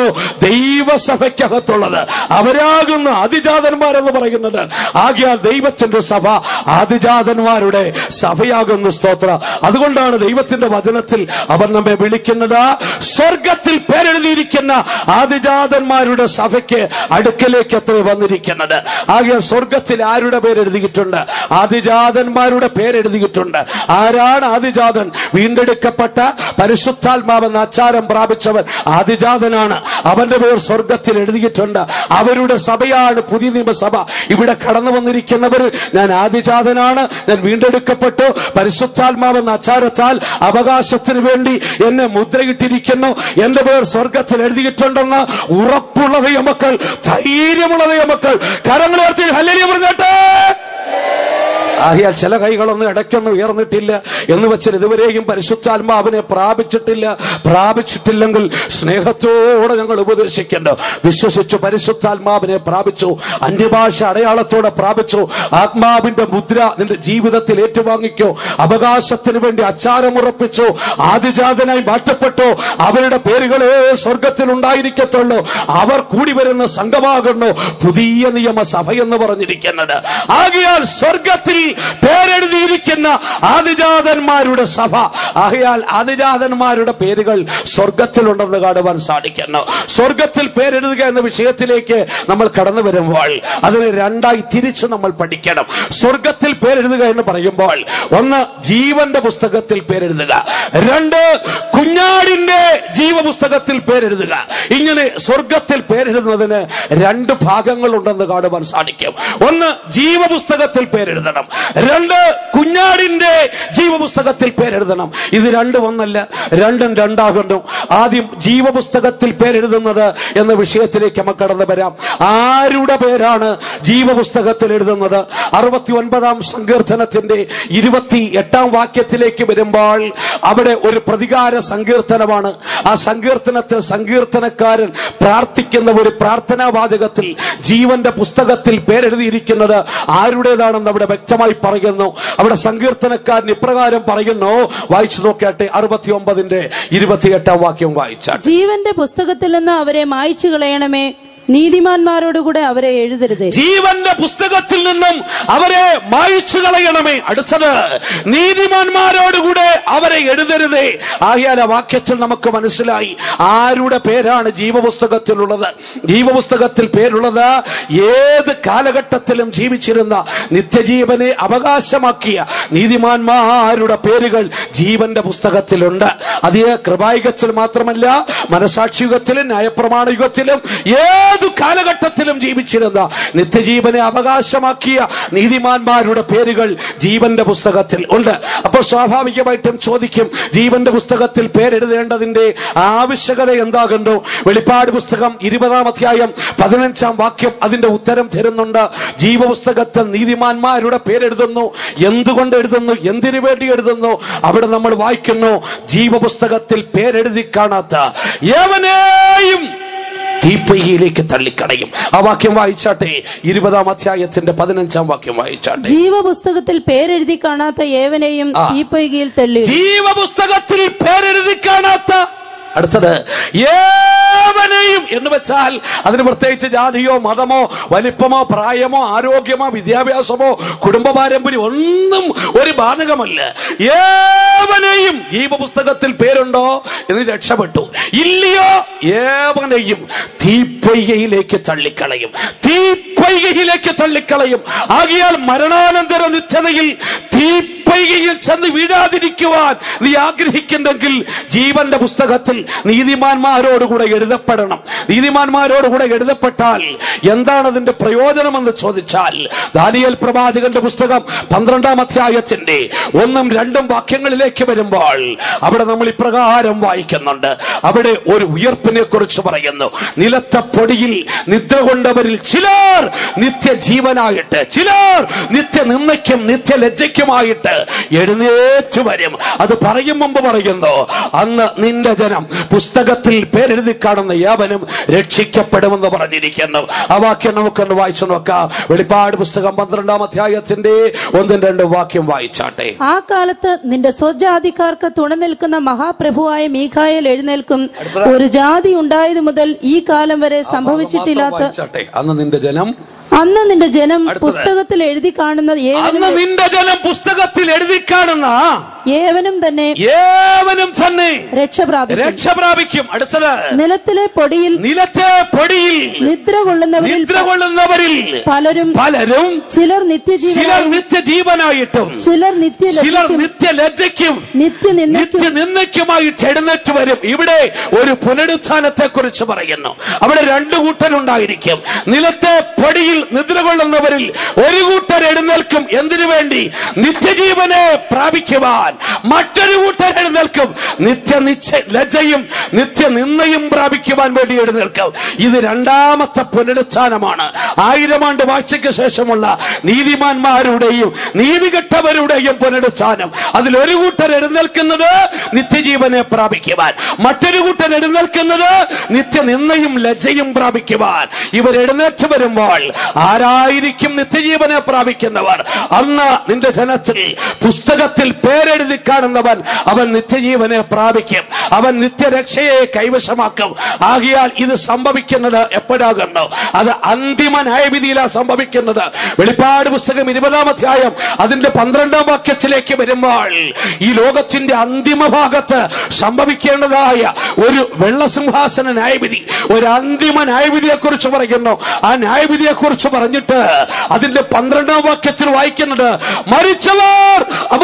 ദൈവസഭയ്ക്കകത്തുള്ളത് അവരാകുന്ന അതിജാതന്മാരെന്ന് പറയുന്നത് ആകിയാൽ ദൈവത്തിന്റെ സഭ ആദിജാതന്മാരുടെ സഭയാകുന്ന സ്തോത്ര അതുകൊണ്ടാണ് ദൈവത്തിന്റെ വചനത്തിൽ അവർ നമ്മെ വിളിക്കുന്നത് സ്വർഗത്തിൽ പേരെഴുതിയിരിക്കുന്ന ആദിജാതന്മാരുടെ സഭയ്ക്ക് അടുക്കലേക്ക് എത്ര വന്നിരിക്കുന്നത് ആകിയാൽ സ്വർഗത്തിൽ ആരുടെ പേരെഴുതിയിട്ടുണ്ട് ആദിജാതന്മാരുടെ പേരെഴുതിയിട്ടുണ്ട് ആരാണ് ആദിജാതൻ വീണ്ടെടുക്കപ്പെട്ട പരിശുദ്ധാത്മാവെന്ന ആചാരം പ്രാപിച്ചവൻ ആദിജാതനാണ് അവന്റെ പേർ സ്വർഗത്തിൽ എഴുതിയിട്ടുണ്ട് അവരുടെ സഭയാണ് പുതിയ നിയമസഭ ഇവിടെ കടന്നു വന്നിരിക്കുന്നവർ ഞാൻ ആദിജാതനാണ് ഞാൻ വീണ്ടെടുക്കപ്പെട്ടു പരിശുദ്ധാത്മാവെന്ന ആചാരത്താൽ അവകാശത്തിന് വേണ്ടി എന്നെ മുദ്രയിട്ടിരിക്കുന്നു എന്റെ പേർ സ്വർഗത്തിൽ എഴുതിയിട്ടുണ്ടെന്ന് ഉറപ്പുള്ള ദൈവമക്കൾ ധൈര്യമുള്ള ദൈവമക്കൾ കരങ്ങളുയർത്തി ഹല്ലേലൂയ പറഞ്ഞാട്ടെ ആഹിയാൽ ചില കൈകളൊന്നും ഇടയ്ക്കൊന്നും ഉയർന്നിട്ടില്ല എന്ന് വെച്ചാൽ ഇതുവരെയും പരിശുദ്ധാത്മാവിനെ പ്രാപിച്ചിട്ടില്ല പ്രാപിച്ചിട്ടില്ലെങ്കിൽ സ്നേഹത്തോടെ ഞങ്ങൾ ഉപദേശിക്കണ്ട വിശ്വസിച്ചു പരിശുദ്ധാത്മാവിനെ പ്രാപിച്ചു അന്യഭാഷ അടയാളത്തോടെ പ്രാപിച്ചു ആത്മാവിന്റെ മുദ്ര നിന്റെ ജീവിതത്തിൽ ഏറ്റുവാങ്ങിക്കോ അവകാശത്തിന് വേണ്ടി അച്ചാരമുറപ്പിച്ചു ആദിജാതനായി മാറ്റപ്പെട്ടു അവരുടെ പേരുകളെ സ്വർഗത്തിൽ ഉണ്ടായിരിക്കത്തുള്ളൂ അവർ കൂടി വരുന്ന സംഘമാകുന്നു പുതിയ നിയമസഭ എന്ന് പറഞ്ഞിരിക്കുന്നത് ആകിയാൽ സ്വർഗത്തിൽ പേരെഴുതിയിരിക്കുന്ന ആദിജാതന്മാരുടെ സഭ ആകയാൽ ആദിജാതന്മാരുടെ പേരുകൾ സ്വർഗത്തിലുണ്ടെന്ന് കാണുവാൻ സാധിക്കുന്നു സ്വർഗത്തിൽ പേരെഴുതുക എന്ന വിഷയത്തിലേക്ക് നമ്മൾ കടന്നു വരുമ്പോൾ അതിനെ രണ്ടായി തിരിച്ച് നമ്മൾ പഠിക്കണം സ്വർഗത്തിൽ പേരെഴുതുക എന്ന് പറയുമ്പോൾ ഒന്ന് ജീവന്റെ പുസ്തകത്തിൽ പേരെഴുതുക രണ്ട് കുഞ്ഞാടിന്റെ ജീവപുസ്തകത്തിൽ പേരെഴുതുക ഇങ്ങനെ സ്വർഗത്തിൽ പേരെഴുതുന്നതിന് രണ്ട് ഭാഗങ്ങളുണ്ടെന്ന് കാണുവാൻ സാധിക്കും ഒന്ന് ജീവപുസ്തകത്തിൽ പേരെഴുതണം രണ്ട് കുഞ്ഞാടിന്റെ ജീവപുസ്തകത്തിൽ പേരെഴുതണം ഇത് രണ്ടും ഒന്നല്ല രണ്ടും രണ്ടാകുന്നു ആദ്യം ജീവപുസ്തകത്തിൽ പേരെഴുതുന്നത് എന്ന വിഷയത്തിലേക്ക് നമുക്ക് കടന്നു വരാം ആരുടെ പേരാണ് ജീവപുസ്തകത്തിൽ എഴുതുന്നത് അറുപത്തി ഒൻപതാം സങ്കീർത്തനത്തിന്റെ ഇരുപത്തി എട്ടാം വാക്യത്തിലേക്ക് വരുമ്പോൾ അവിടെ ഒരു പ്രതികാര സങ്കീർത്തനമാണ് ആ സങ്കീർത്തനത്തിൽ സങ്കീർത്തനക്കാരൻ പ്രാർത്ഥിക്കുന്ന ഒരു പ്രാർത്ഥനാ വാചകത്തിൽ ജീവന്റെ പുസ്തകത്തിൽ പേരെഴുതിയിരിക്കുന്നത് ആരുടേതാണെന്ന് അവിടെ വ്യക്തമായി പറയുന്നു അവിടെ സങ്കീർത്തനക്കാരൻ ഇപ്രകാരം പറയുന്നു വായിച്ചു നോക്കിയാട്ടെ അറുപത്തി ഒമ്പതിന്റെ ഇരുപത്തിയെട്ടാം വാക്യം വായിച്ചാൽ ജീവന്റെ പുസ്തകത്തിൽ നിന്ന് അവരെ മായ്ച്ചു കളയണമേ നീതിമാന്മാരോടുകൂടെ അവരെ എഴുതരുതേ ജീവന്റെ പുസ്തകത്തിൽ നിന്നും അവരെ മായിച്ചു കളയണമേ അടുത്തത് നീതിമാന്മാരോടുകൂടെ അവരെ എഴുതരുതേ ആയാൽ ആ വാക്യത്തിൽ നമുക്ക് മനസ്സിലായി ആരുടെ പേരാണ് ജീവപുസ്തകത്തിലുള്ളത് ജീവപുസ്തകത്തിൽ പേരുള്ളത് ഏത് കാലഘട്ടത്തിലും ജീവിച്ചിരുന്ന നിത്യജീവനെ അവകാശമാക്കിയ നീതിമാന്മാരുടെ പേരുകൾ ജീവന്റെ പുസ്തകത്തിലുണ്ട് അത് കൃപായുഗത്തിൽ മാത്രമല്ല മനസാക്ഷിയുഗത്തിലും ന്യായപ്രമാണ യുഗത്തിലും ഏതു കാലഘട്ടത്തിലും ജീവിച്ചിരുന്ന നിത്യജീവനെ അവകാശമാക്കിയ നീതിമാന്മാരുടെ പേരുകൾ ജീവന്റെ പുസ്തകത്തിൽ ഉണ്ട് അപ്പോൾ സ്വാഭാവികമായിട്ടും ചോദിക്കും ജീവന്റെ പുസ്തകത്തിൽ പേരെഴുതേണ്ടതിന്റെ ആവശ്യകത എന്താകുന്നു വെളിപ്പാട് പുസ്തകം ഇരുപതാം അധ്യായം പതിനഞ്ചാം വാക്യം അതിന്റെ ഉത്തരം തരുന്നുണ്ട് ജീവപുസ്തകത്തിൽ നീതിമാന്മാരുടെ പേരെഴുതുന്നു എന്തുകൊണ്ട് എഴുതുന്നു എന്തിനു വേണ്ടി എഴുതുന്നു അവിടെ നമ്മൾ വായിക്കുന്നു ജീവപുസ്തകത്തിൽ പേരെഴുതി കാണാത്ത ഏവനെയും തീപ്പൊയ്യയിലേക്ക് തള്ളിക്കളയും ആ വാക്യം വായിച്ചാട്ടെ ഇരുപതാം അധ്യായത്തിന്റെ പതിനഞ്ചാം വാക്യം വായിച്ചാട്ടെ ജീവപുസ്തകത്തിൽ പേരെഴുതി കാണാത്ത ഏവനെയും ആ. തീപ്പൊയ്കയിൽ തള്ളി ജീവപുസ്തകത്തിൽ പേരെഴുതി കാണാത്ത അടുത്തത് ഏവനെയും എന്ന് വെച്ചാൽ അതിന് പ്രത്യേകിച്ച് ജാതിയോ മതമോ വലിപ്പമോ പ്രായമോ ആരോഗ്യമോ വിദ്യാഭ്യാസമോ കുടുംബ പാരമ്പര്യം ഒന്നും ഒരു ബാധകമല്ല ഏവനെയും ജീവപുസ്തകത്തിൽ പേരുണ്ടോ എന്ന് രക്ഷപ്പെട്ടു ഇല്ലയോ ഏവനെയും തീപ്പൊയ്കയിലേക്ക് തള്ളിക്കളയും തീപ്പൊയ്കയിലേക്ക് തള്ളിക്കളയും ആകിയാൽ മരണാനന്തര നിത്യതയിൽ തീപ്പൊയ്കയിൽ ചെന്ന് വീഴാതിരിക്കുവാൻ നീ ആഗ്രഹിക്കുന്നെങ്കിൽ ജീവന്റെ പുസ്തകത്തിൽ നീതിമാന്മാരോടുകൂടെ എഴുതപ്പെടണം നീതിമാന്മാരോടുകൂടെ എഴുതപ്പെട്ടാൽ എന്താണ് അതിന്റെ പ്രയോജനമെന്ന് ചോദിച്ചാൽ ദാനിയേൽ പ്രവാചകന്റെ പുസ്തകം പന്ത്രണ്ടാം അധ്യായത്തിന്റെ ഒന്നും രണ്ടും വാക്യങ്ങളിലേക്ക് വരുമ്പോൾ അവിടെ നമ്മൾ ഇപ്രകാരം വായിക്കുന്നുണ്ട് അവിടെ ഒരു ഉയർപ്പിനെ കുറിച്ച് പറയുന്നു നിലത്തെ പൊടിയിൽ നിദ്ര കൊണ്ടവരിൽ ചിലർ നിത്യജീവനായിട്ട് ചിലർ നിത്യ നിന്ദയ്ക്കും നിത്യ ലജ്ജയ്ക്കുമായിട്ട് എഴുന്നേറ്റ് വരും അത് പറയും മുമ്പ് പറയുന്നു അന്ന് നിന്റെ ജനം പുസ്തകത്തിൽ പേരെഴുതി കാണുന്ന യാവനും രക്ഷിക്കപ്പെടുമെന്ന് പറഞ്ഞിരിക്കുന്നു ആ വാക്യം നമുക്കൊന്ന് വായിച്ചു നോക്കാം വെളിപ്പാട് പുസ്തകം പന്ത്രണ്ടാം അധ്യായത്തിന്റെ ഒന്നും രണ്ടും വാക്യം വായിച്ചാട്ടെ ആ കാലത്ത് നിന്റെ സ്വജ അന്യജാതിക്കാർക്ക് തുണ നിൽക്കുന്ന മഹാപ്രഭുവായ മീഖായൽ എഴുന്നേൽക്കും ഒരു ജാതി ഉണ്ടായതു മുതൽ ഈ കാലം വരെ സംഭവിച്ചിട്ടില്ലാത്ത വായിച്ചാട്ടെ അന്ന് നിന്റെ ജനം അന്ന് നിന്റെ ജനം അടുത്തത്. പുസ്തകത്തിൽ എഴുതി കാണുന്ന ഏവനും അന്ന് നിന്റെ ജനം പുസ്തകത്തിൽ എഴുതി കാണുന്ന ഏവനും തന്നെ ഏവനും തന്നെ രക്ഷ പ്രാപിക്കും രക്ഷ പ്രാപിക്കും അടുത്തത് നിലത്തിലെ പൊടിയിൽ നിലത്തെ പൊടിയിൽ നിദ്ര കൊള്ളുന്നവരിൽ നിദ്ര കൊള്ളുന്നവരിൽ പലരും പലരും ചിലർ ചിലർ നിത്യജീവനായും നിത്യജീവനായിട്ടും ചിലർ നിത്യ ചിലർ നിത്യലജ്ജയ്ക്കും നിത്യനിന്ദയ്ക്കും നിത്യനിന്ദയ്ക്കുമായിട്ട് എഴുന്നേറ്റ് വരും ഇവിടെ ഒരു പുനരുത്ഥാനത്തെ കുറിച്ച് പറയുന്നു അവിടെ രണ്ടു കൂട്ടരുണ്ടായിരിക്കും നിലത്തെ പൊടിയിൽ നിദ്ര കൊള്ളുന്നവരിൽ ഒരു കൂട്ടർ എഴുന്നേൽക്കും എന്തിനു വേണ്ടി നിത്യജീവനെ പ്രാപിക്കുവാൻ മറ്റൊരു കൂട്ടർ എഴുന്നേൽക്കും നിത്യ നിശ്ച ലജ്ജയും നിത്യനിന്ദയും പ്രാപിക്കുവാൻ വേണ്ടി എഴുന്നേൽക്കും ഇത് രണ്ടാമത്തെ പുനരുത്ഥാനമാണ് ആയിരം ആണ്ട് വാഴ്ചയ്ക്ക് ശേഷമുള്ള നീതിമാന്മാരുടെയും നീതികെട്ടവരുടെയും പുനരുത്ഥാനം അതിൽ ഒരു കൂട്ടർ എഴുന്നേൽക്കുന്നത് നിത്യജീവനെ പ്രാപിക്കുവാൻ മറ്റൊരു കൂട്ടർ എഴുന്നേൽക്കുന്നത് നിത്യനിന്ദയും ലജ്ജയും പ്രാപിക്കുവാൻ ഇവർ എഴുന്നേറ്റ് വരുമ്പോൾ ആരായിരിക്കും നിത്യജീവനെ പ്രാപിക്കുന്നവർ അന്ന് നിന്റെ ജനത്തിൽ പുസ്തകത്തിൽ പേരെഴുതി കാണുന്നവൻ അവൻ നിത്യജീവനെ പ്രാപിക്കും അവൻ നിത്യരക്ഷയെ കൈവശമാക്കും ആകിയാൽ ഇത് സംഭവിക്കുന്നത് എപ്പോഴാകുന്നു അത് അന്തിമ ന്യായവിധിയിലാണ് സംഭവിക്കുന്നത് വെളിപ്പാട് പുസ്തകം ഇരുപതാം അധ്യായം അതിന്റെ പന്ത്രണ്ടാം വാക്യത്തിലേക്ക് വരുമ്പോൾ ഈ ലോകത്തിന്റെ അന്തിമ ഭാഗത്ത് സംഭവിക്കേണ്ടതായ ഒരു വെള്ളസിംഹാസന ന്യായവിധി ഒരു അന്തിമ ന്യായവിധിയെ കുറിച്ച് പറയുന്നു ആ ന്യായവിധിയെ കുറിച്ച് പറഞ്ഞിട്ട് അതിന്റെ പന്ത്രണ്ടാം വാക്യത്തിൽ വായിക്കുന്നത് മരിച്ചവർ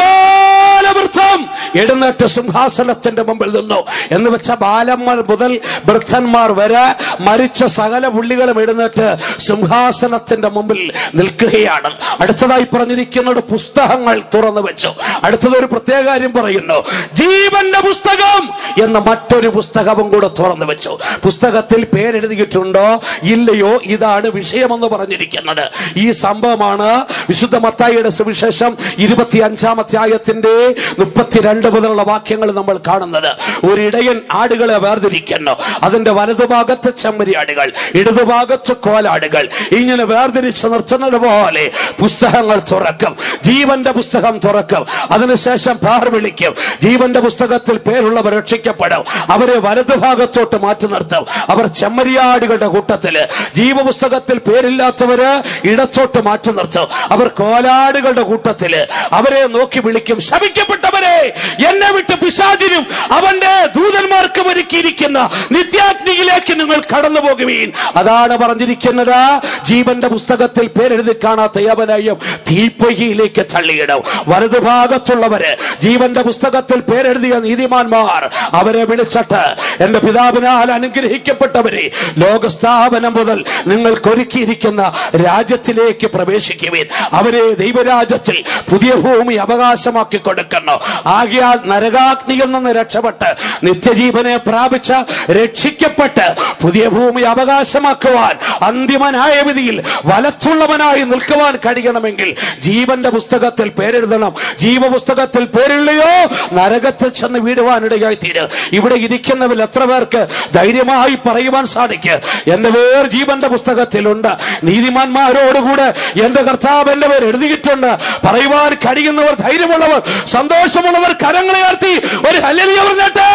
അപാലവൃത്തം എഴുന്നേറ്റ് സിംഹാസനത്തിന്റെ മുമ്പിൽ നിന്നു എന്ന് വെച്ച ബാലന്മാർ മുതൽ വൃദ്ധന്മാർ വരെ മരിച്ച സകല പുള്ളികളും എഴുന്നേറ്റ് സിംഹാസനത്തിന്റെ മുമ്പിൽ നിൽക്കുകയാണ് അടുത്തതായി പറഞ്ഞിരിക്കുന്നത് പുസ്തകങ്ങൾ തുറന്നു വെച്ചു അടുത്തത് ഒരു പ്രത്യേക കാര്യം പറയുന്നു ജീവന്റെ പുസ്തകം എന്ന മറ്റൊരു പുസ്തകവും കൂടെ തുറന്നു വെച്ചു പുസ്തകത്തിൽ പേരെഴുതിയിട്ടുണ്ടോ ഇല്ലയോ ഇതാണ് വിഷയമെന്ന് പറഞ്ഞിരിക്കുന്നത് ഈ സംഭവമാണ് വിശുദ്ധ മത്തായിയുടെ സുവിശേഷം ഇരുപത്തി അഞ്ചാം അധ്യായത്തിന്റെ മുപ്പത്തിരണ്ട് മുതലുള്ള വാക്യങ്ങൾ നമ്മൾ കാണുന്നത് ഒരിടയൻ ആടുകളെ വേർതിരിക്കുന്നു അതിന്റെ വലതുഭാഗത്ത് ചെമ്മരിയാടുകൾ ഇടതുഭാഗത്ത് കോലാടുകൾ ഇങ്ങനെ വേർതിരിച്ച് നിർത്തുന്നത് പോലെ പുസ്തകങ്ങൾ തുറക്കും ജീവന്റെ പുസ്തകം തുറക്കും അതിനുശേഷം പേർ വിളിക്കും ജീവന്റെ പുസ്തകത്തിൽ പേരുള്ളവർ രക്ഷിക്കപ്പെടും അവരെ വലതുഭാഗത്തോട്ട് മാറ്റി നിർത്തും അവർ ചെമ്മരിയാടുകളുടെ കൂട്ടത്തില് ജീവപുസ്തകത്തിൽ പേരില്ലാത്തവര് ഇടത്തോട്ട് മാറ്റി നിർത്തും അവർ കോലാടുകളുടെ കൂട്ടത്തില് അവരെ നോക്കി വിളിക്കും ശപിക്കപ്പെട്ടവരെ എന്നെ വിട്ട് പിശാചിനും അവന്റെ ദൂതന്മാർക്കും ഒരുക്കിയിരിക്കുന്ന നിത്യാഗ്നിയിലേക്ക് നിങ്ങൾ കടന്നു പോകുവീൻ അതാണ് പറഞ്ഞിരിക്കുന്നത് ജീവന്റെ പുസ്തകത്തിൽ പേരെഴുതി കാണാത്ത യവനെയും തീപ്പൊയ്കയിലേക്ക് തള്ളിയിടും വലതുഭാഗത്തുള്ളവര് ജീവന്റെ പുസ്തകത്തിൽ പേരെഴുതിയ നീതിമാന്മാർ അവരെ വിളിച്ചിട്ട് എന്റെ പിതാവിനാൽ അനുഗ്രഹിക്കപ്പെട്ടവരെ ലോകസ്ഥാപനം മുതൽ നിങ്ങൾക്കൊരുക്കിയിരിക്കുന്ന രാജ്യത്തിലേക്ക് പ്രവേശിക്കുവിൻ അവരെ ദൈവരാജ്യത്തിൽ പുതിയ ഭൂമി അവകാശമാക്കി കൊടുക്കുന്നു ആകിയാൽ നരകാഗ്നിയിൽ നിന്ന് രക്ഷപ്പെട്ട് നിത്യജീവനെ പ്രാപിച്ച രക്ഷിക്കപ്പെട്ട് പുതിയ ഭൂമി അവകാശമാക്കുവാൻ അന്തിമ ന്യായവിധിയിൽ വലത്തുള്ളവനായി നിൽക്കുവാൻ കഴിയണമെങ്കിൽ ജീവന്റെ പുസ്തകത്തിൽ പേരെഴുതണം ജീവപുസ്തകത്തിൽ പേരില്ലയോ നരകത്തിൽ ചെന്ന് വീടുവാനിടയായി തീരും ഇവിടെ ഇരിക്കുന്നവരിൽ എത്ര പേർക്ക് ധൈര്യമായി പറയുവാൻ സാധിക്കും എന്റെ പേർ ജീവന്റെ പുസ്തകത്തിലുണ്ട് നീതിമാന്മാരോടുകൂടെ എന്റെ കർത്താവ് എന്റെ പേർ എഴുതിയിട്ടുണ്ട് പറയുവാൻ കഴിയുന്നവർ ധൈര്യമുള്ളവർ സന്തോഷമുള്ളവർ കരങ്ങളെ ഉയർത്തി ഒരു ഹല്ലേലൂയ പറഞ്ഞിട്ട്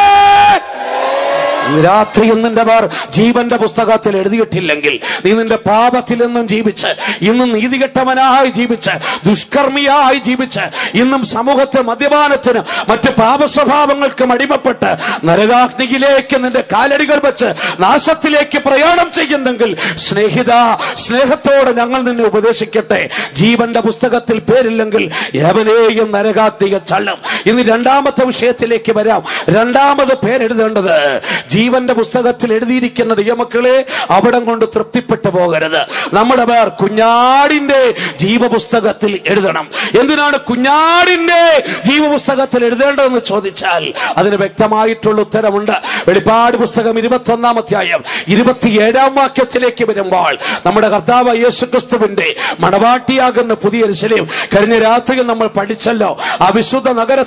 ഇന്ന് രാത്രിയിൽ നിന്റെ പേർ ജീവന്റെ പുസ്തകത്തിൽ എഴുതിയിട്ടില്ലെങ്കിൽ നീ നിന്റെ പാപത്തിൽ നിന്നും ജീവിച്ച് ഇന്നും നീതികെട്ടവനായി ജീവിച്ച് ദുഷ്കർമ്മിയായി ജീവിച്ച് ഇന്നും സമൂഹത്തെ മദ്യപാനത്തിനും മറ്റ് പാപസ്വഭാവങ്ങൾക്കും അടിമപ്പെട്ട് നരകാഗ്നിയിലേക്ക് നിന്റെ കാലടികൾ വെച്ച് നാശത്തിലേക്ക് പ്രയാണം ചെയ്യുന്നെങ്കിൽ സ്നേഹിത സ്നേഹത്തോടെ ഞങ്ങൾ നിന്നെ ഉപദേശിക്കട്ടെ ജീവന്റെ പുസ്തകത്തിൽ പേരില്ലെങ്കിൽ എവനെയും നരകാഗ്നികൾ തള്ളും ഇനി രണ്ടാമത്തെ വിഷയത്തിലേക്ക് വരാം രണ്ടാമത് പേരെഴുതേണ്ടത് ജീവന്റെ പുസ്തകത്തിൽ എഴുതിയിരിക്കുന്ന ദൈവമക്കളെ അവിടം കൊണ്ട് തൃപ്തിപ്പെട്ടു പോകരുത് നമ്മുടെ പേർ കുഞ്ഞാടിന്റെ ജീവപുസ്തകത്തിൽ എഴുതണം എന്തിനാണ് കുഞ്ഞാടിന്റെ ജീവപുസ്തകത്തിൽ എഴുതേണ്ടതെന്ന് ചോദിച്ചാൽ അതിന് വ്യക്തമായിട്ടുള്ള ഉത്തരമുണ്ട് വെളിപ്പാട് പുസ്തകം ഇരുപത്തി ഒന്നാം അധ്യായം ഇരുപത്തിയേഴാം വാക്യത്തിലേക്ക് വരുമ്പോൾ നമ്മുടെ കർത്താവ് യേശുക്രിസ്തുവിന്റെ മണവാട്ടിയാകുന്ന പുതിയ എരുശലേം കഴിഞ്ഞ രാത്രിയിൽ നമ്മൾ പഠിച്ചല്ലോ ആ വിശുദ്ധ നഗരത്തിൽ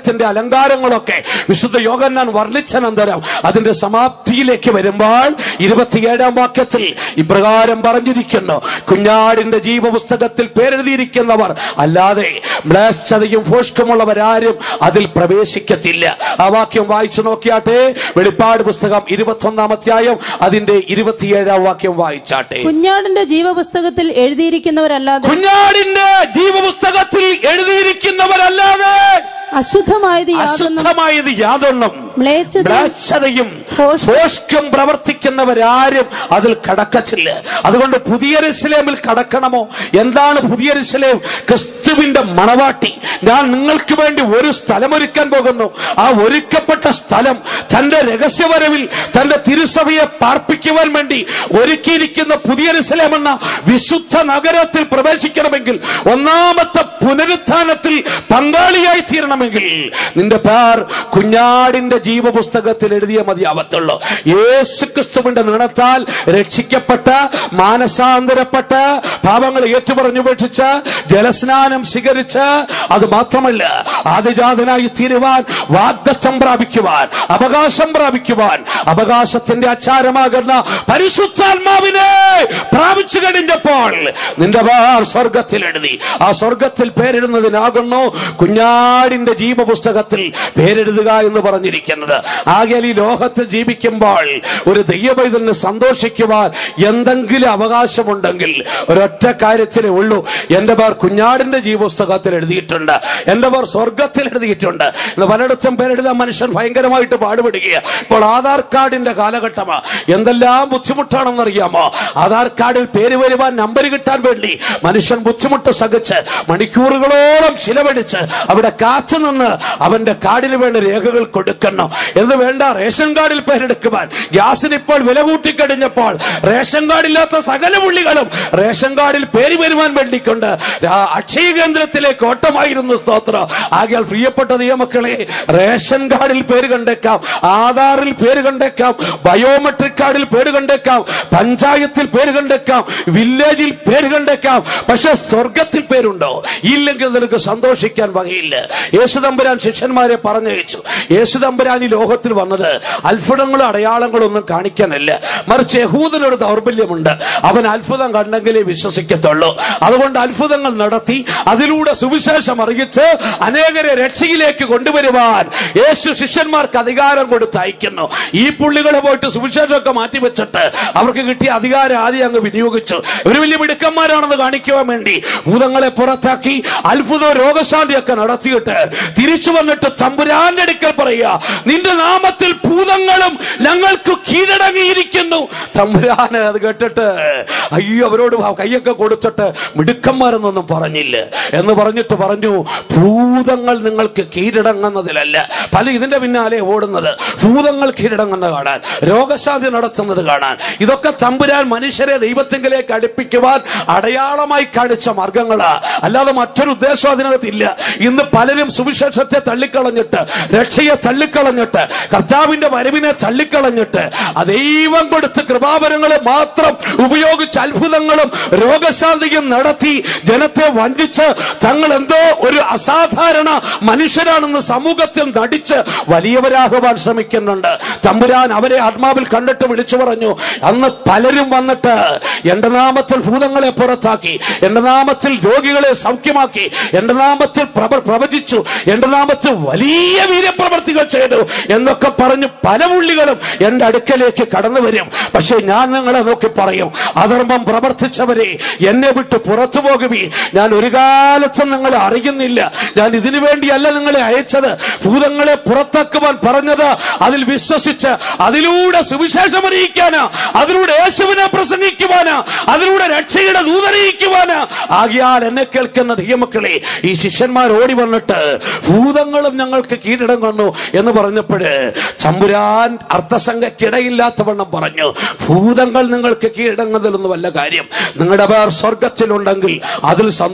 സ്വർഗത്തിന്റെ അലങ്കാരങ്ങളൊക്കെ വിശുദ്ധ യോഗന്നാൻ വർണ്ണിച്ചനന്തരം അതിന്റെ സമാപ്തിയിലേക്ക് വരുമ്പോൾ ഇരുപത്തിയേഴാം വാക്യത്തിൽ ഇപ്രകാരം പറഞ്ഞിരിക്കുന്നു കുഞ്ഞാടിന്റെ ജീവപുസ്തകത്തിൽ പേരെഴുതിയിരിക്കുന്നവർ അല്ലാതെ മ്ലേച്ഛതയും ഫോഷ്കമുള്ളവരാരും അതിൽ പ്രവേശിക്കത്തില്ല ആ വാക്യം വായിച്ചു നോക്കിയാട്ടെ വെളിപ്പാട് പുസ്തകം ഇരുപത്തൊന്നാം അധ്യായം അതിന്റെ ഇരുപത്തിയേഴാം വാക്യം വായിച്ചാട്ടെ കുഞ്ഞാടിന്റെ ജീവപുസ്തകത്തിൽ എഴുതിയിരിക്കുന്നവരല്ലാതെ കുഞ്ഞാടിന്റെ ജീവപുസ്തകത്തിൽ എഴുതിയിരിക്കുന്നവരല്ലാതെ അശുദ്ധമായത് യാതൊന്നും അശുദ്ധമായത് യാതൊന്നും മ്ലേച്ഛതയും മ്ലേച്ഛതയും ഭോഷ്- ഭോഷ്കം പ്രവർത്തിക്കുന്നവരാരും അതിൽ കടക്കച്ചില്ല അതുകൊണ്ട് പുതിയ യെരൂശലേമിൽ കടക്കണമോ എന്താണ് പുതിയ യെരൂശലേം ക്രിസ്തുവിന്റെ മണവാട്ടി ഞാൻ നിങ്ങൾക്ക് വേണ്ടി ഒരു സ്ഥലമൊരുക്കാൻ പോകുന്നു ആ ഒരുക്കപ്പെട്ട സ്ഥലം തന്റെ രഹസ്യവരവിൽ തന്റെ തിരുസഭയെ പാർപ്പിക്കുവാൻ വേണ്ടി ഒരുക്കിയിരിക്കുന്ന പുതിയ യെരൂശലേം എന്ന വിശുദ്ധ നഗരത്തിൽ പ്രവേശിക്കണമെങ്കിൽ ഒന്നാമത്തെ പുനരുത്ഥാനത്തിൽ പങ്കാളിയായി തീരണമെങ്കിൽ നിന്റെ പേർ കുഞ്ഞാടിന്റെ ജീവപുസ്തകത്തിൽ എഴുതിയ മതിയാവത്തുള്ളൂ യേശു ക്രിസ്തുവിന്റെ നിണത്താൽ രക്ഷിക്കപ്പെട്ട മാനസാന്തരപ്പെട്ട് പാപങ്ങൾ ഏറ്റുപറഞ്ഞുപേക്ഷിച്ച് ജലസ്നാനം സ്വീകരിച്ച് അത് മാത്രമല്ല ആദിജാതനായി തീരുവാൻ വാഗ്ദത്തം പ്രാപിക്കുവാൻ അവകാശം പ്രാപിക്കുവാൻ അവകാശത്തിന്റെ അച്ചാരമാകുന്ന പരിശുദ്ധാത്മാവിനെ പ്രാപിച്ചു കഴിഞ്ഞപ്പോൾ നിന്റെ പേർ സ്വർഗത്തിൽ എഴുതി ആ സ്വർഗത്തിൽ പേരിടുന്നതിനാകുന്നു കുഞ്ഞാടിന്റെ ജീവപുസ്തകത്തിൽ പേരെഴുതുക എന്ന് പറഞ്ഞിരിക്കുന്നത് ആകയാൽ ഈ ലോകത്തിൽ ജീവിക്കുമ്പോൾ ഒരു ദൈവപൈതലിന് സന്തോഷിക്കുവാൻ എന്തെങ്കിലും അവകാശമുണ്ടെങ്കിൽ ഒരൊറ്റ കാര്യത്തിലേ ഉള്ളൂ എന്റെ പേർ കുഞ്ഞാടിന്റെ ജീവപുസ്തകത്തിൽ എഴുതിയിട്ടുണ്ട് എന്റെ പേർ സ്വർഗത്തിൽ എഴുതിയിട്ടുണ്ട് ഇന്ന് പലയിടത്തും പേരെഴുതാൻ മനുഷ്യൻ ഭയങ്കരമായിട്ട് പാടുപെടുകയാണ് ഇപ്പോൾ ആധാർ കാർഡിന്റെ കാലഘട്ടമാ എന്തെല്ലാം ബുദ്ധിമുട്ടാണെന്നറിയാമോ ആധാർ കാർഡിൽ പേര് വരുവാൻ നമ്പർ കിട്ടാൻ വേണ്ടി മനുഷ്യൻ ബുദ്ധിമുട്ട് സഹിച്ച് മണിക്കൂറുകളോളം ചിലവഴിച്ച് അവിടെ കാത്തു നിന്ന് അവന്റെ കാർഡിന് വേണ്ട രേഖകൾ കൊടുക്കണം എന്ന് വേണ്ട റേഷൻ കാർഡിൽ പേരെടുക്കുവാൻ ഗ്യാസിന് ഇപ്പോൾ വില കൂട്ടിക്കഴിഞ്ഞപ്പോൾ റേഷൻ കാർഡില്ലാത്ത സകല പുള്ളികളും റേഷൻ കാർഡിൽ പേര് വരുവാൻ വേണ്ടിക്കൊണ്ട് രാ- അക്ഷയ കേന്ദ്രത്തിലേക്ക് ഓട്ടമായിരുന്നു സ്തോത്രം ആകയാൽ പ്രിയപ്പെട്ട നിയമക്കളെ റേഷൻ കാർഡിൽ പേര് കണ്ടേക്കാം ആധാറിൽ പേര് കണ്ടേക്കാം ബയോമെട്രിക് കാർഡിൽ പേര് കണ്ടേക്കാം പഞ്ചായത്തിൽ പേര് കണ്ടേക്കാം വില്ലേജിൽ പേര് കണ്ടേക്കാം പക്ഷെ സ്വർഗത്തിൽ പേരുണ്ടോ ഇല്ലെങ്കിൽ നിനക്ക് സന്തോഷിക്കാൻ വകയില്ല യേശുദമ്പുരാൻ ശിഷ്യന്മാരെ പറഞ്ഞയച്ചു യേശുദമ്പുരാൻ ഈ ലോകത്തിൽ വന്നത് അത്ഭുതങ്ങളും അടയാളങ്ങളും ഒന്നും കാണിക്കാനല്ല മറിച്ച് യഹൂദനൊരു ദൗർബല്യമുണ്ട് അവൻ അത്ഭുതം കണ്ടെങ്കിലേ വിശ്വസിക്കത്തുള്ളൂ അതുകൊണ്ട് അത്ഭുതങ്ങൾ നടത്തി അതിലൂടെ സുവിശേഷം അറിയിച്ച് അനേകരെ രക്ഷയിലേക്ക് കൊണ്ടുവരുവാൻ യേശു ശിഷ്യന്മാർക്ക് അധികാരം കൊടുത്ത് അയക്കുന്നു ഈ പുള്ളികളെ പോയിട്ട് സുവിശേഷമൊക്കെ മാറ്റിവെച്ചിട്ട് അവർക്ക് കിട്ടിയ അധികാരം ആദ്യം അങ്ങ് വിനിയോഗിച്ചു ഒരു വലിയ മിടുക്കന്മാരാണെന്ന് കാണിക്കുവാൻ വേണ്ടി ഭൂതങ്ങളെ പുറത്താക്കി അത്ഭുത രോഗശാന്തിയൊക്കെ നടത്തിയിട്ട് തിരിച്ചു വന്നിട്ട് തമ്പുരാന്റെ അടുക്കൽ പറയുക നിന്റെ നാമത്തിൽ ഭൂതങ്ങളും ഞങ്ങൾക്ക് കീഴടങ്ങിയിരിക്കുന്നു തമ്പുരാന് അത് കേട്ടിട്ട് അയ്യോ അവരോട് ആ കൈയൊക്കെ കൊടുത്തിട്ട് മിടുക്കന്മാരെന്നൊന്നും പറഞ്ഞില്ല എന്ന് പറഞ്ഞിട്ട് പറഞ്ഞു ഭൂതങ്ങൾ നിങ്ങൾക്ക് കീഴടങ്ങുന്നതിലല്ല പല ഇതിന്റെ പിന്നാലെ ഓടുന്നത് ഭൂതങ്ങൾ കീഴടങ്ങുന്ന കാണാൻ രോഗശാന്തി നടത്തുന്നത് കാണാൻ ഇതൊക്കെ തമ്പുരാൻ മനുഷ്യരെ ദൈവത്തിങ്കിലേക്ക് അടുപ്പിക്കുവാൻ അടയാളമായി കാണിച്ച മാർഗങ്ങളാ അല്ലാതെ മറ്റൊരു ഉദ്ദേശം അതിനകത്തില്ല ഇന്ന് പലരും സുവിശേഷത്തെ തള്ളിക്കളഞ്ഞിട്ട് രക്ഷയെ തള്ളിക്കളഞ്ഞിട്ട് കർത്താവിന്റെ വരവിനെ തള്ളിക്കളഞ്ഞിട്ട് ആ ദൈവം കൊടുത്ത് കൃപാവരങ്ങളെ മാത്രം ഉപയോഗിച്ച് അത്ഭുതങ്ങളും രോഗശാന്തിയും നടത്തി ജനത്തെ വഞ്ചിച്ച് തങ്ങൾ എന്തോ ഒരു അസാധാരണ മനുഷ്യരാണെന്ന് സമൂഹത്തിൽ നടിച്ച് വലിയവരാകുവാൻ ശ്രമിക്കുന്നുണ്ട് തമ്പുരാൻ അവരെ ആത്മാവിൽ കണ്ടിട്ട് വിളിച്ചു പറഞ്ഞു അന്ന് പലരും വന്നിട്ട് എന്റെ നാമത്തിൽ ഭൂതങ്ങളെ പുറത്താക്കി എന്റെ നാമത്തിൽ രോഗികളെ സൗഖ്യമാക്കി എന്റെ നാമത്തിൽ പ്രവ- പ്രവചിച്ചു എന്റെ നാമത്തിൽ വലിയ വീര്യപ്രവർത്തികൾ ചെയ്തു എന്നൊക്കെ പറഞ്ഞു പല പുള്ളികളും എന്റെ അടുക്കലേക്ക് കടന്നു വരും പക്ഷെ ഞാൻ നിങ്ങളെ നോക്കി പറയും അധർമ്മം പ്രവർത്തിച്ചവരെ എന്നെ വിട്ട് പുറത്തു പോകുവീ ഞാൻ ഒരു കാലത്തും നിങ്ങളെ അറിയുന്നില്ല ഞാൻ ഇതിനു വേണ്ടിയല്ല നിങ്ങളെ അയച്ചത് ഭൂതങ്ങളെ പുറത്താക്കുവാൻ പറഞ്ഞത് അതിൽ വിശ്വസിച്ച് അതിലൂടെ സുവിശേഷം അറിയിക്കാനാ അതിലൂടെ യേശുവിനെ പ്രസംഗിക്കുവാനാ അതിലൂടെ രക്ഷയുടെ ദൂതറിയിക്കുവാനാ ആകിയാൽ എന്നെ കേൾക്കുന്ന ദൈവമക്കളെ ഈ ശിഷ്യന്മാർ ഓടി വന്നിട്ട് ഭൂതങ്ങളും ഞങ്ങൾക്ക് കീഴടങ്ങുന്നു എന്ന് പറഞ്ഞപ്പോഴ് ചമ്പുരാൻ അർത്ഥസംഖ്യക്കിടയില്ലാത്തവണ്ണം പറഞ്ഞു ഭൂതങ്ങൾ നിങ്ങൾക്ക് കീഴടങ്ങുന്നതിലൊന്നും വല്ല കാര്യം നിങ്ങളുടെ പേർ സ്വർഗത്തിലുണ്ടെങ്കിൽ അതിൽ സന്തോഷിച്ചു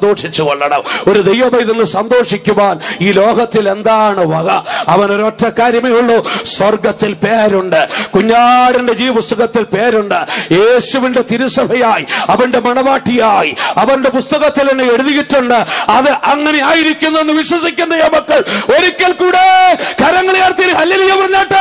കൊള്ളണം ഒരു ദൈവമൈതെന്ന് സന്തോഷിക്കുവാൻ ഈ ലോകത്തിൽ എന്താണ് വക അവൻ ഒരൊറ്റ കാര്യമേ ഉള്ളൂ സ്വർഗത്തിൽ പേരുണ്ട് കുഞ്ഞാടിന്റെ ജീവപുസ്തകത്തിൽ പേരുണ്ട് യേശുവിന്റെ തിരുസഭയായി അവന്റെ മണവാട്ടിയായി അവന്റെ പുസ്തകത്തിൽ എന്നെ എഴുതിയിട്ടുണ്ട് അത് അങ്ങനെ ആയിരിക്കുന്നു എന്ന് വിശ്വസിക്കുന്ന ഈ മക്കൾ ഒരിക്കൽ കൂടെ കരങ്ങളെ ഹല്ലേലൂയ പറഞ്ഞാട്ടെ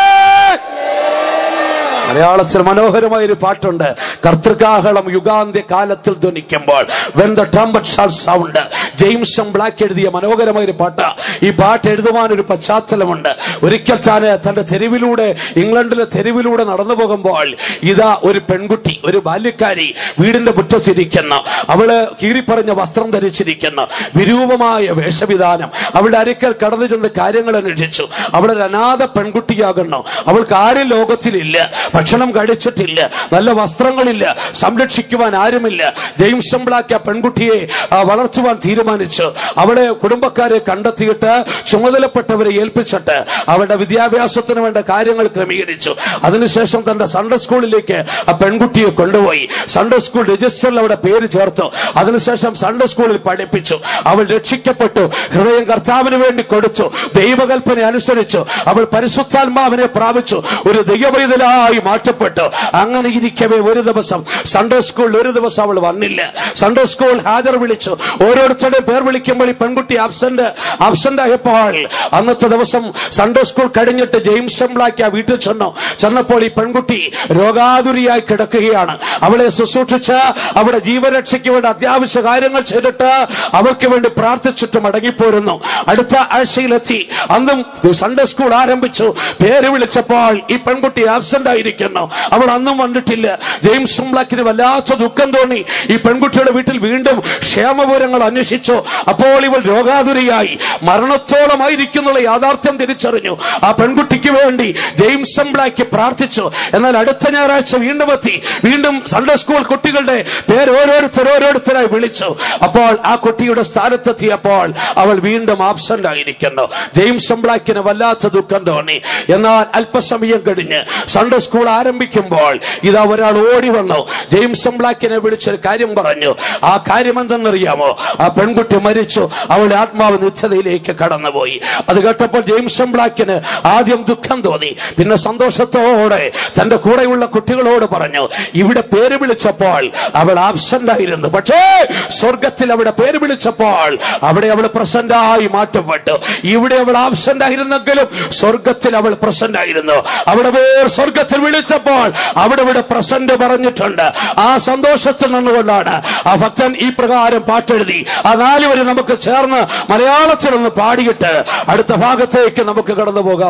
മലയാളത്തിൽ മനോഹരമായ ഒരു പാട്ടുണ്ട് കർത്തൃകാഹളം യുഗാന്ത്യ കാലത്തിൽ ധ്വനിക്കുമ്പോൾ when the trumpet shall sound James Black എഴുതിയ മനോഹരമായ ഒരു പാട്ട് ഈ പാട്ട് എഴുതുവാൻ ഒരു പശ്ചാത്തലമുണ്ട് ഒരിക്കൽ താന് തന്റെ തെരുവിലൂടെ ഇംഗ്ലണ്ടിലെ തെരുവിലൂടെ നടന്നു പോകുമ്പോൾ ഇതാ ഒരു പെൺകുട്ടി ഒരു ബാല്യക്കാരി വീടിന്റെ മുറ്റത്തിരിക്കുന്നു അവള് കീറിപ്പറഞ്ഞ വസ്ത്രം ധരിച്ചിരിക്കുന്നു വിരൂപമായ വേഷവിധാനം അവളുടെ അരിക്കൽ കടന്നു ചെന്ന് കാര്യങ്ങൾ അന്വേഷിച്ചു അവളൊരു അനാഥ പെൺകുട്ടിയാകുന്നു അവൾക്ക് ആരും ലോകത്തിലില്ല ഭക്ഷണം കഴിച്ചിട്ടില്ല നല്ല വസ്ത്രങ്ങളില്ല സംരക്ഷിക്കുവാൻ ആരുമില്ല ജെയിംസ് ബ്ലാക്ക് ആ പെൺകുട്ടിയെ ആ, വളർത്തുവാൻ തീരുമാനിച്ചു അവളെ കുടുംബക്കാരെ കണ്ടെത്തിയിട്ട് ചുമതലപ്പെട്ടവരെ ഏൽപ്പിച്ചിട്ട് അവളുടെ വിദ്യാഭ്യാസത്തിന് വേണ്ട കാര്യങ്ങൾ ക്രമീകരിച്ചു അതിനുശേഷം തന്റെ സൺഡേ സ്കൂളിലേക്ക് ആ പെൺകുട്ടിയെ കൊണ്ടുപോയി സൺഡേ സ്കൂൾ രജിസ്റ്ററിൽ അവിടെ പേര് ചേർത്തു അതിനുശേഷം സൺഡേ സ്കൂളിൽ പഠിപ്പിച്ചു അവൾ രക്ഷിക്കപ്പെട്ടു ഹൃദയം കർത്താവിന് വേണ്ടി കൊടുത്തു ദൈവകൽപ്പന അനുസരിച്ചു അവൾ പരിശുദ്ധാത്മാവിനെ പ്രാപിച്ചു ഒരു ദൈവവൈതലായി മാറ്റപ്പെട്ടു അങ്ങനെ ഇരിക്കവേ ഒരു ദിവസം സൺഡേ സ്കൂളിൽ ഒരു ദിവസം അവൾ വന്നില്ല സൺഡേ സ്കൂൾ ഹാജർ വിളിച്ചു ഓരോരുത്തരുടെയും പേർ വിളിക്കുമ്പോൾ ഈ പെൺകുട്ടി ആബ്സെന്റ് ആബ്സെന്റ് ആയപ്പോൾ അന്നത്തെ ദിവസം സൺഡേ സ്കൂൾ കഴിഞ്ഞിട്ട് ജെയിംസ് ഷംബ്ലാക്ക് ആ വീട്ടിൽ ചെന്നു ചെന്നപ്പോൾ ഈ പെൺകുട്ടി രോഗാതുരിയായി കിടക്കുകയാണ് അവളെ ശുശ്രൂഷിച്ച് അവിടെ ജീവരക്ഷയ്ക്ക് വേണ്ട അത്യാവശ്യ കാര്യങ്ങൾ ചെയ്തിട്ട് അവൾക്ക് വേണ്ടി പ്രാർത്ഥിച്ചിട്ട് മടങ്ങിപ്പോരുന്നു അടുത്ത ആഴ്ചയിലെത്തി അന്നും സൺഡേ സ്കൂൾ ആരംഭിച്ചു പേര് വിളിച്ചപ്പോൾ ഈ പെൺകുട്ടി ആബ്സെന്റ് ആയിരിക്കുന്നു അവൾ അന്നും വന്നിട്ടില്ല ജെയിംസ് ഷംബ്ലാക്കിന് വല്ലാത്ത ദുഃഖം തോന്നി ഈ പെൺകുട്ടിയുടെ വീട്ടിൽ വീണ്ടും ക്ഷേമവിവരങ്ങൾ അന്വേഷിച്ചു അപ്പോൾ ഇവൾ രോഗാതുരിയായി മരണത്തോളമായിരിക്കുന്നുള്ള യാഥാർത്ഥ്യം തിരിച്ചറിഞ്ഞു ആ പെൺകുട്ടിക്ക് വേണ്ടി ജെയിംസ് ബ്ലാക്ക് പ്രാർത്ഥിച്ചു എന്നാൽ അടുത്ത ഞായറാഴ്ച വീണ്ടും എത്തി വീണ്ടും സൺഡേ സ്കൂൾ കുട്ടികളുടെ പേര് ഓരോരുത്തർ ഓരോരുത്തരായി വിളിച്ചു അപ്പോൾ ആ കുട്ടിയുടെ സ്ഥാനത്തെത്തിയപ്പോൾ അവൾ വീണ്ടും ആബ്സെന്റ് ആയിരിക്കുന്നു ജെയിംസ് ബ്ലാക്കിന് വല്ലാത്ത ദുഃഖം തോന്നി എന്നാൽ അല്പസമയം കഴിഞ്ഞ് സൺഡേ സ്കൂൾ ആരംഭിക്കുമ്പോൾ ഇതാ ഒരാൾ ഓടി വന്നു ജെയിംസ് ബ്ലാക്കിനെ വിളിച്ചൊരു കാര്യം പറഞ്ഞു ആ കാര്യം എന്തെന്നറിയാമോ ആ പെൺകുട്ടി മരിച്ചു അവളുടെ ആത്മാവ് നിത്യതയിലേക്ക് കടന്നുപോയി അത് കേട്ടപ്പോൾ ജെയിംസ് ബ്ലാക്കിന് ആദ്യം ദുഃഖം തോന്നി പിന്നെ സന്തോഷത്തോടെ തന്റെ കൂടെയുള്ള കുട്ടികളോട് പറഞ്ഞു ഇവിടെ പേര് വിളിച്ചപ്പോൾ അവൾ ആബ്സെന്റ് ആയിരുന്നു പക്ഷേ സ്വർഗത്തിൽ അവിടെ പേര് വിളിച്ചപ്പോൾ അവിടെ അവൾ പ്രസന്റ് ആയി മാറ്റപ്പെട്ടു ഇവിടെ അവൾ ആബ്സെന്റ് ആയിരുന്നെങ്കിലും സ്വർഗത്തിൽ അവൾ പ്രസന്റ് ആയിരുന്നു അവിടെ പേർ സ്വർഗത്തിൽ വിളിച്ചപ്പോൾ അവിടെ ഇവിടെ പ്രസന്റ് പറഞ്ഞിട്ടുണ്ട് ആ സന്തോഷത്തിൽ നിന്നുകൊണ്ടാണ് ആ ഭക്തൻ ഈ പ്രകാരം പാട്ടെഴുതി ആ നാല് വരി നമുക്ക് ചേർന്ന് മലയാളത്തിൽ ഒന്ന് പാടിയിട്ട് അടുത്ത ഭാഗത്തേക്ക് നമുക്ക് കടന്നു പോകാം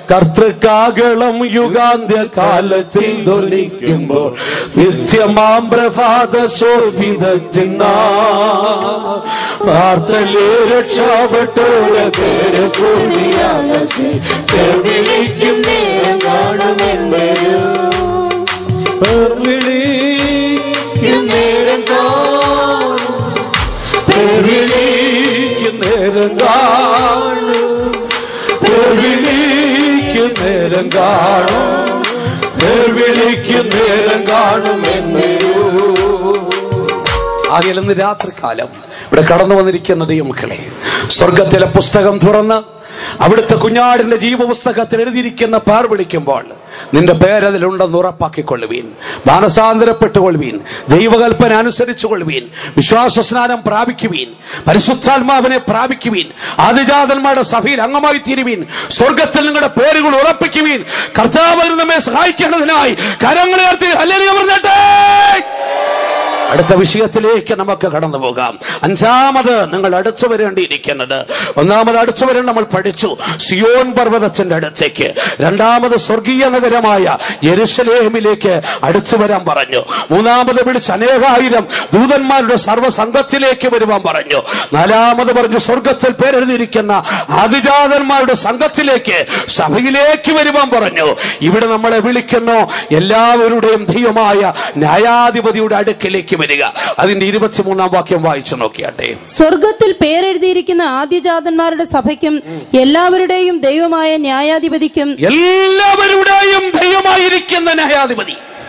കർത്തൃകാകളം യുഗാന്ത്യ കാലത്തിൽ ധ്വനിക്കുമ്പോൾ നിത്യമാം പ്രഭാത ശോഭിതത്തിന പ്രാർത്ഥനയെ രക്ഷപ്പെട്ടോടെ പേര് കൂടിയാലസി വിളിക്കും നേരം കാണുമെമ്പയോ പേർ വിളിക്കും നേരം കാണും പേർ വിളിക്കും നേരം കാണും പേർ വിളിക്കും നേരം കാണും പേർ വിളിക്കും നേരം കാണുമെന്നൊരു ആകെ ഇന്ന് രാത്രികാലം ഇവിടെ കടന്നു വന്നിരിക്കുന്ന ദൈവമക്കളെ സ്വർഗത്തിലെ പുസ്തകം തുറന്ന് അവിടുത്തെ കുഞ്ഞാടിന്റെ ജീവപുസ്തകത്തിൽ എഴുതിയിരിക്കുന്ന പേർ വിളിക്കുമ്പോൾ നിന്റെ പേരതിലുണ്ടെന്ന് ഉറപ്പാക്കിക്കൊള്ളുവീൻ മാനസാന്തരപ്പെട്ടുകൊള്ളുവീൻ ദൈവകൽപ്പന അനുസരിച്ചു കൊള്ളുവീൻ വിശ്വാസ സ്നാനം പ്രാപിക്കുവീൻ പരിശുദ്ധാത്മാവിനെ പ്രാപിക്കുവീൻ ആദിജാതന്മാരുടെ സഭയിൽ അംഗമായി തീരുവീൻ സ്വർഗത്തിൽ നിങ്ങളുടെ പേരുകൾ ഉറപ്പിക്കുവീൻ കർത്താവ് നമ്മെ സഹായിക്കേണ്ടതിനായി കരങ്ങളെ ഉയർത്തി ഹല്ലേലൂയ പറഞ്ഞിട്ടേ അടുത്ത വിഷയത്തിലേക്ക് നമുക്ക് കടന്നു പോകാം അഞ്ചാമത് നിങ്ങൾ അടുത്തു വരേണ്ടിയിരിക്കുന്നത് ഒന്നാമത് അടുത്തു വരാൻ നമ്മൾ പഠിച്ചു സിയോൻ പർവ്വതത്തിന്റെ അടുത്തേക്ക് രണ്ടാമത് സ്വർഗീയ നഗരമായ യെരുസലേമിലേക്ക് അടുത്തു വരാൻ പറഞ്ഞു മൂന്നാമത് വിളിച്ച് അനേകായിരം ദൂതന്മാരുടെ സർവ്വസംഘത്തിലേക്ക് വരുവാൻ പറഞ്ഞു നാലാമത് പറഞ്ഞു സ്വർഗത്തിൽ പേരെഴുതിയിരിക്കുന്ന ആദിജാതന്മാരുടെ സംഘത്തിലേക്ക് സഭയിലേക്ക് വരുവാൻ പറഞ്ഞു ഇവിടെ നമ്മളെ വിളിക്കുന്നു എല്ലാവരുടെയും ദൈവമായ ന്യായാധിപതിയുടെ അടുക്കിലേക്ക് വരിക അതിന്റെ ഇരുപത്തിമൂന്നാം വാക്യം വായിച്ചു നോക്കിയാട്ടെ സ്വർഗത്തിൽ പേരെഴുതിയിരിക്കുന്ന ആദ്യജാതന്മാരുടെ സഭയ്ക്കും എല്ലാവരുടെയും ദൈവമായ ന്യായാധിപതിക്കും എല്ലാവരുടെയും ദൈവമായിരിക്കുന്ന ന്യായാധിപതി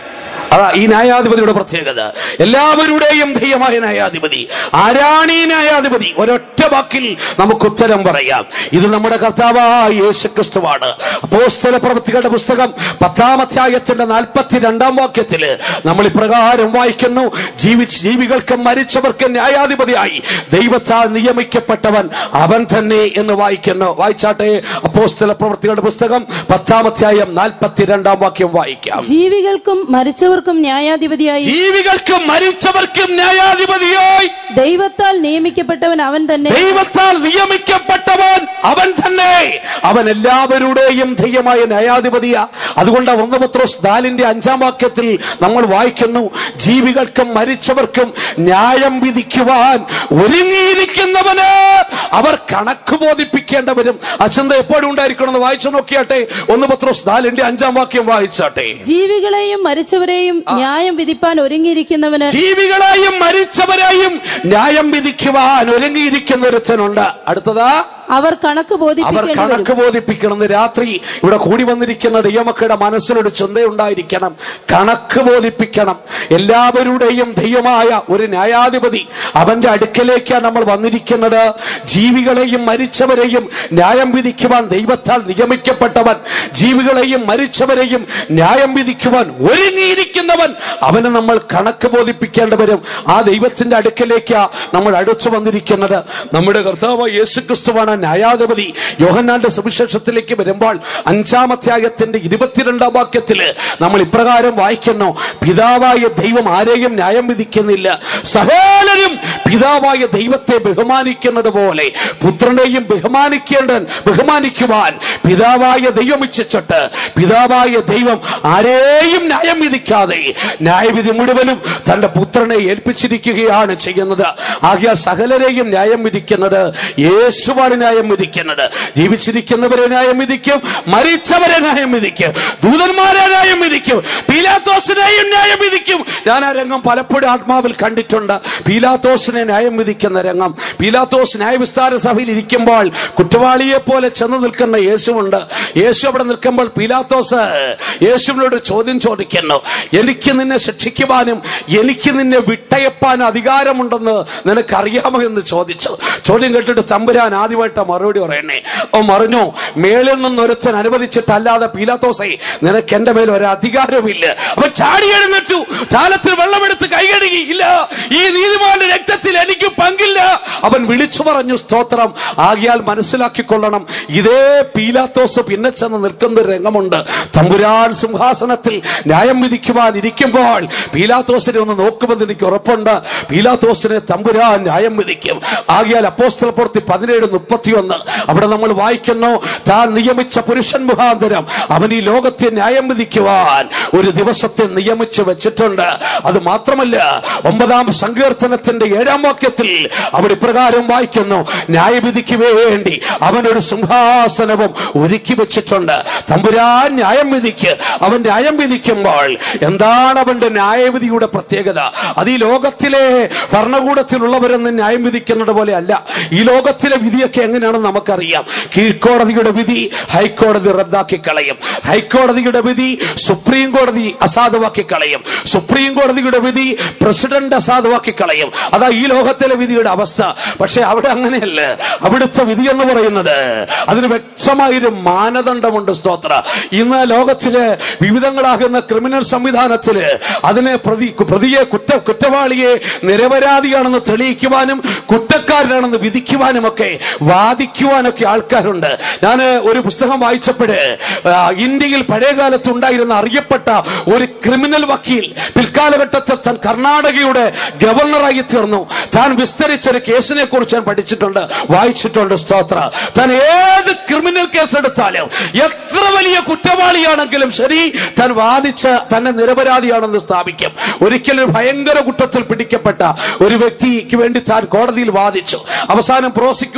അതാ ഈ ന്യായാധിപതിയുടെ പ്രത്യേകത എല്ലാവരുടെയും ദൈവമായ ന്യായാധിപതി ആരാണ് ഈ ന്യായാധിപതി ഒരൊറ്റ വാക്കിൽ നമുക്ക് ഉത്തരം പറയാം ഇത് നമ്മുടെ കർത്താവായ യേശു ക്രിസ്തുവാണ് അപ്പോസ്തല പ്രവൃത്തികളുടെ പുസ്തകം പത്താം അധ്യായത്തിന്റെ നാൽപ്പത്തി രണ്ടാം വാക്യത്തില് നമ്മൾ ഇപ്രകാരം വായിക്കുന്നു ജീവിച്ച് ജീവികൾക്കും മരിച്ചവർക്കും ന്യായാധിപതിയായി ദൈവത്താൽ നിയമിക്കപ്പെട്ടവൻ അവൻ തന്നെ എന്ന് വായിക്കുന്നു വായിച്ചാട്ടെ അപ്പോസ്തല പ്രവൃത്തികളുടെ പുസ്തകം പത്താം അധ്യായം നാൽപ്പത്തി രണ്ടാം വാക്യം വായിക്കാം ജീവികൾക്കും മരിച്ചവർക്കും ന്യായാധിപതിയായി ജീവികൾക്കും മരിച്ചവർക്കും ന്യായാധിപതിയായി ദൈവത്താൽ നിയമിക്കപ്പെട്ടവൻ അവൻ തന്നെ ദൈവത്താൽ നിയമിക്കപ്പെട്ടവൻ അവൻ തന്നെ അവൻ എല്ലാവരുടെയും ദൈവമായ ന്യായാധിപതിയാ അതുകൊണ്ട് ഒന്ന് പത്രോസ് നാലിന്റെ അഞ്ചാം വാക്യത്തിൽ നമ്മൾ വായിക്കുന്നു ജീവികൾക്കും മരിച്ചവർക്കും ന്യായം വിധിക്കുവാൻ ഒരുങ്ങിയിരിക്കുന്നവന് അവർ കണക്ക് ബോധിപ്പിക്കേണ്ടവരും അച്ഛന്ത എപ്പോഴും ഉണ്ടായിരിക്കണമെന്ന് വായിച്ചു നോക്കിയാട്ടെ ഒന്ന് പത്രോസ് നാലിന്റെ അഞ്ചാം വാക്യം വായിച്ചാട്ടെ ജീവികളെയും മരിച്ചവരെയും ന്യായം വിധിപ്പാൻ ഒരുങ്ങിയിരിക്കുന്നവന് ജീവികളെയും മരിച്ചവരെയും ന്യായം വിധിക്കുവാൻ ഒരുങ്ങിയിരിക്കുന്ന ഒരുത്തനുണ്ട് അടുത്തതാ അവർ കണക്ക് അവർ ബോധിപ്പിക്കേണ്ടി വരും കണക്ക് ബോധിപ്പിക്കണം രാത്രി ഇവിടെ കൂടി വന്നിരിക്കുന്ന ദൈവമക്കളുടെ മനസ്സിലൊരു ചിന്തയുണ്ടായിരിക്കണം കണക്ക് ബോധിപ്പിക്കണം എല്ലാവരുടെയും ദൈവമായ ഒരു ന്യായാധിപതി അവന്റെ അടുക്കലേക്കാണ് നമ്മൾ വന്നിരിക്കുന്നത് ജീവികളെയും മരിച്ചവരെയും ന്യായം വിധിക്കുവാൻ ദൈവത്താൽ നിയമിക്കപ്പെട്ടവൻ ജീവികളെയും മരിച്ചവരെയും ന്യായം വിധിക്കുവാൻ ഒരുങ്ങിയിരിക്കുന്നവൻ അവന് നമ്മൾ കണക്ക് ബോധിപ്പിക്കേണ്ടവരും ആ ദൈവത്തിന്റെ അടുക്കലേക്കാ നമ്മൾ അടുത്തു വന്നിരിക്കുന്നത് നമ്മുടെ കർത്താവ് യേശുക്രിസ്തുവാണ് ന്യായാധിപതി യോഹന്നാന്റെ സുവിശേഷത്തിലേക്ക് വരുമ്പോൾ അഞ്ചാം അധ്യായത്തിന്റെ ഇരുപത്തിരണ്ടാം വാക്യത്തില് നമ്മൾ ഇപ്രകാരം വായിക്കുന്നു പിതാവായ ദൈവം ആരെയും ന്യായം വിധിക്കുന്നില്ല സകലരും പിതാവായ ദൈവത്തെ ബഹുമാനിക്കുന്നത് പോലെ പുത്രനെയും ബഹുമാനിക്കേണ്ട ബഹുമാനിക്കുവാൻ പിതാവായ ദൈവം ഇച്ഛിച്ചിട്ട് പിതാവായ ദൈവം ആരെയും ന്യായം വിധിക്കാതെ ന്യായവിധി മുഴുവനും തന്റെ പുത്രനെ ഏൽപ്പിച്ചിരിക്കുകയാണ് ചെയ്യുന്നത് ആകിയാൽ സകലരെയും ന്യായം വിധിക്കുന്നത് യേശുവാണ് ന്യായം വിധിക്കുന്നത് ജീവിച്ചിരിക്കുന്നവരെ ന്യായം വിധിക്കും മരിച്ചവരെ ന്യായം വിധിക്കും ദൂതന്മാരെ ന്യായം വിധിക്കും പീലാത്തോസിനെയും ന്യായം വിധിക്കും ഞാൻ ആ രംഗം പലപ്പോഴും ആത്മാവിൽ കണ്ടിട്ടുണ്ട് പീലാത്തോസിനെ ന്യായം വിധിക്കുന്ന രംഗം പീലാത്തോസ് ന്യായവിസ്താര സഭയിൽ ഇരിക്കുമ്പോൾ കുറ്റവാളിയെ പോലെ ചെന്ന് നിൽക്കുന്ന യേശുവുണ്ട് യേശു അവിടെ നിൽക്കുമ്പോൾ പീലാത്തോസ് യേശുവിനോട് ഒരു ചോദ്യം ചോദിക്കുന്നു എനിക്ക് നിന്നെ ശിക്ഷിക്കുവാനും എനിക്ക് നിന്നെ വിട്ടയപ്പാൻ അധികാരമുണ്ടെന്ന് നിനക്കറിയാമോ എന്ന് ചോദിച്ചു ചോദ്യം കേട്ടിട്ട് തമ്പുരാൻ ആദ്യമായിട്ട് മറുപടി പറയണേ ഓ മറിഞ്ഞു മേളിൽ നിന്ന് ഒരുത്തൻ അനുവദിച്ചിട്ടല്ലാതെ പീലാത്തോസേ നിനക്ക് എന്റെ മേൽ ഒരു അധികാരമില്ല അപ്പൊ ചാടി എഴുന്നേറ്റു താലത്തിൽ വെള്ളമെടുത്ത് കൈകഴുകി ഇല്ല ഈ നീതിമാന്റെ രക്തത്തിൽ എനിക്ക് പങ്കില്ല അവൻ വിളിച്ചു പറഞ്ഞു സ്തോത്രം ആകിയാൽ മനസ്സിലാക്കിക്കൊള്ളണം ഇതേ പീലാത്തോസ് പിന്നെ ചെന്ന് നിൽക്കുന്ന ഒരു രംഗമുണ്ട് തമ്പുരാൻ സിംഹാസനത്തിൽ ന്യായം വിധിക്കുവാൻ ഇരിക്കുമ്പോൾ പീലാത്തോസിനെ ഒന്ന് നോക്കുമെന്ന് എനിക്ക് ഉറപ്പുണ്ട് പീലാത്തോസിനെ തമ്പുരാൻ ന്യായം വിധിക്കും ആകിയാൽ അപ്പോസ്തല പ്രവൃത്തി പതിനേഴ് മുപ്പത്തിയൊന്ന് അവിടെ നമ്മൾ വായിക്കുന്നു താൻ നിയമിച്ച പുരുഷൻ മുഖാന്തരം അവൻ ഈ ലോകത്തെ ന്യായം വിധിക്കുവാൻ ഒരു ദിവസത്തെ നിയമിച്ചു വെച്ചിട്ടുണ്ട് അത് മാത്രമല്ല ഒമ്പതാം സങ്കീർത്തനത്തിന്റെ ഏഴാം വാക്യത്തിൽ അവിടെ ഇപ്രകാരം വായിക്കുന്നു ന്യായവിധിക്ക് വേണ്ടി അവനൊരു സിംഹാസനവും ഒരുക്കി വെച്ചിട്ടുണ്ട് തമ്പുരാൻ ന്യായം വിധിക്ക് അവൻ ന്യായം വിധിക്കുമ്പോൾ എന്താണ് അവന്റെ ന്യായവിധിയുടെ പ്രത്യേകത അത് ഈ ലോകത്തിലെ ഭരണകൂടത്തിലുള്ളവരെന്ന് ന്യായം വിധിക്കുന്നത് പോലെ അല്ല ഈ ലോകത്തിലെ വിധിയൊക്കെ എങ്ങനെയാണെന്ന് നമുക്കറിയാം കീഴ്ക്കോടതിയുടെ വിധി ഹൈക്കോടതി റദ്ദാക്കി കളയും ഹൈക്കോടതിയുടെ വിധി സുപ്രീം കോടതി അസാധുവാക്കി കളയും സുപ്രീം കോടതിയുടെ വിധി പ്രസിഡന്റ് അസാധുവാക്കി കളയും അതാ ഈ ലോകത്തിലെ വിധിയുടെ അവസ്ഥ പക്ഷെ അവിടെ അങ്ങനെയല്ല അവിടുത്തെ വിധി എന്ന് പറയുന്നത് അതിന് വ്യക്തമായൊരു മാനദണ്ഡമുണ്ട് സ്തോത്ര ഇന്ന് ലോകത്തിലെ വിവിധങ്ങളാകുന്ന ക്രിമിനൽ സംവിധാനത്തില് അതിനെ പ്രതി പ്രതിയെ കുറ്റ കുറ്റവാളിയെ നിരപരാധിയാണെന്ന് തെളിയിക്കുവാനും കുറ്റക്കാരനാണെന്ന് വിധിക്കുവാനും ഒക്കെ വാദിക്കുവാനൊക്കെ ആൾക്കാരുണ്ട് ഞാൻ ഒരു പുസ്തകം വായിച്ചപ്പോഴ് ആ, ഇന്ത്യയിൽ പഴയകാലത്ത് ഉണ്ടായിരുന്ന അറിയപ്പെട്ട ഒരു ക്രിമിനൽ വക്കീൽ പിൽക്കാലഘട്ടത്തിൽ താൻ കർണാടകയുടെ ഗവർണറായി തീർന്നു താൻ വിസ്തരിച്ച ഒരു കേസിനെ കുറിച്ച് ഞാൻ പഠിച്ചിട്ടുണ്ട് വായിച്ചിട്ടുണ്ട് സ്തോത്ര താൻ ഏത് ക്രിമിനൽ കേസ് എടുത്താലും എത്ര വലിയ കുറ്റവാളിയാണെങ്കിലും ശരി താൻ വാദിച്ച് തന്നെ നിരപരാധിയാണെന്ന് സ്ഥാപിക്കും ഒരിക്കലും ഒരു ഭയങ്കര കുറ്റത്തിൽ പിടിക്കപ്പെട്ട ഒരു വ്യക്തിക്ക് വേണ്ടി താൻ കോടതിയിൽ വാദിച്ചു അവസാനം പ്രോസിക്യൂഷൻ വിധി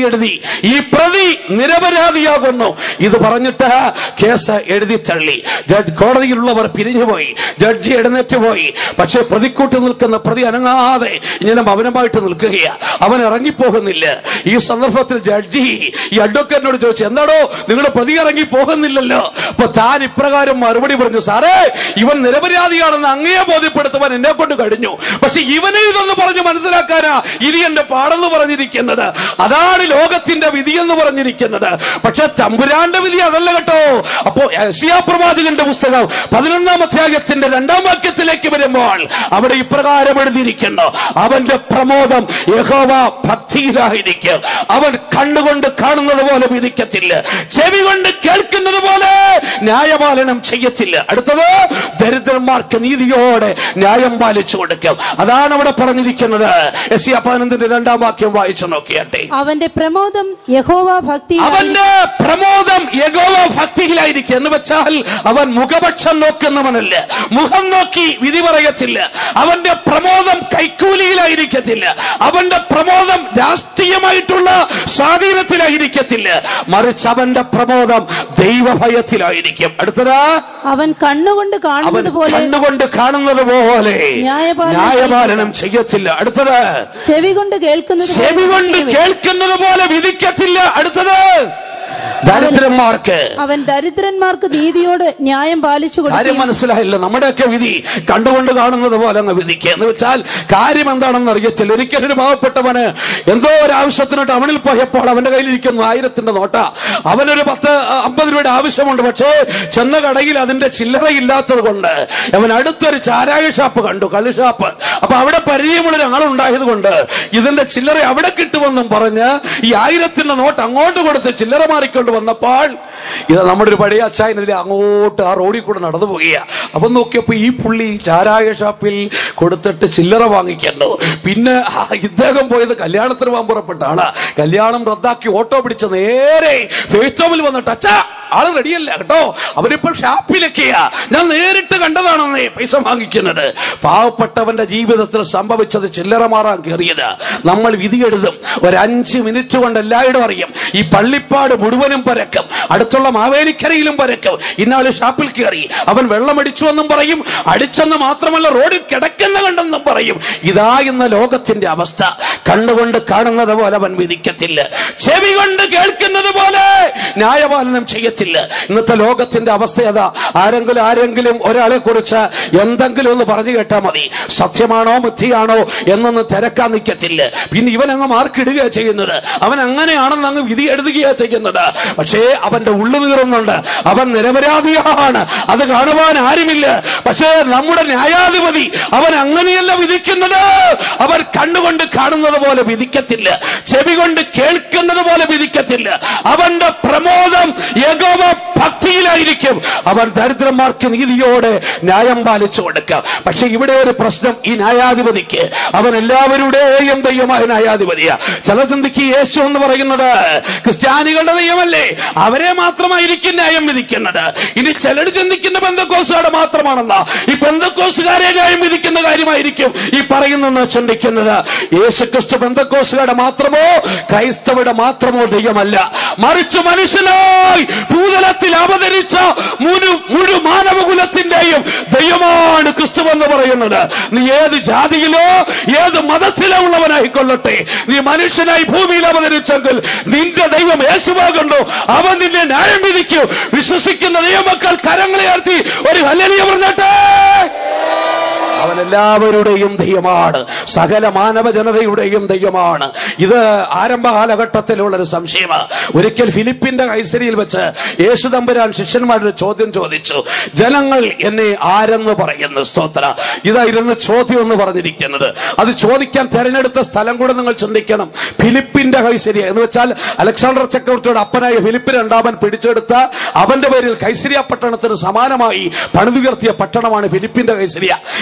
എഴുതി ഈ പ്രതി നിരപരാധിയാകുന്നു ഇത് പറഞ്ഞിട്ട് കേസ് എഴുതി തള്ളി ജഡ് കോടതിയിലുള്ളവർ പിരിഞ്ഞുപോയി ജഡ്ജി എഴുന്നേറ്റ് പോയി പക്ഷെ പ്രതിക്കൂട്ട് നിൽക്കുന്ന പ്രതി അനങ്ങാതെ ഇങ്ങനെ മൗനമായിട്ട് നിൽക്കുകയാ അവൻ ഇറങ്ങിപ്പോകുന്നില്ല ഈ സന്ദർഭത്തിൽ ജഡ്ജി ഈ അഡ്വക്കേറ്റിനോട് ചോദിച്ചു എന്താടോ നിങ്ങളുടെ പ്രതി ഇറങ്ങി പോകുന്നില്ലല്ലോ അപ്പൊ താൻ ഇപ്രകാരം മറുപടി പറഞ്ഞു സാറേ ഇവൻ നിരപരാധിയാണെന്ന് അങ്ങയെ ബോധ്യപ്പെടുത്തുവാൻ എന്നെ കൊണ്ട് കഴിഞ്ഞു പക്ഷെ ഇവനെ ഇതൊന്ന് പറഞ്ഞ് മനസ്സിലാക്കാനാ ഇനി എന്റെ പാടെന്ന് പറഞ്ഞിരിക്കുന്നത് അതാണ് ലോകത്തിന്റെ വിധി എന്ന് പറഞ്ഞിരിക്കുന്നത് പക്ഷെ തമ്പുരാന്റെ വിധി അതല്ല കേട്ടോ അപ്പോ യശയാ പ്രവാചകന്റെ പുസ്തകം പതിനൊന്നാം അധ്യായത്തിന്റെ രണ്ടാം വാക്യത്തിലേക്ക് വരുമ്പോൾ അവിടെ ഇപ്രകാരം എഴുതിയിരിക്കുന്നു അവന്റെ പ്രമോദം യഹോവ ഭക്തിയിലായിരിക്കും അവൻ കണ്ണുകൊണ്ട് കാണുന്നത് പോലെ വിധിക്കത്തില്ല ചെവി കൊണ്ട് കേൾക്കുന്നത് പോലെ ന്യായപാലനം ചെയ്യത്തില്ല അടുത്തത് ദരിദ്രന്മാർക്ക് നീതിയോടെ ന്യായം പാലിച്ചു കൊടുക്കും അതാണ് അവിടെ പറഞ്ഞിരിക്കുന്നത് എസ് പതിനൊന്നിന്റെ രണ്ടാം വാക്യം വായിച്ചു നോക്കിയാട്ടെ അവന്റെ പ്രമോദം യഹോവ ഭക്തി അവന്റെ പ്രമോദം യഗോവ ഭക്തിയിലായിരിക്കും എന്ന് വെച്ചാൽ അവൻ മുഖപക്ഷം നോക്കുന്നവനല്ല മുഖം നോക്കി വിധി പറയത്തില്ല അവന്റെ പ്രമോദം കൈക്കൂലിയിലായിരിക്കത്തില്ല അവന്റെ പ്രമോദം രാഷ്ട്രീയമായിട്ടുള്ള സ്വാധീനത്തിലായിരിക്കത്തില്ല മറിച്ച് അവന്റെ പ്രമോദം ദൈവഭയത്തിലായിരിക്കും അടുത്തത് അവൻ കണ്ണുകൊണ്ട് അവൻ കാണുന്നത് പോലെ കണ്ണുകൊണ്ട് കാണുന്നത് പോലെ ന്യായപാലനം ന്യായപാലനം ചെയ്യത്തില്ല അടുത്തത് ചെവി കൊണ്ട് കേൾക്കുന്നത് പോലെ ചെവി കൊണ്ട് വിധിക്കുകയും കേൾക്കുന്നത് പോലെ വിധിക്കത്തില്ല അടുത്തത് ദരിദ്രന്മാർക്ക് അവൻ ദരിദ്രന്മാർക്ക് നീതിയോട് ന്യായം പാലിച്ചു കാര്യം കൊടുക്കുകയും മനസ്സിലായില്ല നമ്മുടെയൊക്കെ വിധി കണ്ടുകൊണ്ട് കാണുന്നത് പോലെ അങ്ങ് വിധിക്കുക എന്ന് വെച്ചാൽ കാര്യം എന്താണെന്ന് അറിയത്തില്ല ഒരിക്കലൊരു പാവപ്പെട്ടവന് എന്തോ ഒരു ആവശ്യത്തിന് ടൗണിൽ പോയപ്പോൾ അവന്റെ കയ്യിലിരിക്കുന്നു ആയിരത്തിന്റെ നോട്ട അവനൊരു പത്ത് അമ്പത് രൂപയുടെ ആവശ്യമുണ്ട് പക്ഷേ ചെന്ന കടയിൽ അതിന്റെ ചില്ലറയില്ലാത്തത് കൊണ്ട് അവൻ അടുത്തൊരു ചാരായ ഷാപ്പ് കണ്ടു കള്ള് ഷാപ്പ് അപ്പൊ അവിടെ പരിചയമുള്ള ഒരാളുണ്ടായത് കൊണ്ട് ഇതിന്റെ ചില്ലറ അവിടെ കിട്ടുമെന്നും പറഞ്ഞ് ഈ ആയിരത്തിന്റെ നോട്ട് അങ്ങോട്ട് കൊടുത്ത് ചില്ലറ മാറിക്കൊണ്ട് വന്നപ്പോൾ ഇത് നമ്മുടെ ഒരു പഴയ അച്ചായൻ ഇതിലെ അങ്ങോട്ട് ആ റോഡിൽ കൂടെ നടന്നു പോകുക അപ്പൊ നോക്കിയപ്പോ ഈ പുള്ളി ചാരായ ഷാപ്പിൽ കൊടുത്തിട്ട് ചില്ലറ വാങ്ങിക്കണ്ടു പിന്നെ ആ ഇദ്ദേഹം പോയത് കല്യാണത്തിന് പോകാൻ പുറപ്പെട്ട ആളാ കല്യാണം റദ്ദാക്കി ഓട്ടോ പിടിച്ച് നേരെ ഫേസ്റ്റോമിൽ വന്നിട്ട് അച്ഛാ ആള് റെഡിയല്ല കേട്ടോ അവരിപ്പോൾ ഷാപ്പിലൊക്കെയാ ഞാൻ നേരിട്ട് കണ്ടതാണെന്നേ പൈസ വാങ്ങിക്കുന്നത് പാവപ്പെട്ടവന്റെ ജീവിതത്തിൽ സംഭവിച്ചത് ചില്ലറ മാറാൻ കയറിയത് നമ്മൾ വിധി എഴുതും ഒരു അഞ്ച് മിനിറ്റ് കൊണ്ട് എല്ലായിടും അറിയും ഈ പള്ളിപ്പാട് മുഴുവനും പരക്കും അടുത്തുള്ള മാവേലിക്കരയിലും പരക്കും ഇന്നാള് ഷാപ്പിൽ കയറി അവൻ വെള്ളമടിച്ചു എന്നും പറയും അടിച്ചെന്ന് മാത്രമല്ല റോഡിൽ കിടക്കുന്ന കണ്ടെന്നും പറയും ഇതാ ഇന്ന് ലോകത്തിന്റെ അവസ്ഥ കണ്ണുകൊണ്ട് കാണുന്നത് പോലെ അവൻ വിധിക്കത്തില്ല ചെവി കൊണ്ട് കേൾക്കുന്നത് പോലെ ന്യായപാലനം ചെയ്യത്തില്ല ഇന്നത്തെ ലോകത്തിന്റെ അവസ്ഥ അതാ ആരെങ്കിലും ആരെങ്കിലും ഒരാളെ കുറിച്ച് എന്തെങ്കിലും ഒന്ന് പറഞ്ഞു കേട്ടാൽ മതി സത്യമാണോ മിഥ്യയാണോ എന്നൊന്ന് തിരക്കാൻ നിൽക്കത്തില്ല പിന്നെ ഇവൻ അങ്ങ് മാർക്കിടുക ചെയ്യുന്നത് അവൻ അങ്ങനെയാണെന്ന് അങ്ങ് വിധി എഴുതുകയാ ചെയ്യുന്നത് പക്ഷേ അവന്റെ ഉള്ളു നീറുന്നുണ്ട് അവൻ നിരപരാധിയാണ് അത് കാണുവാൻ ആരുമില്ല പക്ഷേ നമ്മുടെ ന്യായാധിപതി അവൻ അങ്ങനെയല്ല വിധിക്കുന്നത് അവൻ കണ്ണുകൊണ്ട് കാണുന്നത് പോലെ വിധിക്കത്തില്ല ചെവി കൊണ്ട് കേൾക്കുന്നത് പോലെ വിധിക്കത്തില്ല അവന്റെ പ്രമോദം യഗോവ ഭക്തിയിലായിരിക്കും അവൻ ദരിദ്രന്മാർക്ക് നീതിയോടെ ന്യായം പാലിച്ചു കൊടുക്കാം പക്ഷെ ഇവിടെ ഒരു പ്രശ്നം ഈ ന്യായാധിപതിക്ക് അവൻ എല്ലാവരുടെയും ദൈവമായ ന്യായാധിപതിയാ ചില ചിന്തിക്ക് യേശു എന്ന് പറയുന്നത് ക്രിസ്ത്യാനികളുടെ ദൈവമല്ലേ അവരെ മാത്രമായിരിക്കും ന്യായം വിധിക്കുന്നത് ഇനി ചിലർ ചിന്തിക്കുന്ന ബന്ധക്കോസുകാരെ മാത്രമാണെന്നാ ഈ ബന്ധക്കോസുകാരെ ന്യായം വിധിക്കുന്ന കാര്യമായിരിക്കും ഈ പറയുന്നെന്ന് ചിന്തിക്കുന്നത് യേശു ക്രിസ്തു ബന്ധക്കോസുകാരുടെ മാത്രമോ ക്രൈസ്തവരുടെ മാത്രമോ ദൈവമല്ല മറിച്ച് മനുഷ്യനായി ഭൂതലത്തിൽ അവതരിച്ച മുഴു മുഴു മാനവകുലത്തിന്റെയും ദൈവമാണ് ക്രിസ്തു എന്ന് പറയുന്നത് നീ ഏത് ജാതിയിലോ ഏത് മതത്തിലോ ഉള്ളവനായിക്കൊള്ളട്ടെ നീ മനുഷ്യനായി ഭൂമിയിൽ അവതരിച്ചെങ്കിൽ നിന്റെ ദൈവം യേശുവാകുന്നു അവൻ നിന്നെ ന്യായം വിധിക്കൂ വിശ്വസിക്കുന്ന ദൈവമക്കൾ കരങ്ങളെ ഉയർത്തി ഒരു ഹല്ലേലൂയ പറഞ്ഞിട്ടെ അവൻ എല്ലാവരുടെയും ദൈവമാണ് സകല മാനവ ജനതയുടെയും ദൈവമാണ് ഇത് ആരംഭ കാലഘട്ടത്തിലുള്ള ഒരു സംശയമാണ് ഒരിക്കൽ ഫിലിപ്പിന്റെ കൈസരിയിൽ വെച്ച് യേശു തമ്പുരാൻ ശിഷ്യന്മാരുടെ ചോദ്യം ചോദിച്ചു ജനങ്ങൾ എന്നെ ആരെന്ന് പറയുന്നു സ്തോത്ര ഇതായിരുന്നു ചോദ്യം എന്ന് പറഞ്ഞിരിക്കുന്നത് അത് ചോദിക്കാൻ തെരഞ്ഞെടുത്ത സ്ഥലം കൂടെ നിങ്ങൾ ചിന്തിക്കണം ഫിലിപ്പിന്റെ കൈസരിയ എന്ന് വെച്ചാൽ അലക്സാണ്ടർ ചക്രവർത്തിയുടെ അപ്പനായ ഫിലിപ്പ് രണ്ടാമൻ പിടിച്ചെടുത്ത അവന്റെ പേരിൽ കൈസരിയ പട്ടണത്തിന് സമാനമായി പണിതുയർത്തിയ പട്ടണമാണ് ഫിലിപ്പിന്റെ കൈസരിയ ഈ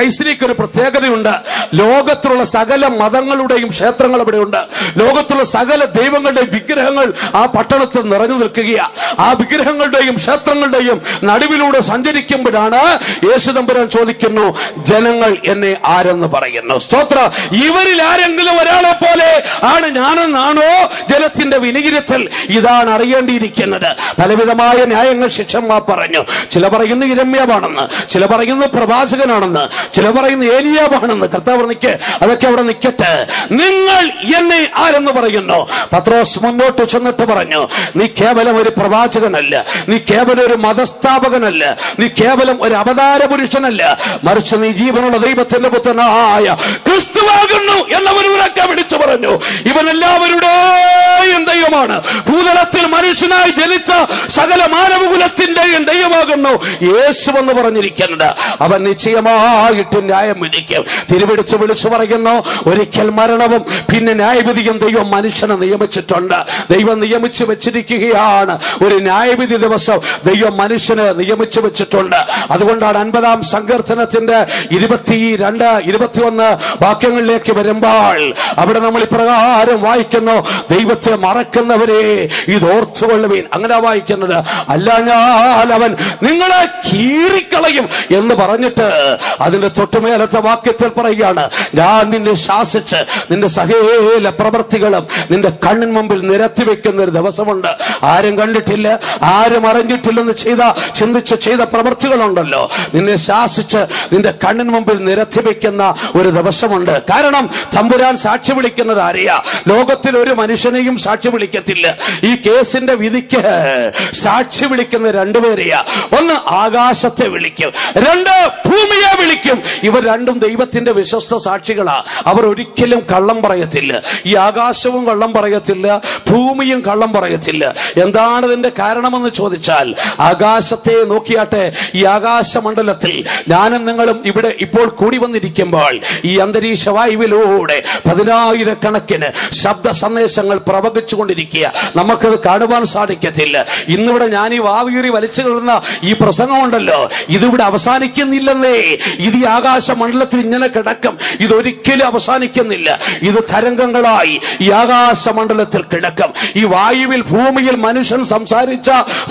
നൈസ്രിക്ക് ഒരു പ്രത്യേകതയുണ്ട് ലോകത്തിലുള്ള സകല മതങ്ങളുടെയും ക്ഷേത്രങ്ങൾ അവിടെയുണ്ട് ലോകത്തിലുള്ള സകല ദൈവങ്ങളുടെയും വിഗ്രഹങ്ങൾ ആ പട്ടണത്തിൽ നിറഞ്ഞു നിൽക്കുകയാ ആ വിഗ്രഹങ്ങളുടെയും ക്ഷേത്രങ്ങളുടെയും നടുവിലൂടെ സഞ്ചരിക്കുമ്പോഴാണ് യേശുദമ്പുരാൻ ചോദിക്കുന്നു ജനങ്ങൾ എന്നെ ആരെന്ന് പറയുന്നു സ്തോത്ര ഇവരിൽ ആരെങ്കിലും ഒരാളെ പോലെ ആണ് ഞാനെന്നാണോ ജനത്തിന്റെ വിലയിരുത്തൽ ഇതാണ് അറിയേണ്ടിയിരിക്കുന്നത് പലവിധമായ ന്യായങ്ങൾ ശിക്ഷന്മാർ പറഞ്ഞു ചില പറയുന്നു ഇരമ്യാവാണെന്ന് ചില പറയുന്നു പ്രവാചകനാണെന്ന് ചില പറയുന്നു ഏലിയാവാണെന്ന് കർത്താവ് നിൽക്ക് അതൊക്കെ അവിടെ നിൽക്കട്ടെ നിങ്ങൾ എന്നെ ആരെന്ന് പറയുന്നു പത്രോസ് മുന്നോട്ട് ചെന്നിട്ട് പറഞ്ഞു നീ കേവലം ഒരു പ്രവാചകനല്ല നീ കേവലം ഒരു മതസ്ഥാപകനല്ല നീ കേവലം ഒരു അവതാര പുരുഷനല്ല മറിച്ച് നീ ജീവനുള്ള ദൈവത്തിന്റെ പുത്രനായ ക്രിസ്തുവാകുന്നു എന്നവർ ഉറക്കെ വിളിച്ചു പറഞ്ഞു ഇവൻ എല്ലാവരുടെയും ദൈവമാണ് ഭൂതലത്തിൽ മനുഷ്യനായി ജനിച്ച സകല മാനവകുലത്തിന്റെയും ദൈവമാകുന്നു യേശു എന്ന് പറഞ്ഞിരിക്കുന്നത് അവൻ നിശ്ചയമായിട്ട് ന്യായം വിധിക്കും തിരുവിടിച്ച് വിളിച്ചു പറയുന്നു ഒരിക്കൽ മരണവും പിന്നെ ന്യായവിധിയും ദൈവം മനുഷ്യനെ നിയമിച്ചിട്ടുണ്ട് ദൈവം നിയമിച്ചു വെച്ചിരിക്കുകയാണ് ഒരു ന്യായവിധി ദിവസം ദൈവം മനുഷ്യന് നിയമിച്ചു വെച്ചിട്ടുണ്ട് അതുകൊണ്ടാണ് അൻപതാം സങ്കീർത്തനത്തിന്റെ ഇരുപത്തി രണ്ട് ഇരുപത്തിയൊന്ന് വാക്യങ്ങളിലേക്ക് വരുമ്പോൾ അവിടെ നമ്മൾ ഇപ്രകാരം വായിക്കുന്നു ദൈവത്തെ മറക്കുന്നവരെ ഇത് ഓർത്തുകൊള്ളുവീൻ അങ്ങനെ വായിക്കുന്നത് അല്ല ഞാൻ അവൻ നിങ്ങളെ കീറിക്കളയും എന്ന് പറഞ്ഞിട്ട് അതിന്റെ തൊട്ടുമേലത്തെ വാക്യത്തിൽ പറയുകയാണ് ഞാൻ നിന്നെ ശാസിച്ച് നിന്റെ സകല പ്രവൃത്തികളും നിന്റെ കണ്ണിൻ മുമ്പിൽ നിരത്തി വെക്കുന്ന ഒരു ദിവസമുണ്ട് ആരും കണ്ടിട്ടില്ല ആരും അറിഞ്ഞിട്ടില്ലെന്ന് ചെയ്ത ചിന്തിച്ച് ചെയ്ത പ്രവൃത്തികളുണ്ടല്ലോ നിന്നെ ശാസിച്ച് നിന്റെ കണ്ണിൻ മുമ്പിൽ നിരത്തി വെക്കുന്ന ഒരു ദിവസമുണ്ട് കാരണം തമ്പുരാൻ സാക്ഷി വിളിക്കുന്നത് ആരെയാ ലോകത്തിൽ ഒരു മനുഷ്യനെയും സാക്ഷി വിളിക്കത്തില്ല ഈ കേസിന്റെ വിധിക്ക് സാക്ഷി വിളിക്കുന്ന രണ്ടുപേരെയാ ഒന്ന് ആകാശത്തെ വിളിക്കും രണ്ട് ഭൂമിയെ വിളിക്കും ഇവർ രണ്ടും ദൈവത്തിന്റെ വിശ്വസ്ത സാക്ഷികളാ അവർ ഒരിക്കലും കള്ളം പറയത്തില്ല ഈ ആകാശവും കള്ളം പറയത്തില്ല ഭൂമിയും കള്ളം പറയത്തില്ല എന്താണ് ഇതിന്റെ കാരണമെന്ന് ചോദിച്ചാൽ ആകാശത്തെ നോക്കിയാട്ടെ ഈ ആകാശമണ്ഡലത്തിൽ ഞാനും നിങ്ങളും ഇവിടെ ഇപ്പോൾ കൂടി വന്നിരിക്കുമ്പോൾ ഈ അന്തരീക്ഷ വായുവിലൂടെ പതിനായിരക്കണക്കിന് ശബ്ദ സന്ദേശങ്ങൾ പ്രവഹിച്ചുകൊണ്ടിരിക്കുക നമുക്കത് കാണുവാൻ സാധിക്കത്തില്ല ഇന്നിവിടെ ഞാൻ ഈ വാവീറി വലിച്ചു കിടന്ന ഈ പ്രസംഗമുണ്ടല്ലോ ഇതിവിടെ അവസാനിക്കുന്നില്ലെന്നേ ഇത് ഈ ആകാശമണ്ഡലത്തിൽ ഇങ്ങനെ കിടക്കും ഇതൊരിക്കലും അവസാനിക്കുന്നില്ല ഇത് തരംഗങ്ങളായി ഈ ആകാശമണ്ഡലത്തിൽ കിടക്കും ഈ വായുവിൽ ഭൂമിയിൽ മനുഷ്യൻ സംസാരിച്ച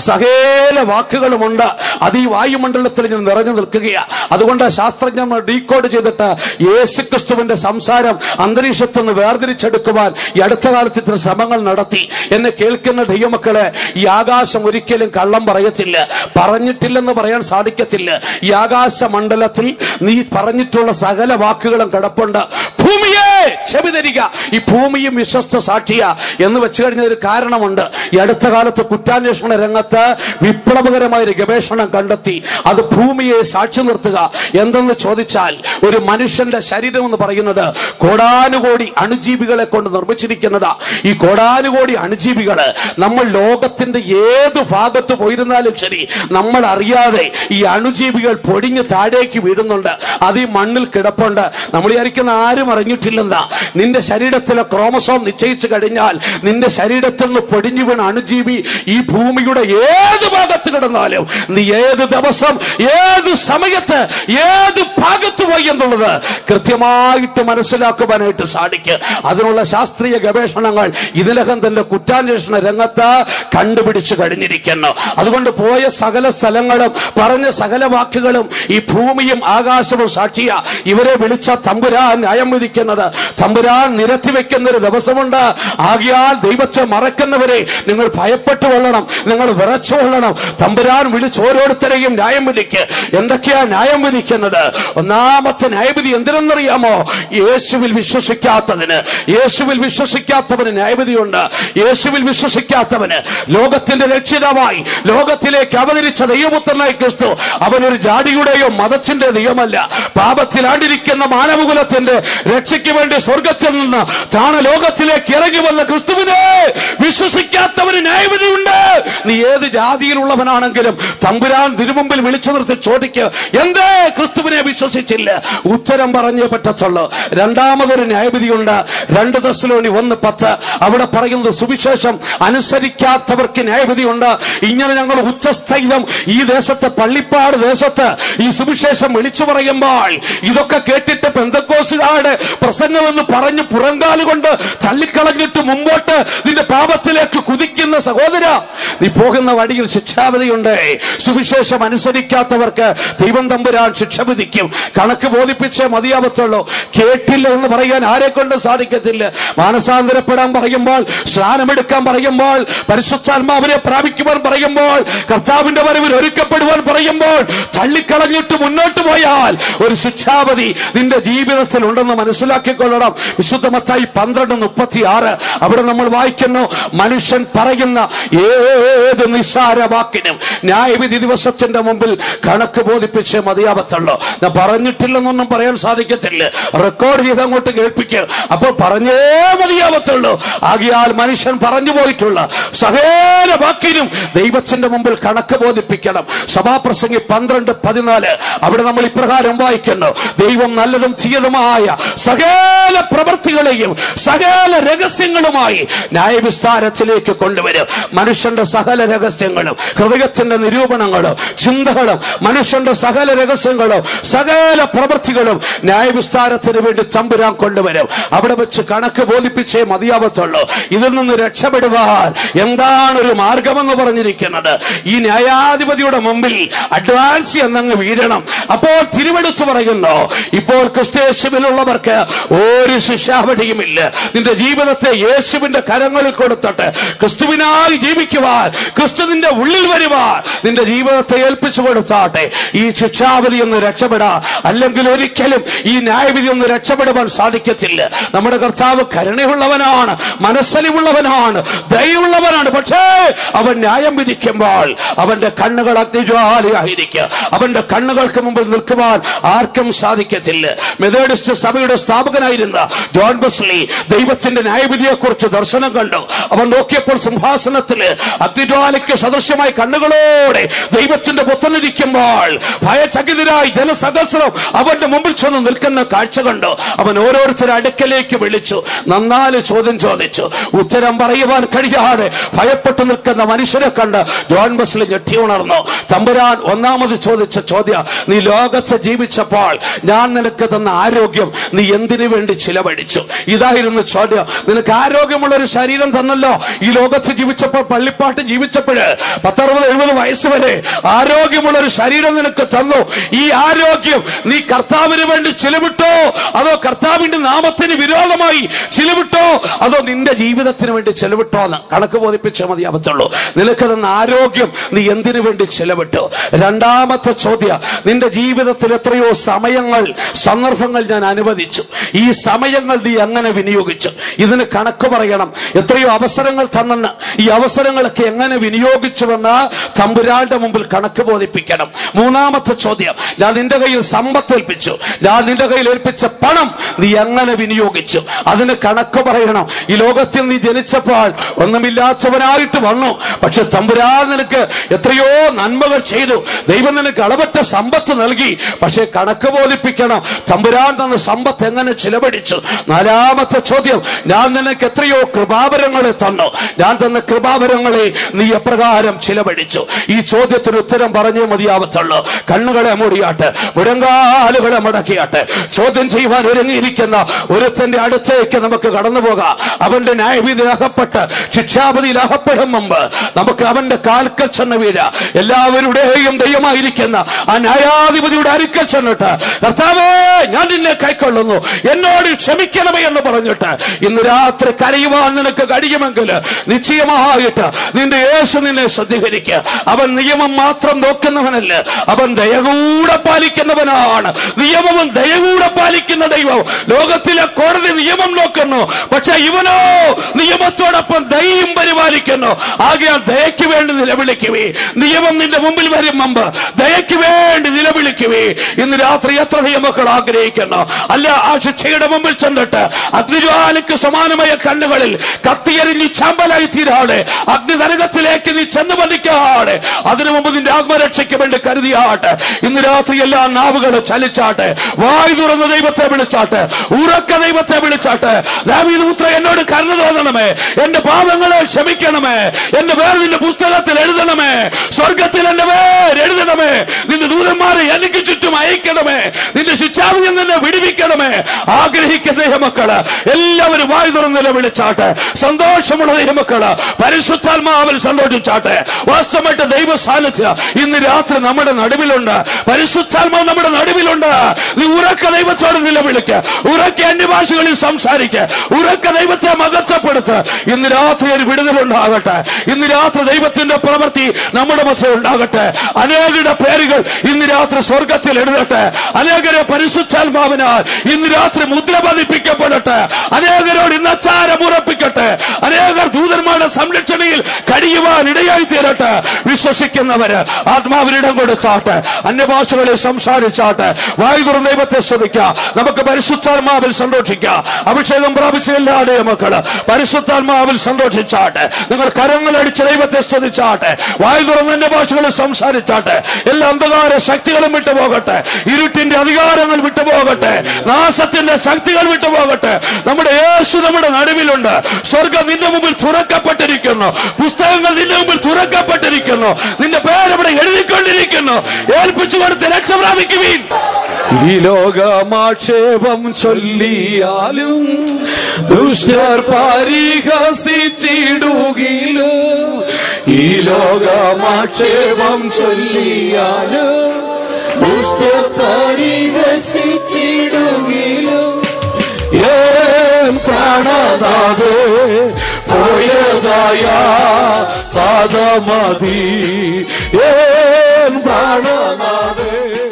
സകല വാക്കുകളുമുണ്ട് അത് ഈ വായുമണ്ഡലത്തിൽ ഇങ്ങനെ നിറഞ്ഞു നിൽക്കുകയാ അതുകൊണ്ട് ശാസ്ത്രജ്ഞന്മാർ ഡീകോഡ് ചെയ്തിട്ട് യേശുക്രിസ്തുവിന്റെ സംസാരം അന്തരീക്ഷത്തിൽ നിന്ന് വേർതിരിച്ചെടുക്കുവാൻ ഈ അടുത്ത കാലത്ത് ഇത്ര ശ്രമങ്ങൾ നടത്തി എന്നെ കേൾക്കുന്ന ദൈവമക്കളെ ഈ ആകാശം ഒരിക്കലും കള്ളം പറയത്തില്ല പറഞ്ഞിട്ടില്ലെന്ന് പറയാൻ സാധിക്കത്തില്ല ഈ ആകാശ മണ്ഡലത്തിൽ നീ പറഞ്ഞിട്ടുള്ള സകല വാക്കുകളും കിടപ്പുണ്ട് ഭൂമിയെ ചെവി തരിക ഈ ഭൂമിയും വിശ്വസ്ത സാക്ഷിയ എന്ന് വെച്ചു കഴിഞ്ഞ ഒരു കാരണമുണ്ട് ഈ അടുത്ത കാലത്ത് കുറ്റാന്വേഷണ രംഗത്ത് വിപ്ലവകരമായ ഒരു ഗവേഷണം കണ്ടെത്തി അത് ഭൂമിയെ സാക്ഷി നിർത്തുക എന്തെന്ന് ചോദിച്ചാൽ ഒരു മനുഷ്യന്റെ ശരീരം എന്ന് പറയുന്നത് കോടാനുകോടി അണുജീവികളെ കൊണ്ട് നിർമ്മിച്ചിരിക്കുന്നതാ ഈ കോടാനുകോടി അണുജീവികള് നമ്മൾ ലോകത്തിന്റെ ഏത് ഭാഗത്ത് പോയിരുന്നാലും ശരി നമ്മൾ അറിയാതെ ഈ അണുജീവികൾ പൊടിഞ്ഞ് താഴേക്ക് വീഴുന്നുണ്ട് അത് ഈ മണ്ണിൽ കിടപ്പുണ്ട് നമ്മൾ വിചാരിക്കുന്ന ആരും അറിഞ്ഞിട്ടില്ലെന്നാ നിന്റെ ശരീരത്തിലെ ക്രോമസോം നിശ്ചയിച്ചു കഴിഞ്ഞാൽ നിന്റെ ശരീരത്തിൽ നിന്ന് പൊടിഞ്ഞു വീണ അണുജീവി ഈ ഭൂമിയുടെ ഏത് ഭാഗത്ത് കിടന്നാലും നീ ഏത് ദിവസം ഏത് സമയത്ത് ഏത് ഭാഗത്ത് പോയി എന്നുള്ളത് കൃത്യമായിട്ട് മനസ്സിലാക്കുവാനായിട്ട് സാധിക്കും അതിനുള്ള ശാസ്ത്രീയ ഗവേഷണങ്ങൾ ഇതിനകം തന്നെ കുറ്റാന്വേഷണ രംഗത്ത് കണ്ടുപിടിച്ചു കഴിഞ്ഞിരിക്കുന്നു അതുകൊണ്ട് പോയ സകല സ്ഥലങ്ങളും പറഞ്ഞ സകല വാക്കുകളും ഈ ഭൂമിയും ആകാശവും സാക്ഷിയ ഇവരെ വിളിച്ച തമ്പുരാൻ ന്യായം വിധിക്കുന്നത് തമ്പുരാൻ നിരത്തി വെക്കുന്ന ഒരു ദിവസമുണ്ട് ആകിയാൽ ദൈവത്തെ മറക്കുന്നവരെ നിങ്ങൾ ഭയപ്പെട്ടു കൊള്ളണം നിങ്ങൾ വിറച്ചു കൊള്ളണം തമ്പുരാൻ വിളിച്ച് ഓരോരുത്തരെയും ന്യായം വിധിക്ക് എന്തൊക്കെയാ ന്യായം വിധിക്കുന്നത് ഒന്നാമത്തെ ന്യായവിധി എന്തിനെന്നറിയാമോ യേശുവിൽ വിശ്വസിക്കാത്തതിന് യേശുവിൽ വിശ്വസിക്കാത്തവന് ന്യായവിധിയുണ്ട് യേശുവിൽ വിശ്വസിക്കാത്തവന് ലോകത്തിന്റെ രക്ഷിതാവായി ലോകത്തിലേക്ക് അവതരിച്ച ദൈവപുത്രനായി ക്രിസ്തു അവനൊരു ജാതിയുടെയോ മതത്തിന്റെ ദൈവമല്ല പാപത്തിലാണ്ടിരിക്കുന്ന മാനവകുലത്തിന്റെ രക്ഷയ്ക്ക് വേണ്ടി സ്വർഗത്തിൽ നിന്ന് താണ ലോകത്തിലേക്ക് ഇറങ്ങി വന്ന ക്രിസ്തുവിനെ വിശ്വസിക്കാത്തവന് ന്യായവിധിയുണ്ട് നീ ഏത് ജാതിയിലുള്ളവനാണെങ്കിലും തമ്പുരാൻ തിരുമുമ്പിൽ വിളിച്ചു നിർത്തി ചോദിക്കുക എന്തേ ക്രിസ്തുവിനെ വിശ്വസിച്ചില്ല ഉത്തരം പറഞ്ഞേ പറ്റത്തുള്ളൂ രണ്ടാമതൊരു ന്യായവിധിയുണ്ട് രണ്ട് ദശലോണി ഒന്ന് പത്ത് അവിടെ പറയുന്നത് സുവിശേഷം അനുസരിക്കാത്തവർക്ക് ന്യായവിധിയുണ്ട് ഇങ്ങനെ ഞങ്ങൾ ഉച്ചസ്ഥൈതം ഈ ദേശത്തെ പള്ളിപ്പാട് ദേശത്ത് ഈ സുവിശേഷം വിളിച്ചു പറയുമ്പോൾ ഇതൊക്കെ കേട്ടിട്ട് പെന്തക്കോസുകാരുടെ പ്രസംഗമെന്ന് പറഞ്ഞ് പുറങ്കാല് കൊണ്ട് തള്ളിക്കളഞ്ഞിട്ട് മുമ്പോട്ട് നിന്റെ പാപത്തിലേക്ക് കുതിക്കുന്ന സഹോദര നീ പോകുന്ന വഴിയിൽ ശിക്ഷാവിധിയുണ്ട് സുവിശേഷം അനുസരിക്കാത്തവർക്ക് ദൈവം തമ്പുരാൻ ശിക്ഷ വിധിക്കും കണക്ക് ബോധിപ്പിച്ചേ മതിയാവത്തുള്ളൂ കേട്ടില്ല എന്ന് പറയാൻ ആരെ കൊണ്ട് സാധിക്കത്തില്ല മാനസാന്തരപ്പെടാൻ പറയുമ്പോൾ സ്നാനമെടുക്കാൻ പറയുമ്പോൾ പരിശുദ്ധാത്മാവിനെ പ്രാപിക്കുവാൻ പറയുമ്പോൾ കർത്താവിന്റെ വരവിൽ ഒരുക്കപ്പെടുവാൻ പറയുമ്പോൾ തള്ളിക്കളഞ്ഞിട്ട് മുന്നോട്ട് പോയാൽ ഒരു ശിക്ഷാവധി നിന്റെ ജീവിതത്തിൽ ഉണ്ടെന്ന് മനസ്സിലാക്കിക്കൊള്ളണം വിശുദ്ധമത്തായി പന്ത്രണ്ട് മുപ്പത്തി ആറ് അവിടെ നമ്മൾ വായിക്കുന്നു മനുഷ്യൻ പറയുന്ന ഏത് നിസ്സാര വാക്കിനും ന്യായവിധി ദിവസത്തിന്റെ മുമ്പിൽ കണക്ക് ബോധിപ്പിച്ച് മതിയാവത്തുള്ളൂ ഞാൻ പറഞ്ഞിട്ടില്ലെന്നൊന്നും പറയാൻ സാധിക്കത്തില്ല റെക്കോർഡ് ചെയ്ത് അങ്ങോട്ട് കേൾപ്പിക്കുക അപ്പോൾ പറഞ്ഞേ മതിയാവത്തുള്ളൂ ആകിയാൽ മനുഷ്യൻ പറഞ്ഞു പോയിട്ടുള്ള സകല വാക്കിനും ദൈവത്തിന്റെ മുമ്പിൽ കണക്ക് ബോധിപ്പിക്കണം സഭാപ്രസംഗി പന്ത്രണ്ട് പതിനാല് അവിടെ നമ്മൾ ഇപ്രകാരം വായിക്കുന്നു ദൈവം നല്ലതും തീയതുമായ സകല പ്രവൃത്തികളെയും സകല രഹസ്യങ്ങളുമായി ന്യായവിസ്താരത്തിലേക്ക് കൊണ്ടുവരും മനുഷ്യന്റെ സകല രഹസ്യങ്ങളും ഹൃദയത്തിന്റെ നിരൂപണങ്ങളും ചിന്തകളും മനുഷ്യന്റെ സകല രഹസ്യങ്ങളും സകല പ്രവൃത്തികളും ന്യായവിസ്താരത്തിന് വേണ്ടി തമ്പുരാൻ കൊണ്ടുവരും അവിടെ വെച്ച് കണക്ക് ബോധിപ്പിച്ചേ മതിയാവത്തുള്ളൂ ഇതിൽ നിന്ന് രക്ഷപ്പെടുവാൻ എന്താണ് ഒരു മാർഗമെന്ന് പറഞ്ഞിരിക്കുന്നത് ഈ ന്യായാധിപതിയുടെ മുമ്പിൽ അഡ്വാൻസ് എന്നങ്ങ് വീഴണം അപ്പോൾ തിരുവെടുത്ത് പറയുന്നു ഇപ്പോൾ ക്രിസ്തേശുവിലുള്ളവർക്ക് ഒരു ശിക്ഷാവധിയുമില്ല നിന്റെ ജീവിതത്തെ യേശുവിന്റെ കരങ്ങളിൽ കൊടുത്തിട്ട് ക്രിസ്തുവിനായി ജീവിക്കുവാൻ ക്രിസ്തുവിന്റെ ഉള്ളിൽ വരുവാൻ നിന്റെ ജീവിതത്തെ ഏൽപ്പിച്ചു കൊടുത്താട്ടെ ഈ ശിക്ഷാവധി ഒന്ന് രക്ഷപ്പെടാ അല്ലെങ്കിൽ ഒരിക്കലും ഈ ന്യായവിധി ഒന്ന് രക്ഷപ്പെടുവാൻ സാധിക്കത്തില്ല നമ്മുടെ കർത്താവ് കരുണയുള്ളവനാണ് മനസ്സലിവുള്ളവനാണ് ദയുള്ളവനാണ് പക്ഷേ അവൻ ന്യായം വിധിക്കുമ്പോൾ അവന്റെ കണ്ണുകൾ അഗ്നിജ്വാലയായിരിക്കും അവന്റെ കണ്ണുകൾക്ക് മുമ്പിൽ നിൽക്കുവാൻ ആർക്കും സാധിക്കത്തില്ല മെതേഡിസ്റ്റ് സഭയുടെ സ്ഥാപകനായിരുന്ന ജോൺ ബസ്ലി ദൈവത്തിന്റെ ന്യായവിധിയെക്കുറിച്ച് ദർശനം കണ്ടു അവൻ നോക്കിയപ്പോൾ സിംഹാസനത്തില് അഗ്നിജ്വാലയ്ക്ക് സദൃശ്യമായ കണ്ണുകളോടെ ദൈവത്തിന്റെ പുത്തനിരിക്കുമ്പോൾ ഭയചകിതരായി ജനസദസ്രം അവന്റെ മുമ്പിൽ ചെന്ന് നിൽക്കുന്ന കാഴ്ച കണ്ടു അവൻ ഓരോരുത്തരുടെ അടുക്കലേക്ക് വിളിച്ചു നന്നാല് ചോദ്യം ചോദിച്ചു ഉത്തരം പറയുവാൻ കഴിയാതെ ഭയപ്പെട്ടു നിൽക്കുന്ന മനുഷ്യരെ കണ്ട് ജോൺ ബസ്ലി ഞെട്ടി ഉണർന്നു തമ്പുരാൻ ഒന്നാമത് ചോദിച്ച ചോദ്യം നീ ലോകത്ത് ജീവിച്ചപ്പോൾ ഞാൻ നിനക്ക് തന്ന ആരോഗ്യം നീ എന്തിനു വേണ്ടി ചിലവഴിച്ചു ഇതായിരുന്നു ചോദ്യം നിനക്ക് ആരോഗ്യമുള്ള ഒരു ശരീരം തന്നല്ലോ ഈ ലോകത്ത് ജീവിച്ചപ്പോൾ പള്ളിപ്പാട്ട് ജീവിച്ചപ്പോഴ് പത്തറുപത് എഴുപത് വയസ്സ് വരെ ആരോഗ്യമുള്ള ഒരു ശരീരം നിനക്ക് തന്നു ഈ ആരോഗ്യം നീ കർത്താവിന് വേണ്ടി ചിലവിട്ടോ അതോ കർത്താവിന്റെ നാമത്തിന് വിരോധമായി ചിലവിട്ടോ അതോ നിന്റെ ജീവിതത്തിന് വേണ്ടി ചെലവിട്ടോ എന്ന് കണക്ക് ബോധിപ്പിച്ചാൽ മതിയാവത്തുള്ളൂ നിനക്ക് തന്ന ആരോഗ്യം നീ എന്തിനു വേണ്ടി ചെലവിട്ടു രണ്ടാമത്തെ ചോദ്യം നിന്റെ ജീവിതത്തിൽ എത്രയോ സമയങ്ങൾ സന്ദർഭങ്ങൾ ഞാൻ അനുവദിച്ചു ഈ സമയങ്ങൾ നീ എങ്ങനെ വിനിയോഗിച്ചു ഇതിന് കണക്ക് പറയണം എത്രയോ അവസരങ്ങൾ തന്നെന്ന് ഈ അവസരങ്ങളൊക്കെ എങ്ങനെ വിനിയോഗിച്ചുവെന്ന് തമ്പുരാന്റെ മുമ്പിൽ കണക്ക് ബോധിപ്പിക്കണം മൂന്നാമത്തെ ചോദ്യം ഞാൻ നിന്റെ കയ്യിൽ സമ്പത്ത് ഏൽപ്പിച്ചു ഞാൻ നിന്റെ കയ്യിൽ ഏൽപ്പിച്ച പണം നീ എങ്ങനെ വിനിയോഗിച്ചു അതിന് കണക്ക് പറയണം ഈ ലോകത്തിൽ നീ ജനിച്ചപ്പോൾ ഒന്നുമില്ലാത്തവനായിട്ട് വന്നു പക്ഷെ തമ്പുരാൻ നിനക്ക് എത്രയോ നന്മകൾ ചെയ്തു ദൈവം നിനക്ക് അളവറ്റ സമ്പത്ത് നൽകി പക്ഷെ കണക്ക് ബോധിപ്പിക്കണം തമ്പുരാൻ തന്ന സമ്പത്ത് എങ്ങനെ ചിലവഴിച്ചു നാലാമത്തെ ചോദ്യം ഞാൻ നിനക്ക് എത്രയോ കൃപാവരങ്ങളെ തന്നു ഞാൻ തന്ന കൃപാവരങ്ങളെ നീ എപ്രകാരം ചിലവഴിച്ചു ഈ ചോദ്യത്തിന് ഉത്തരം പറഞ്ഞേ മതിയാവത്തുള്ളൂ കണ്ണുകളെ മൂടിയാട്ട് മുഴങ്കാലുകളെ മടക്കിയാട്ട് ചോദ്യം ചെയ്യുവാൻ ഒരുങ്ങിയിരിക്കുന്ന ഒരുത്തന്റെ അടുത്തേക്ക് നമുക്ക് കടന്നു പോകാം അവന്റെ ന്യായവിധിയിൽ അകപ്പെട്ട് ശിക്ഷാപതിയിൽ അകപ്പെടും മുമ്പ് നമുക്ക് അവന്റെ കാൽക്കൽ ചെന്ന് വീഴ എല്ലാവരുടെയും ദൈവമായിരിക്കുന്ന ആ ന്യായാധിപതിയുടെ അരിക്കൽ ചെന്നിട്ട് കർത്താവേ ഞാൻ നിന്നെ കൈക്കൊള്ളുന്നു എന്നോട് ക്ഷമിക്കണമേ എന്ന് പറഞ്ഞിട്ട് ഇന്ന് രാത്രി കരയുവാൻ നിനക്ക് കഴിയുമെങ്കിൽ നിശ്ചയമായിട്ട് നിന്റെ യേശു നിന്നെ ശ്രദ്ധീകരിക്കുക അവൻ നിയമം മാത്രം നോക്കുന്നവനല്ല അവൻ ദയകൂടെ പാലിക്കുന്നവനാണ് നിയമവും ദയകൂടെ പാലിക്കുന്ന ദൈവം ലോകത്തിലെ കോടതി നിയമം നോക്കുന്നു പക്ഷെ ഇവനോ നിയമത്തോടൊപ്പം ദയയും പരിപാലിക്കുന്നു ആകയാൽ ദയയ്ക്ക് വേണ്ടി നിലവിളിക്കുവേ നിയമം നിന്റെ മുമ്പിൽ വരും മുമ്പ് ദയയ്ക്ക് വേണ്ടി വേണ്ടി നിലവിളിക്കുവേ ഇന്ന് രാത്രി എത്ര ദൈവമക്കൾ ആഗ്രഹിക്കുന്നു അല്ല ആ ശിക്ഷയുടെ മുമ്പിൽ ചെന്നിട്ട് അഗ്നിജ്വാലയ്ക്ക് സമാനമായ കണ്ണുകളിൽ കത്തിയെറിഞ്ഞ് ചാമ്പലായി തീരാടെ അഗ്നി നരകത്തിലേക്ക് നീ ചെന്ന് പതിക്കാടെ അതിനു മുമ്പ് നിന്റെ ആത്മരക്ഷയ്ക്ക് വേണ്ടി കരുതിയാട്ടെ ഇന്ന് രാത്രി എല്ലാ നാവുകളും ചലിച്ചാട്ടെ വായു തുറന്ന ദൈവത്തെ വിളിച്ചാട്ടെ ഉറക്ക ദൈവത്തെ വിളിച്ചാട്ടെ ദാവീദ് പുത്ര എന്നോട് കരുണ തോന്നണമേ എന്റെ പാപങ്ങളെ ക്ഷമിക്കണമേ എന്റെ പേര് നിന്റെ പുസ്തകത്തിൽ എഴുതണമേ സ്വർഗത്തിൽ എന്റെ പേര് എഴുതണമേ നിന്റെ ദൂതന്മാരെ എനിക്ക് ചുറ്റും അയക്കണമേ നിന്റെ ശിക്ഷാവിൽ നിന്നെ വിടുവിക്കണമേ ആഗ്രഹിക്കുന്ന ദൈവമക്കള് എല്ലാവരും വായു തുറന്നില്ല വിളിച്ചാട്ടെ സന്തോഷമുള്ള ദൈവമക്കള് പരിശുദ്ധാത്മാവിൽ സന്തോഷിച്ചാട്ടെ വാസ്തവമായിട്ട് ദൈവ സാന്നിധ്യം ഇന്ന് രാത്രി നമ്മുടെ നടുവിലുണ്ട് പരിശുദ്ധാത്മാവ് നമ്മുടെ നടുവിലുണ്ട് നീ ഉറക്ക ദൈവത്തോട് നിലവിളിക്ക ഉറക്ക അന്യഭാഷകളിൽ സംസാരിക്ക ഉറക്ക ദൈവത്തെ മകത്തപ്പെടുത്ത് ഇന്ന് രാത്രി ഒരു വിടുതലുണ്ടാകട്ടെ ഇന്ന് രാത്രി ദൈവത്തിന്റെ പ്രവൃത്തി നമ്മുടെ മധ്യ ഉണ്ടാകട്ടെ അനേകരുടെ പേരുകൾ ഇന്ന് രാത്രി സ്വർഗത്തിൽ എഴുതട്ടെ അനേകരെ പരിശുദ്ധാത്മാവിനാൽ ഇന്ന് രാത്രി മുദ്ര പതിപ്പിക്കപ്പെടട്ടെ അനേകരോട് ഇന്ന് അച്ചാരം ഉറപ്പിക്കട്ടെ അനേകർ ദൂതന്മാരുടെ സംരക്ഷണയിൽ കഴിയുവാൻ ഇടയായി തീരട്ടെ വിശ്വസിക്കുന്നവര് ആത്മാവിനിടം കൊടുച്ചാട്ടെ അന്യഭാഷകളിൽ സംസാരിച്ചാട്ടെ വായു തുറന്ന ദൈവത്തെ ശ്രമിക്കാം നമുക്ക് പരിശുദ്ധാത്മാവിൽ സന്തോഷിക്കാം അഭിഷേകം പ്രാപിച്ച എല്ലാവരുടെ മക്കള് പരിശുദ്ധാത്മാവിൽ സന്തോഷിച്ചാട്ടെ നിങ്ങൾ കരങ്ങളടിച്ച് ദൈവത്തെ സ്തുതിച്ചാട്ടെ വായു തുറന്നതിന്റെ ഭാഷകളിൽ സംസാരിച്ചാട്ടെ എല്ലാ അന്ധകാര ശക്തികളും വിട്ടുപോകട്ടെ ഇരുട്ടിന്റെ അധികാരങ്ങൾ വിട്ടുപോകട്ടെ നാശത്തിന്റെ ശക്തികൾ വിട്ടുപോകട്ടെ നമ്മുടെ യേശു നമ്മുടെ നടുവിലുണ്ട് സ്വർഗം നിന്റെ മുമ്പിൽ തുറക്കപ്പെട്ടിരിക്കുന്നു പുസ്തകങ്ങൾ നിന്റെ മുമ്പിൽ തുറക്കപ്പെട്ടിരിക്കുന്നു നിന്റെ പേരവിടെ എഴുതിക്കൊണ്ടിരിക്കുന്നു ഏൽപ്പിച്ചു കൊടുത്ത് രക്ഷ പ്രാപിക്കുവീൻ ഈ ലോകമാക്ഷേപം ചൊല്ലിയാലും ദുഷ്ടർ പരിഹസിച്ചിടുകിലും ഈ ലോകമാക്ഷേപം ചൊല്ലിയാലും പരിഹസിച്ചിടുകിലും ഏൻ പ്രാണനാഥേ പോയതായ പാദമതി ഏൻ പ്രാണനാഥേ